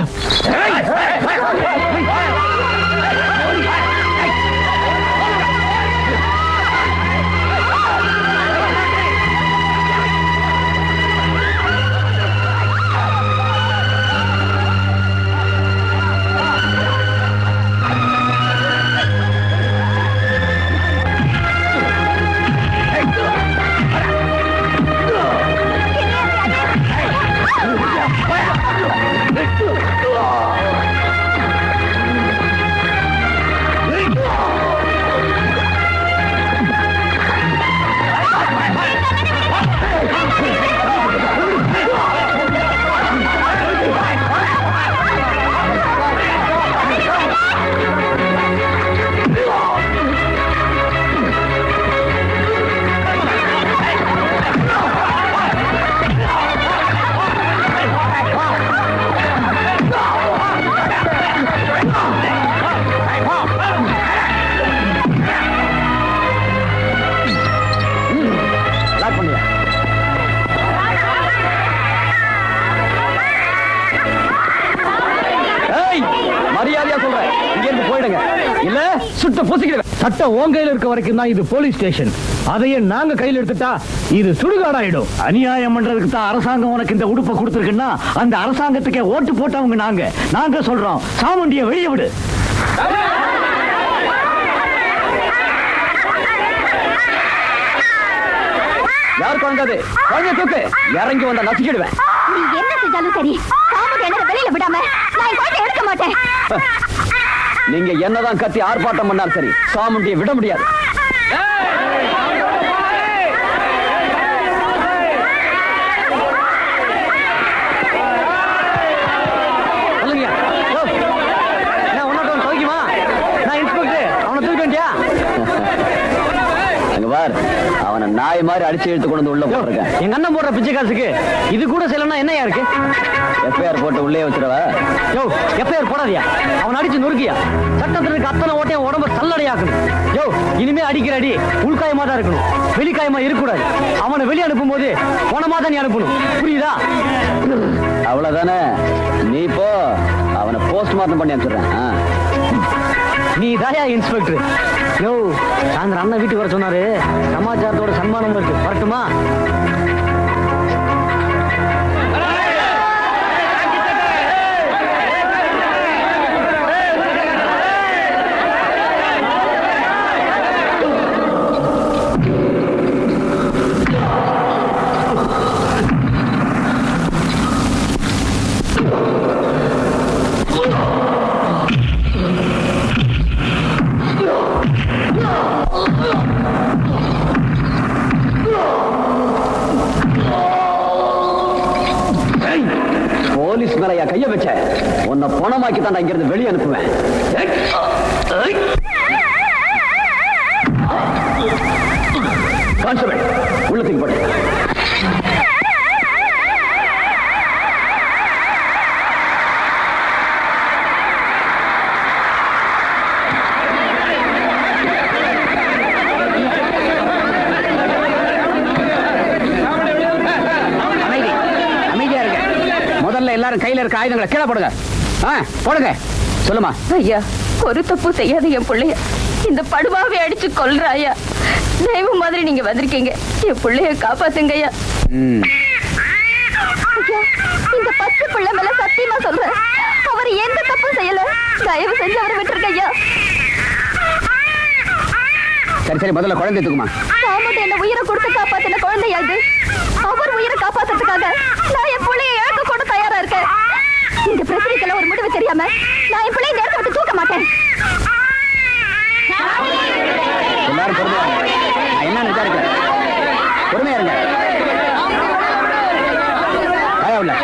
லாக் பண்ணுங்க ஏய் மரியாதையா சொல்றேன் இங்க இருந்து போயிடுங்க இல்ல சுட்ட பொசிக்கிறேன் சட்டம் உன் கையில இருக்க வரைக்கும் தான் இது போலீஸ் ஸ்டேஷன் அதையே நாங்க கையில எடுத்துட்டா இது சுடுகாடாயிடும் அநியாயம் பண்றதுக்கு தான் அரசாங்கம் உனக்கு இந்த உடுப்பை கொடுத்துருக்குன்னா அந்த அரசாங்கத்துக்கே ஓட்டு போட்டவங்க நாங்க நாங்க சொல்றோம் சாமுண்டிய வெளியே விடு யார் குழந்தாது குழந்தைய தூக்கு இறங்கி வந்தா நசுக்கிடுவேன் நீ என்ன செஞ்சாலும் சரி சாமுண்டி என்ன வெளியில விடாம நான் என் குழந்தை எடுக்க மாட்டேன் நீங்க என்னதான் கத்தி ஆர்ப்பாட்டம் பண்ணாலும் சரி சாமுண்டியை விட முடியாது சொல்லுங்க ஓ, என்ன ஒன்னாட்டம் துவைக்குமா நான் இன்ஸ்பெக்டர் அவனை தூக்கி வேண்டியா அங்க பார் அவனை நாய் மாதிரி அடிச்சு இழுத்து கொண்டு வந்து உள்ள போட்டிருக்கேன் எங்க அண்ணன் போடுற பிச்சை காசுக்கு இது கூட செய்யலன்னா என்னையா இருக்கு எஃப்ஐஆர் போட்டு உள்ளே வச்சிருவ யோ எஃப்ஐஆர் போடாதியா அவன் அடிச்சு நொறுக்கியா சட்டத்துல இருக்க அத்தனை ஓட்டையும் உடம்ப சல்லடையாக்கணும் யோ இனிமே அடிக்கிற அடி உள்காயமா தான் இருக்கணும் வெளிக்காயமா இருக்கக்கூடாது அவனை வெளியே அனுப்பும் போது உனமா தான் நீ அனுப்பணும் புரியுதா அவ்வளவுதானே நீ போ அவனை போஸ்ட்மார்ட்டம் பண்ணி அனுப்பிச்சிடுறேன் ஆ. நீ தாயா இன்ஸ்பெக்டர் யோ சாயந்தரம் அண்ணன் வீட்டுக்கு வர சொன்னாரு சமாச்சாரத்தோட சன்மானம் இருக்கு வரட்டுமா போலீஸ் மேல என் கைய வச்ச உன்னை பணமாக்கி தான் இங்கிருந்து வெளியே அனுப்புவேன் ஏய், ஏய். கான்ஸ்டபிள் உள்ளத்துக்கு போட்டு அமைதி அமைதியா இருங்க முதல்ல எல்லாரும் கையில இருக்க ஆயுதங்களை கீழே போடுங்க ஆ போடுங்க சொல்லுமா ஐயா ஒரு தப்பு செய்யாத என் பிள்ளைய இந்த படுவாவை அடிச்சு கொல்றாயா தெய்வம் மாதிரி நீங்க வந்திருக்கீங்க என் பிள்ளைய காப்பாத்துங்க ஐயா ம் ஐயா, இந்த பச்சை பிள்ளை மேல சத்தியமா சொல்றேன் அவர் எந்த தப்பும் செய்யல தயவு செஞ்சு அவரை விட்டுருக்க ஐயா சரி சரி முதல்ல குழந்தை தூக்குமா சாமுண்டி என்ன உயிரை கொடுத்து காப்பாத்தின குழந்தையா இது அவர் உயிரை காப்பாத்துறதுக்காக நான் என் பிள்ளைய இழக்க கூட தயாரா இருக்கேன் இந்த பிரச்சனைக்கெல்லாம் ஒரு முடிவு தெரியாம நான் என் பிள்ளைய நேரத்தை விட்டு தூக்க மாட்டேன் எல்லாரும் பொறுமையா இருங்க. நான் என்ன விசாரிக்கிறேன் பொறுமையா இருங்க பயம் இல்ல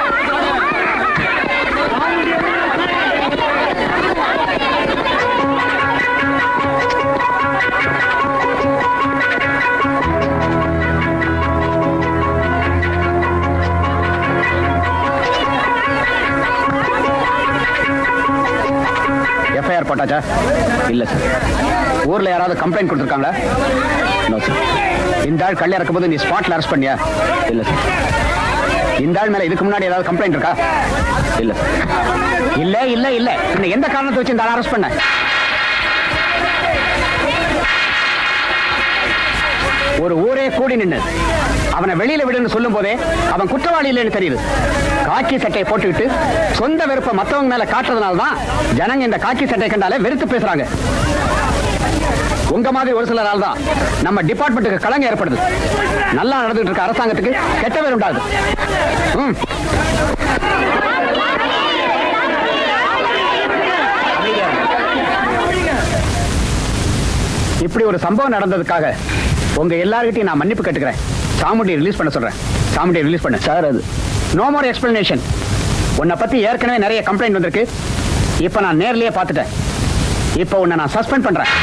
எஃப்ஐஆர் போட்டாச்சா இல்ல சார் ஊர்ல யாராவது கம்ப்ளைண்ட் கொடுத்துருக்காங்களா நோ சார் இந்த ஆள் கல்ல இறக்கும் போது நீ ஸ்பாட்ல அரெஸ்ட் பண்ணியா இல்ல சார் இந்த ஆள் மேல இதுக்கு முன்னாடி ஏதாவது கம்ப்ளைண்ட் இருக்கா இல்ல சார் இல்ல இல்ல இல்ல இன்னும் எந்த காரணத்தை வச்சு இந்த ஆள் அரெஸ்ட் பண்ண ஒரு ஊரே கூடி நின்னு அவனை வெளியில விடுன்னு சொல்லும் போதே அவன் குற்றவாளி இல்லைன்னு தெரியுது காக்கி சட்டையை போட்டுக்கிட்டு சொந்த வெறுப்பை மத்தவங்க மேல காட்டுறதுனால தான் ஜனங்க இந்த காக்கி சட்டை கண்டாலே வெறுத்து பேசுறாங்க உங்க மாதிரி ஒரு சிலரால் தான் நம்ம டிபார்ட்மெண்ட்டுக்கு கலங்க ஏற்படுது நல்லா நடந்துட்டு இருக்க அரசாங்கத்துக்கு கெட்ட பேர் உண்டாகுது ம். இப்படி ஒரு சம்பவம் நடந்ததுக்காக உங்க எல்லார்கிட்டையும் நான் மன்னிப்பு கேட்டுக்கிறேன் சாமுண்டி ரிலீஸ் பண்ண சொல்றேன் சாமுண்டி ரிலீஸ் பண்ண சார் அது நோ மோர் எக்ஸ்பிளனேஷன் உன்னை பத்தி ஏற்கனவே நிறைய கம்ப்ளைண்ட் வந்திருக்கு இப்ப நான் நேர்லயே பார்த்துட்டேன் இப்போ உன்னை நான் சஸ்பெண்ட் பண்றேன்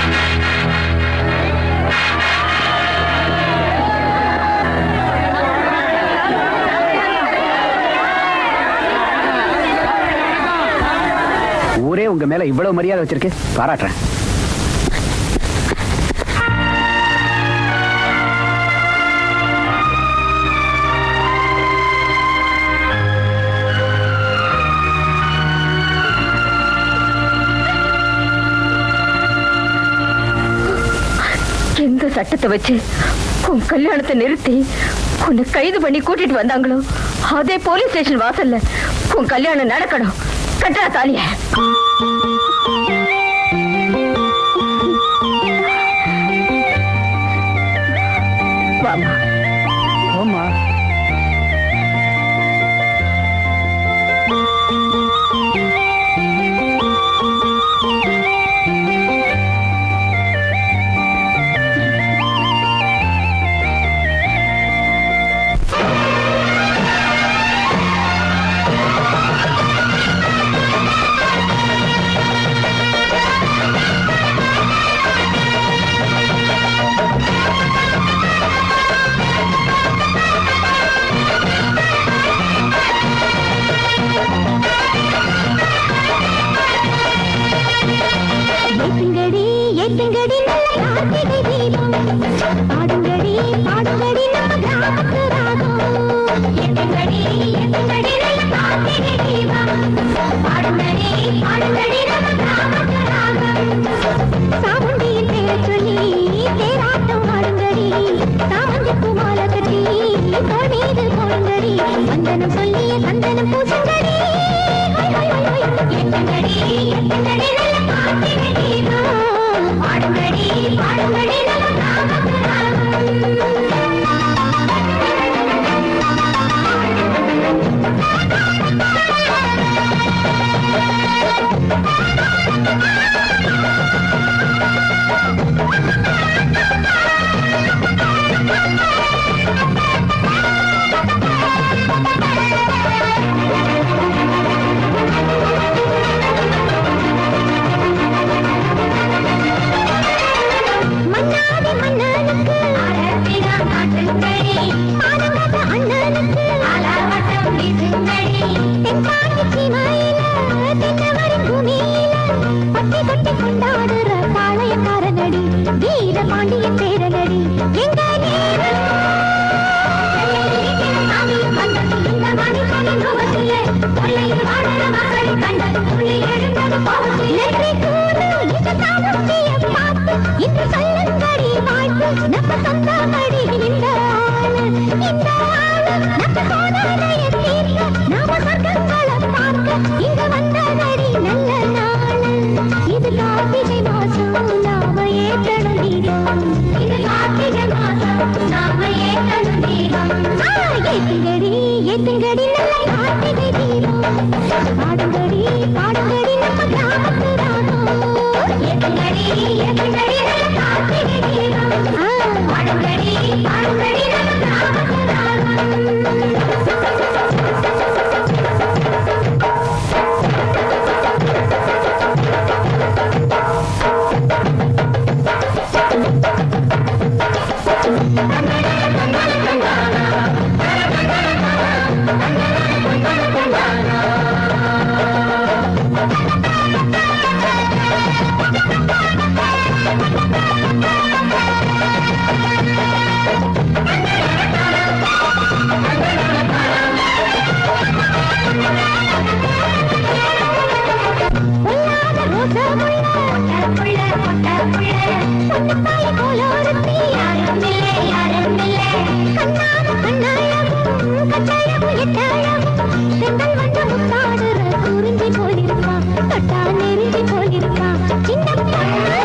ஊரே உங்க மேல இவ்வளவு மரியாதை வச்சிருக்கு பாராட்டுறேன் எந்த சட்டத்தை வச்சு உன் கல்யாணத்தை நிறுத்தி உன்னை கைது பண்ணி கூட்டிட்டு வந்தாங்களோ அதே போலீஸ் ஸ்டேஷன் வாசல்ல உன் கல்யாணம் நடக்கணும் கட்டா தாலிய வாமா ஆமா ஆ கண்டது துளி எழுந்தது பாவத்து நெற்றி கூடு இந்த தாமத்திய பார்த்து இன்று சொல்லுங்கடி வாழ்த்து நம்ம சொந்தமடி இந்த ஆளு இந்த ஆளு நம்ம சோதனைய தீர்க்க நாம சொர்க்கங்களை பார்க்க இங்க வந்ததடி நல்ல நாளு இது கார்த்திகை மாசம் நாம ஏற்றணும் தீபம் இது கார்த்திகை மாசம் நாம ஏற்றணும் தீபம் ஆ, ஏத்துங்கடி ஏத்துங்கடி நல்ல கார்த்திகை தீபம் பாடுங்கடி பாடுங்கடி நம்ம கிராமத்து ராகம் ஏத்துங்கடி ஏத்துங்கடி நல்ல கார்த்திகை தீபம் ஆ, பாடுங்கடி பாடுங்கடி நம்ம கிராமத்து ராகம் பொல்லாத ரோசமுள்ள பொட்டப்புள்ள, பொட்டப்புள்ள. பொண்ணுத்தாய் போல ஒருத்தி யாரும் இல்லை, யாரும் இல்லை. கண்ணான கண்ணழகும், கட்டழகும், எட்டழகும். செங்கல் வந்து முத்தாடுற குறிஞ்சி போலிருப்பா, தொட்டா நெருங்கி போலிருப்பா. சின்ன பொண்ணு.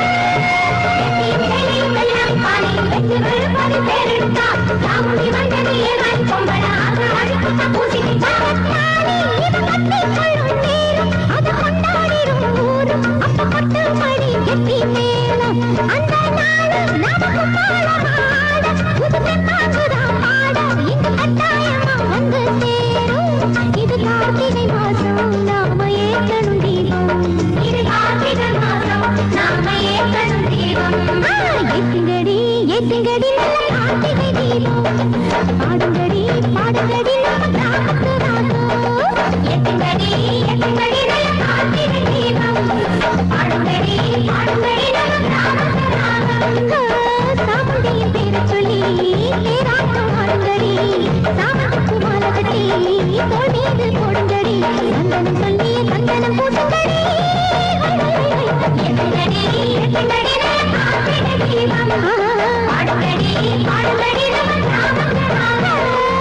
வெள்ளி வெள்ளம் பானை, வெற்றி விழுப்பது பேரெடுத்தா. சாமுண்டி வந்தது ஏகாய் பொம்பளை, ஆக அழுக்குத்த பூசிக்கிட்டா. தானே இவன் கத்திக் கொள்ளும் நேரம், அது கொண்டாடிடும் ஊரும். அப்ப கொட்டு மணி எட்டி மேளம். அந்த நாளு நமக்கு பாலமாட, புது தெம்மாங்குதான் பாட, இங்கு கட்டாயமா வந்து சேரும். இது கார்த்திகை மாசம் நாம ஏற்றணும் தீபம் இது கார்த்திகை மாசம் நாம ஏற்றணும் தீபம் ஆ, ஏத்துங்கடி ஏத்துங்கடி நல்ல கார்த்திகை தீபம் பாடுங்கடி பாடுங்கடி நம்ம கிராமத்து ராகம் ஏத்துங்கடி ஏத்துங்கடி நல்ல கார்த்திகை தீபம் பாடுங்கடி பாடுங்கடி நம்ம கிராமத்து ராகம் ஆ, சாமுண்டியின் பேரை சொல்லி பேராட்டம் ஆடுங்கடி சாமத்துக்கு மாலை கட்டி தோள் மீது போடுங்கடி சந்தனம் சொல்லிய சந்தனம் பூசுங்கடி எட்டுங்கடி எட்டுங்கடி நம்ம கார்த்திகை தீபம் பாடுங்கடி பாடுங்கடி நம்ம கிராமத்து ராகம்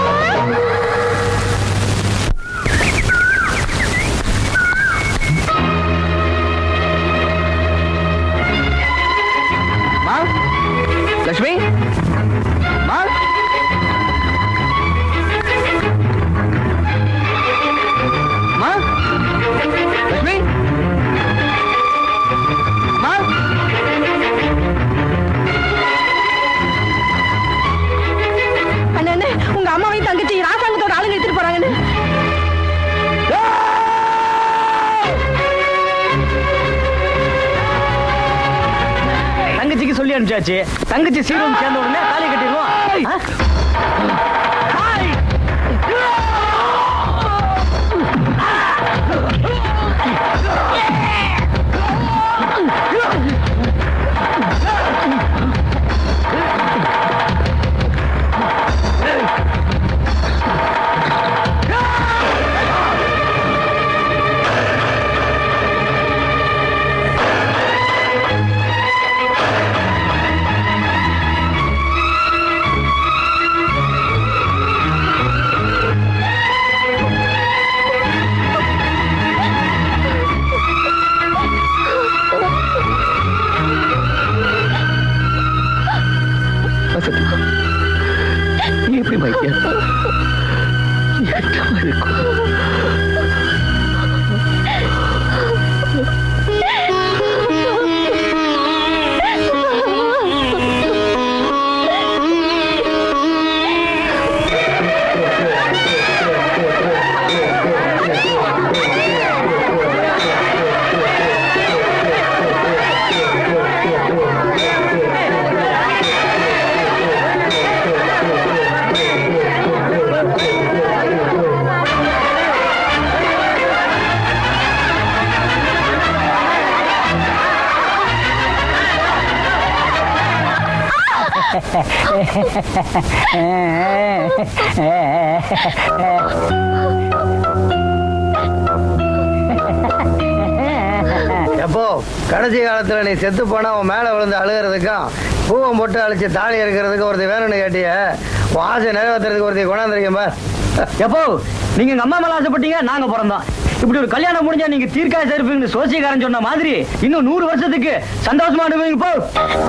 மா லட்சுமி மா மா லட்சுமி மா அண்ணே உங்க அம்மாவையும் தங்கச்சி ராசாங்கத்தோட ஆளுங்க எடுத்துட்டு போறாங்கன்னு தங்கச்சிக்கு சொல்லி அனுப்பிச்சாச்சு தங்கச்சி சீரும் சேர்ந்த உடனே தாலி கட்டிடுவோம் ஆ? வசதி நீ எப்படி மைக்கிய இருக்கும் கடைசி காலத்துல நீ செத்து போனா உன் மேல விழுந்து அழுகிறதுக்கும் பூவை போட்டு அழிச்சு தாலி இருக்கிறதுக்கு ஒருத்தி வேணும்னு கேட்டிய உன் ஆசை நிறைவேற்றுறதுக்கு ஒருத்தி கொண்டாந்துருக்கேன் பார் எப்போ நீங்க எங்க அம்மா மேல ஆசைப்பட்டீங்க நாங்க பிறந்தோம் இப்படி ஒரு கல்யாணம் முடிஞ்சா நீங்க தீர்க்காய இருப்பீங்கன்னு சோசியக்காரன் சொன்ன மாதிரி இன்னும் நூறு வருஷத்துக்கு சந்தோஷமா இருப்பீங்க போ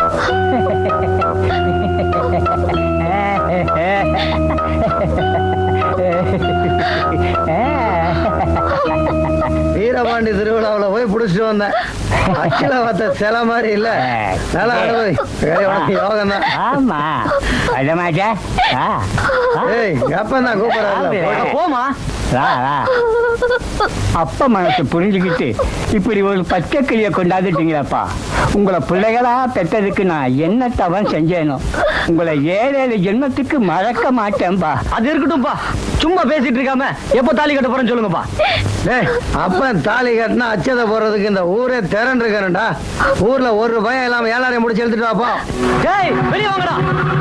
வீரபாண்டி திருவிழாவுல போய் புடிச்சிட்டு வந்தேன் அச்சில பார்த்த சில மாதிரி இல்ல நல்லா அனுபவி வேற உனக்கு யோகம் தான் ஆமா அடமாச்சா ஏய் அப்ப தான் கூப்பிடறாரு போமா வா வா அப்பா மனசு புரிஞ்சுக்கிட்டு இப்படி ஒரு பச்சை கிளிய கொண்டாந்துட்டீங்களப்பா உங்களை பிள்ளைகளா பெற்றதுக்கு நான் என்ன தவம் செஞ்சேனோ உங்களை ஏழு ஏழு ஜென்மத்துக்கு மறக்க மாட்டேன்பா அது இருக்கட்டும்பா சும்மா பேசிட்டு இருக்காம எப்போ தாலி கட்ட போறேன்னு சொல்லுங்கப்பா டேய் அப்பன் தாலி கட்டினா அச்சதை போடுறதுக்கு இந்த ஊரே திரண்டு இருக்கணும்டா ஊர்ல ஒரு ரூபாய் இல்லாம ஏழாயிரம் முடிச்சு எழுத்துட்டு வாப்பா டேய் வெளியே வாங்கடா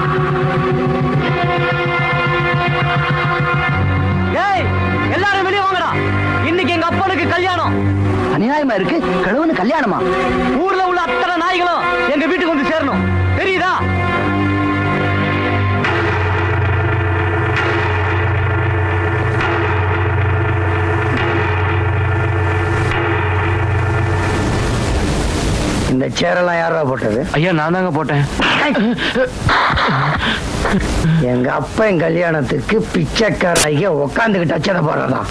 டேய் எல்லாரும் வெளியே வாங்கடா இன்னைக்கு எங்க அப்பனுக்கு கல்யாணம் அநியாயமா இருக்கு கழுவுன்னு கல்யாணமா ஊர்ல உள்ள அத்தனை நாய்களும் எங்க வீட்டுக்கு வந்து சேரணும் தெரியுதா இந்த சேரெல்லாம் யாரா போட்டது ஐயா நான் தாங்க போட்டேன் எங்க அப்பன் கல்யாணத்துக்கு பிச்சைக்காரைய உக்காந்துக்கிட்டு அச்சதை போடுறதா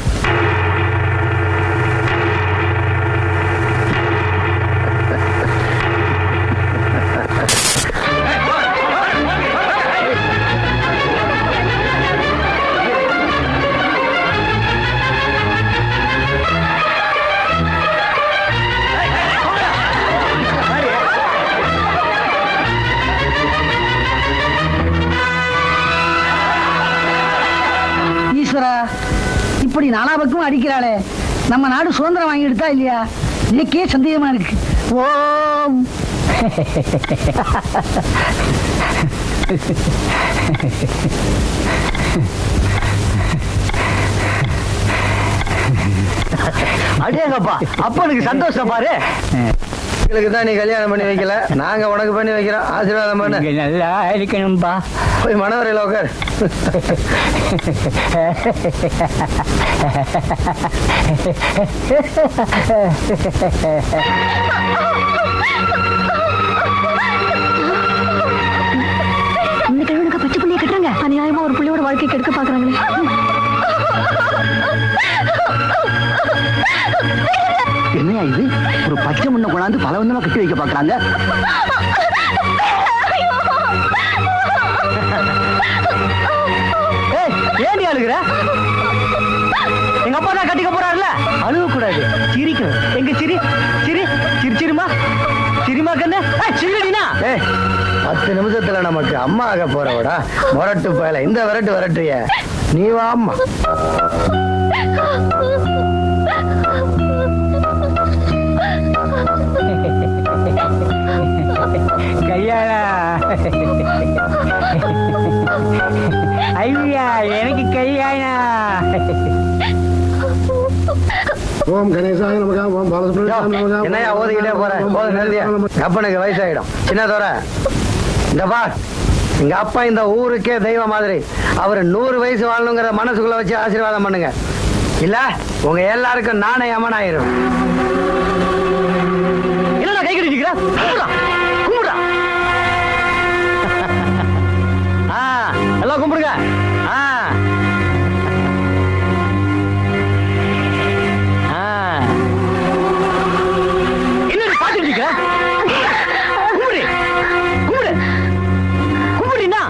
ஈஸ்வரா இப்படி நாலா பக்கமும் அடிக்கிறாளே நம்ம நாடு சுதந்திரம் வாங்கி எடுத்தா இல்லையா எனக்கே சந்தேகமா இருக்கு ஓம் அடேங்கப்பா அப்பனுக்கு சந்தோஷம் பாரு எங்களுக்கு தான் நீ கல்யாணம் பண்ணி வைக்கல நாங்க உனக்கு பண்ணி வைக்கிறோம் ஆசீர்வாதம் பண்ணு நீங்க நல்லா இருக்கணும்பா போய் மனவரையில் உட்கார் இந்த கிழவனுக்கு பச்சை புள்ளைய கட்டுறாங்க அநியாயமா ஒரு புள்ளையோட வாழ்க்கை கெடுக்க பாக்குறாங்களே என்னையா இது ஒரு பச்சை முன்ன கொண்டாந்து பல வந்தமா கட்டி வைக்க பாக்குறாங்க ஏய் ஏண்டி அழுகுற எங்க அப்பா தான் கட்டிக்க போறாருல அழுக கூடாது சிரிக்கணும் எங்க சிரி சிரி சிரி சிரிமா சிரிமா கண்ணு ஏய், சிரிடினா ஏய் பத்து நிமிஷத்துல நமக்கு அம்மா ஆக போறவடா முரட்டு பயல இந்த விரட்டு விரட்டுறிய நீ வா அம்மா கல்யாணம் ஐயா எனக்கு கல்யாணம் ஓம் கணேசாய நமகா ஓம் பாலசுப்ரமணியம் என்னையா ஓதிக்கிட்டே போற போதும் நிறுத்தியா அப்பனுக்கு வயசாயிடும் சின்ன தோற இந்த பார் எங்க அப்பா இந்த ஊருக்கே தெய்வம் மாதிரி அவர் நூறு வயசு வாழணுங்கிற மனசுக்குள்ள வச்சு ஆசீர்வாதம் பண்ணுங்க இல்ல உங்க எல்லாருக்கும் நானே அமன் ஆயிரும் என்னடா கை கட்டிக்கிற கும்பிடா கும்பிடா ஆ எல்லாம் கும்பிடுங்க ஆ ஆ. என்னடி பாத்துட்டு இருக்க கும்பிடு கும்பிடு கும்பிடுனா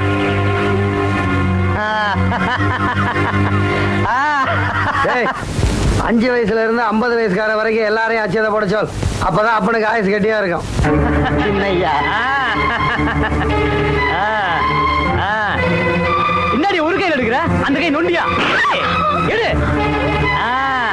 டேய், அஞ்சு வயசுல இருந்து ஐம்பது வயசுக்கார வரைக்கும் எல்லாரையும் அச்சதை போட சொல் அப்பதான் அப்பனுக்கு ஆயுசு கட்டியா இருக்கும் சின்னையா என்னடி ஒரு கையில் எடுக்கிற அந்த கை நொண்டியா ஏய், எடு ஆ.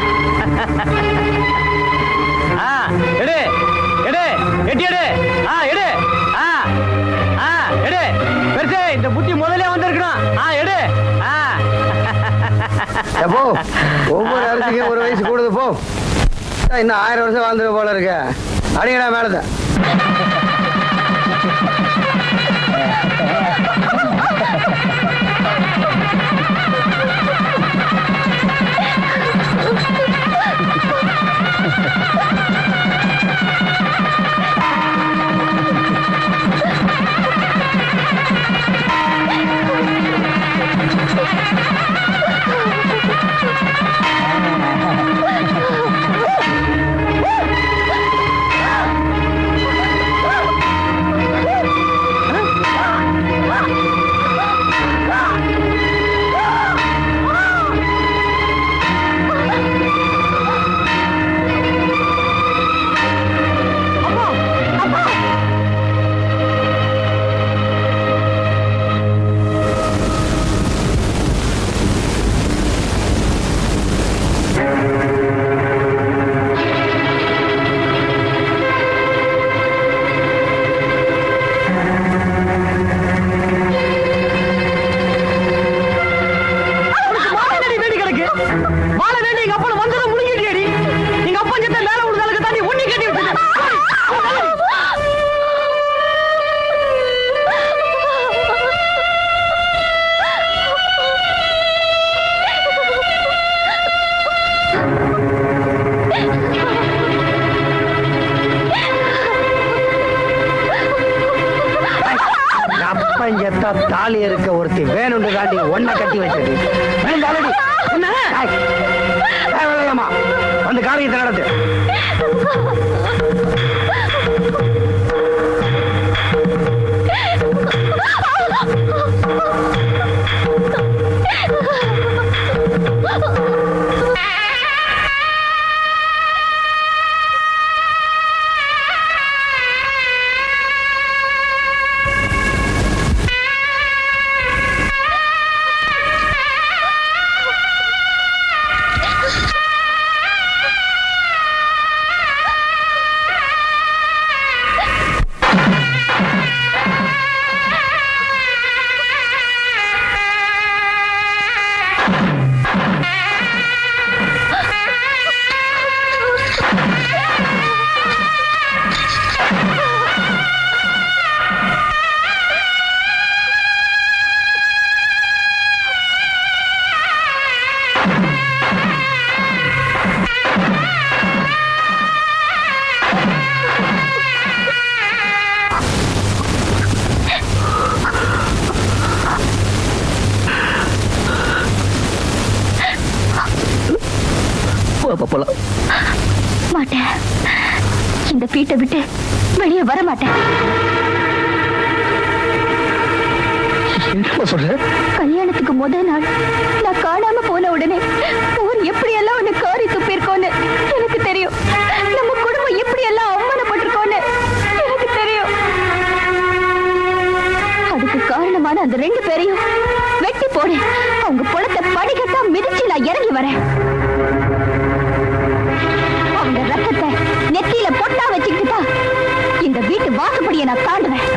ஆ, எடு எடு எட்டி எடு ஆ எடு ஆ ஆ எடு பெருசு இந்த புத்தி முதல்ல வந்திருக்கணும் ஆ எடு ஆ எப்போ ஒவ்வொரு அரிசிக்கும் ஒரு வயசு கூடுது போ இன்னும் ஆயிரம் வருஷம் வாழ்ந்துட்டு போல இருக்க அடிங்கடா மேலத மாலை நடி வேண்டி கிடக்கு மாலை வேண்டி எங்க அப்பா வந்ததை முடிஞ்சிட்டியடி எங்க அப்பா கிட்ட மேல விடுதலுக்கு தாண்டி ஒண்ணி கட்டி விட்டுட்டேன் அப்பன் செத்தா தாலி இருக்க ஒருத்தி வேணும்னு காட்டி ஒன்ன கட்டி வச்சது வேண்டாலடி என்ன ஏய், தேவையில்லையாம்மா. வந்து காரியத்தை நடத்து போலாம் மாட்டேன் இந்த வீட்டை விட்டு வெளியே வர மாட்டேன் என்ன சொல்ற கல்யாணத்துக்கு முதல் நாள் நான் காணாம போன உடனே ஊர் எப்படி எல்லாம் உன்னை காரி துப்பிருக்கோன்னு எனக்கு தெரியும் நம்ம குடும்பம் எப்படி எல்லாம் அவமானப்பட்டிருக்கோன்னு எனக்கு தெரியும் அதுக்கு காரணமான அந்த ரெண்டு பேரையும் வெட்டி போடு அவங்க புலத்தை படிக்கட்டா மிதிச்சு நான் இறங்கி வரேன் அவங்க ரத்தத்தை நெத்தியில பொட்டா வச்சுக்கிட்டு தான் இந்த வீட்டு வாசப்படியை நான் தாண்டுவேன்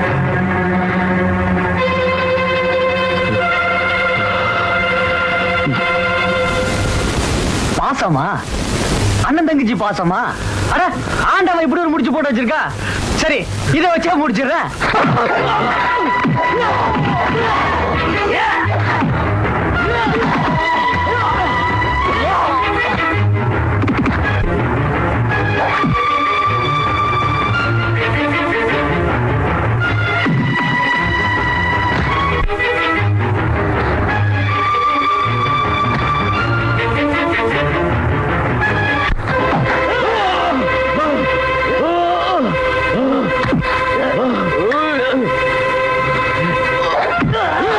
பாசமா அண்ணன் தங்கச்சி பாசமா அட ஆண்டவன் இப்படி ஒரு முடிச்சு போட்டு வச்சிருக்கா சரி இதை வச்சே முடிச்சிடுறேன் Oh!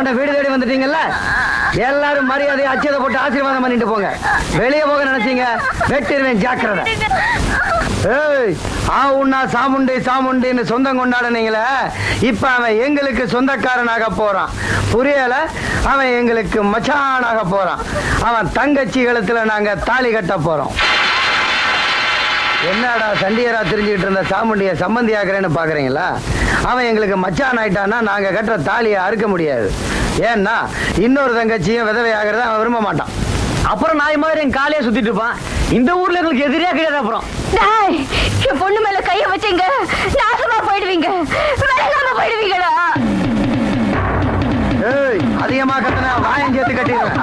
மாட்டேன் வீடு தேடி வந்துட்டீங்கல்ல எல்லாரும் மரியாதை அச்சதை போட்டு ஆசீர்வாதம் பண்ணிட்டு போங்க வெளியே போக நினைச்சீங்க வெட்டிடுவேன் ஜாக்கிரதை ஏய் ஆ உண்ணா சாமுண்டி சாமுண்டின்னு சொந்தம் கொண்டாடுனீங்களே இப்ப அவன் எங்களுக்கு சொந்தக்காரனாக போறான் புரியல அவன் எங்களுக்கு மச்சானாக போறான் அவன் தங்கச்சி கழுத்துல நாங்க தாலி கட்ட போறோம் என்னடா சண்டியரா தெரிஞ்சுக்கிட்டு இருந்த சாமுண்டிய சம்பந்தி ஆக்குறேன்னு பாக்குறீங்களா அவன் எங்களுக்கு மச்சான் ஆயிட்டான்னா நாங்க கட்டுற தாலியை அறுக்க முடியாது ஏன்னா இன்னொரு தங்கச்சியும் விதவை ஆகிறத அவன் விரும்ப மாட்டான் அப்புறம் நாய் மாதிரி என் காலையே சுத்திட்டு இருப்பான் இந்த ஊர்ல எங்களுக்கு எதிரியா கிடையாது அப்புறம் டேய், என் பொண்ணு மேல கைய வச்சீங்க நாசமா போயிடுவீங்க விலகாம போயிடுவீங்கடா ஏய் அதிகமா கத்துனா வாயம் சேர்த்து கட்டிடுவேன்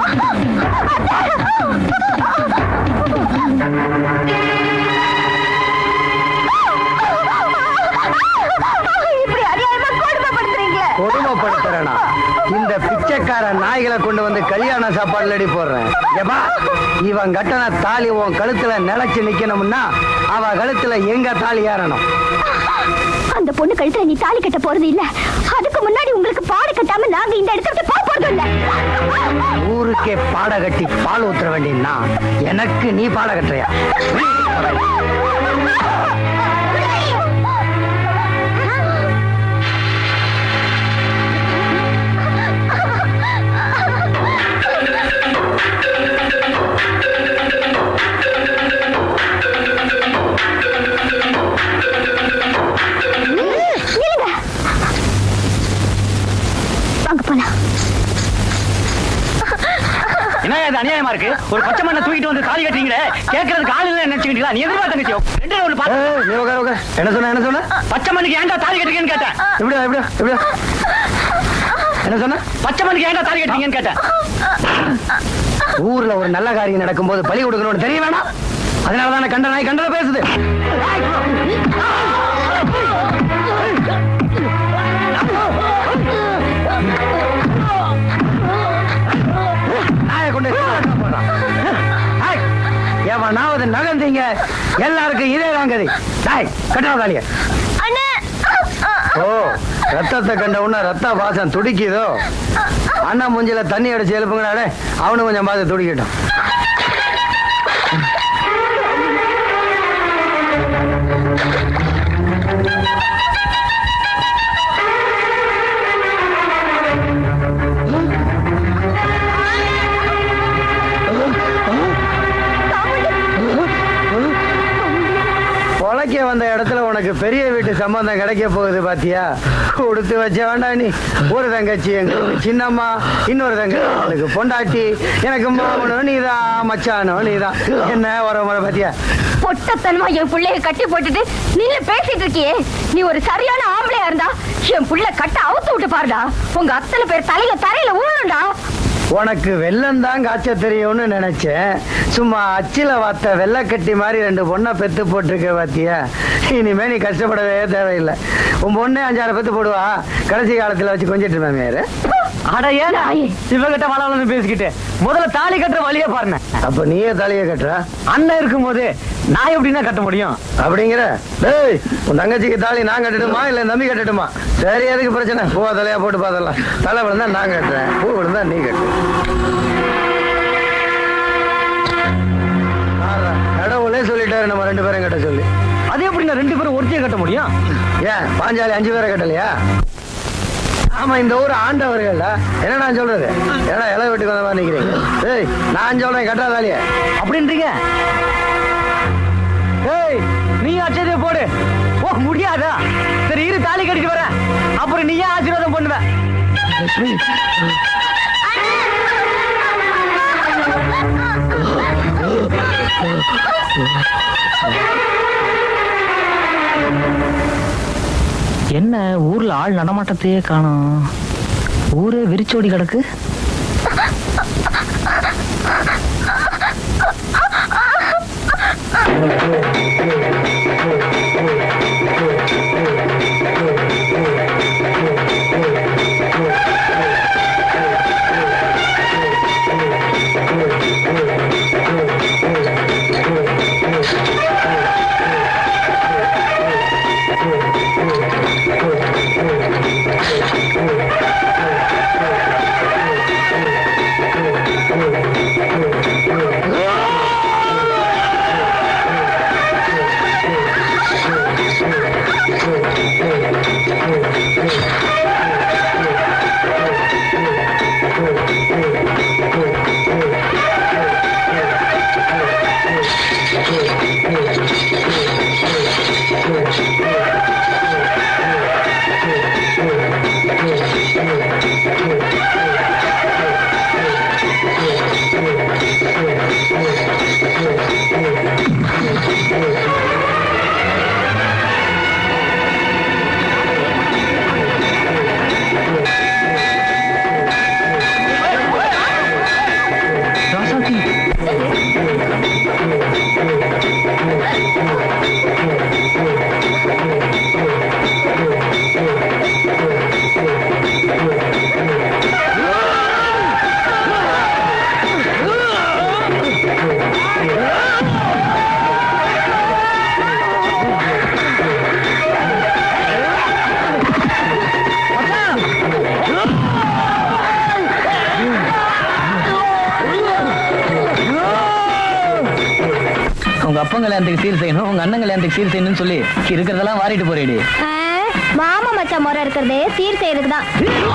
இப்படி அநியாயமா கொடுமைப்படுத்துறீங்களே கொடுமைப்படுத்துறேனா இந்த பிச்சைக்கார நாய்களை கொண்டு வந்து கல்யாண சாப்பாடுல அடி போடுறேன் ஏப்பா இவன் கட்டண தாலி உன் கழுத்துல நிலைச்சு நிக்கணும்னா அவ கழுத்துல எங்க தாலி ஏறணும் அந்த பொண்ணு கழுத்துல நீ தாலி கட்ட போறது இல்ல அதுக்கு முன்னாடி உங்களுக்கு பாடு கட்டாம நாங்க இந்த இடத்த விட்டு போக போறது இல்ல ஊருக்கே பாட கட்டி பால் ஊத்துற வேண்டியன்னா எனக்கு நீ பாட கட்டுறியா நில்லுங்க வாங்க போலாம் என்ன இது அநியாயமா இருக்கு ஒரு பச்சை மண்ணை தூக்கிட்டு வந்து தாலி கட்டுறீங்களே கேட்கறதுக்கு ஆள் இல்லை நினைச்சுக்கிட்டீங்களா நீ எதிர்பார்த்த தங்கச்சி ரெண்டு ஒன்று பார்த்து என்ன சொன்ன என்ன சொன்ன பச்சை மண்ணுக்கு ஏன்டா தாலி கட்டுறீங்கன்னு கேட்டேன் எப்படியா எப்படியா எப்படியா என்ன சொன்ன பச்சை மண்ணுக்கு ஏன்டா தாலி கட்டுறீங்கன்னு கேட்டேன் ஊர்ல ஒரு நல்ல காரியம் நடக்கும்போது பலி கொடுக்கணும்னு தெரிய வேணாம் அதனாலதான் நான் கண்ட நாய் கண்டதை பேசுது நாயை கொண்டு போடுறான். ஏய், எவனாவது நகர்ந்தீங்க எல்லாருக்கும் இதே தாங்கதி டாய் கட்டாதாலிய ஓ ரத்தத்தை கண்ட உடனே ரத்த வாசம் துடிக்குதோ அண்ணா மூஞ்சில தண்ணி அடிச்சு எழுப்புங்கடாடே அவனு கொஞ்சம் பார்த்து துடிக்கட்டும் பொழைக்க வந்த இடத்துல உனக்கு பெரிய வீட்டு சம்பந்தம் கிடைக்க போகுது பாத்தியா கொடுத்து வச்ச வேண்டாம் நீ ஒரு தங்கச்சி எங்களுக்கு சின்னம்மா இன்னொரு தங்கச்சி எனக்கு பொண்டாட்டி எனக்கு மாமனும் நீதான் மச்சானும் நீதான் என்ன வர முறை பாத்தியா பொட்டத்தனமா என் புள்ளைய கட்டி போட்டுட்டு நின்னு பேசிட்டு இருக்கியே நீ ஒரு சரியான ஆம்பளையா இருந்தா என் புள்ள கட்ட அவுத்து விட்டு பாருடா உங்க அத்தனை பேர் தலையில தரையில ஊழண்டா உனக்கு வெள்ளம் தான் காய்ச்ச தெரியும்னு நினைச்சேன் சும்மா அச்சில வாத்த வெள்ளக்கட்டி மாதிரி ரெண்டு பொண்ணை பெத்து போட்டிருக்க பாத்தியா இனிமே நீ கஷ்டப்படவே தேவையில்லை உன் பொண்ணே அஞ்சாறு பெத்து போடுவா கடைசி காலத்துல வச்சு கொஞ்சிட்டு இருப்பேன் மேரு அட ஏடா இவகிட்ட வளவலன்னு பேசிக்கிட்டு முதல்ல தாலி கட்டுற வழியே பாருங்க அப்ப நீயே தலையை கட்டுற அண்ணன் இருக்கும்போது நான் எப்படின்னா கட்ட முடியும் அப்படிங்கிற டேய் உன் தங்கச்சிக்கு தாலி நான் கட்டட்டுமா இல்ல என் தம்பி கட்டட்டுமா சரி எதுக்கு பிரச்சனை பூவா தலையா போட்டு பார்த்தலாம் தலை விழுந்தா நான் கட்டுறேன் பூ விழுந்தா நீ கட்டு ஆறா, கடவுளே சொல்லிட்டாரு நம்ம ரெண்டு பேரும் கட்ட சொல்லி அது எப்படி நான் ரெண்டு பேரும் ஒருத்தையே கட்ட முடியும் ஏன் பாஞ்சாலி அஞ்சு பேரை கட்டலையா ஆமா இந்த ஊர் ஆண்டவர்கள்ல என்ன நான் சொல்றது ஏன்னா இலை வீட்டுக்கு வந்த மாதிரி நிக்கிறீங்க ஏய் நான் சொல்றேன் கட்டாதாலிய அப்படின்றீங்க ஏய் நீ அச்சதே போடு ஓ முடியாதா சரி இரு தாலி கட்டிட்டு வரேன் அப்புறம் நீயே ஆசீர்வாதம் பண்ணுவ லட்சுமி என்ன ஊர்ல ஆள் நடமாட்டத்தையே காணோம் ஊரே விரிச்சோடி கிடக்கு Thank you. அப்பன் கல்யாணத்துக்கு சீர் செய்யணும் உங்க அண்ணன் கல்யாணத்துக்கு சீர் செய்யணும்னு சொல்லி இருக்கிறதெல்லாம் வாரிட்டு போறேடி ஆ, மாமா மச்சான் முறை இருக்கிறதே சீர் செய்யறதுக்கு தான்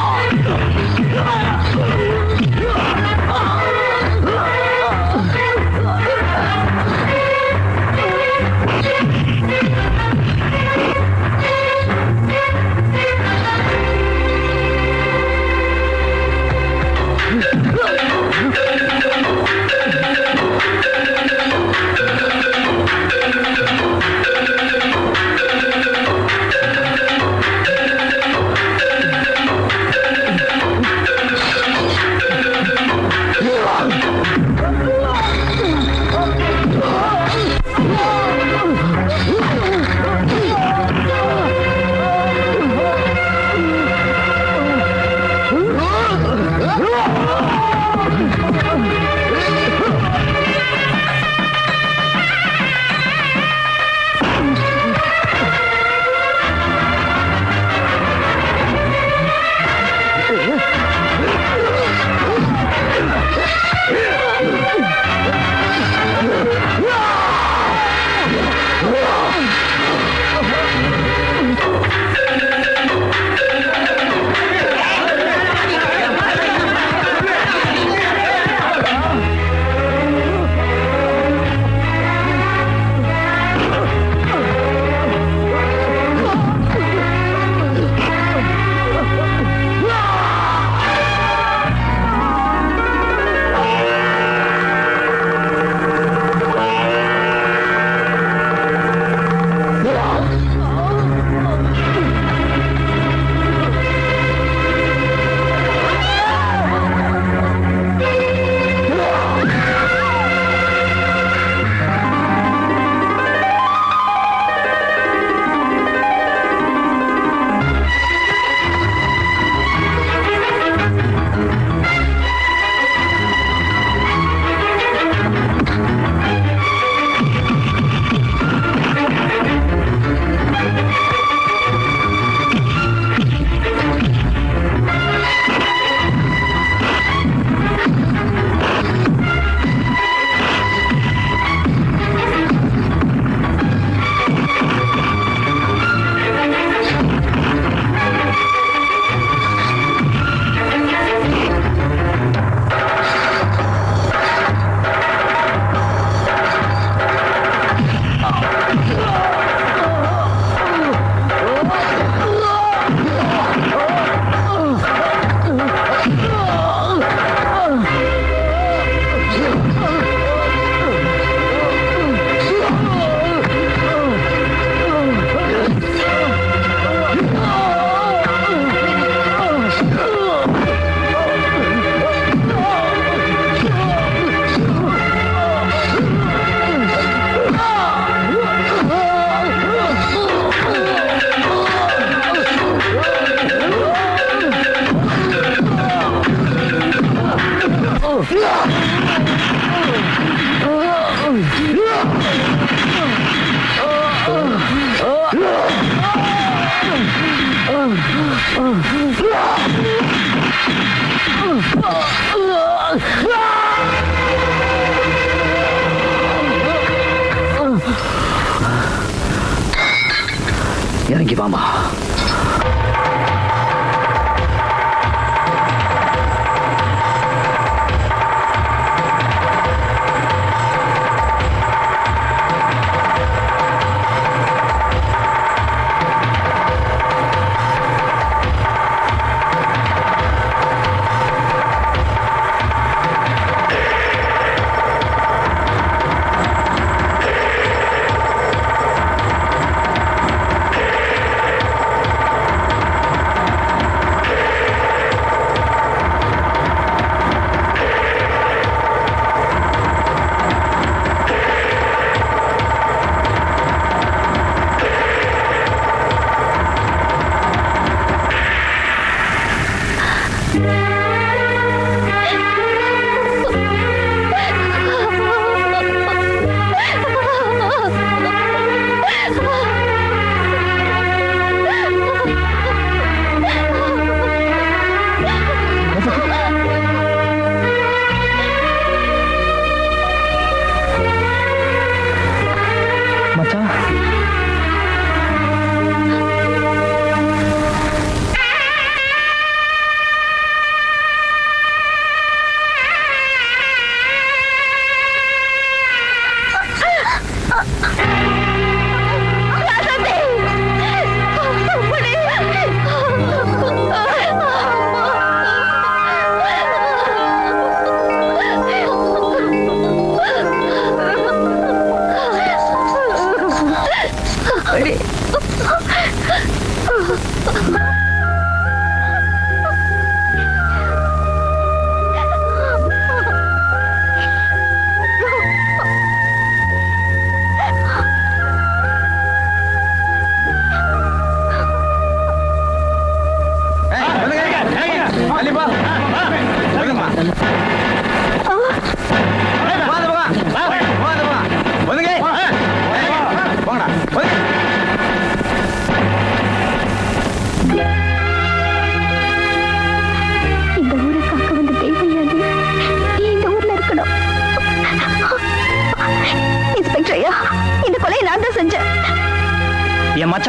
இறங்கி வாமா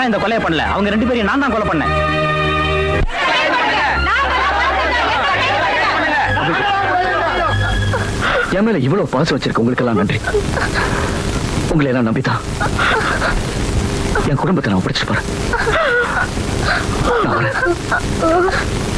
நான் இந்த கொலையை பண்ணல அவங்க ரெண்டு பேரையும் நான் தான் கொலை பண்ணேன் என் மேல இவ்வளவு பாசம் வச்சிருக்க உங்களுக்கெல்லாம் நன்றி உங்களை எல்லாம் நம்பிதான் என் குடும்பத்தை நான் ஒப்படைச்சிட்டு போறேன் நான் வரேன்.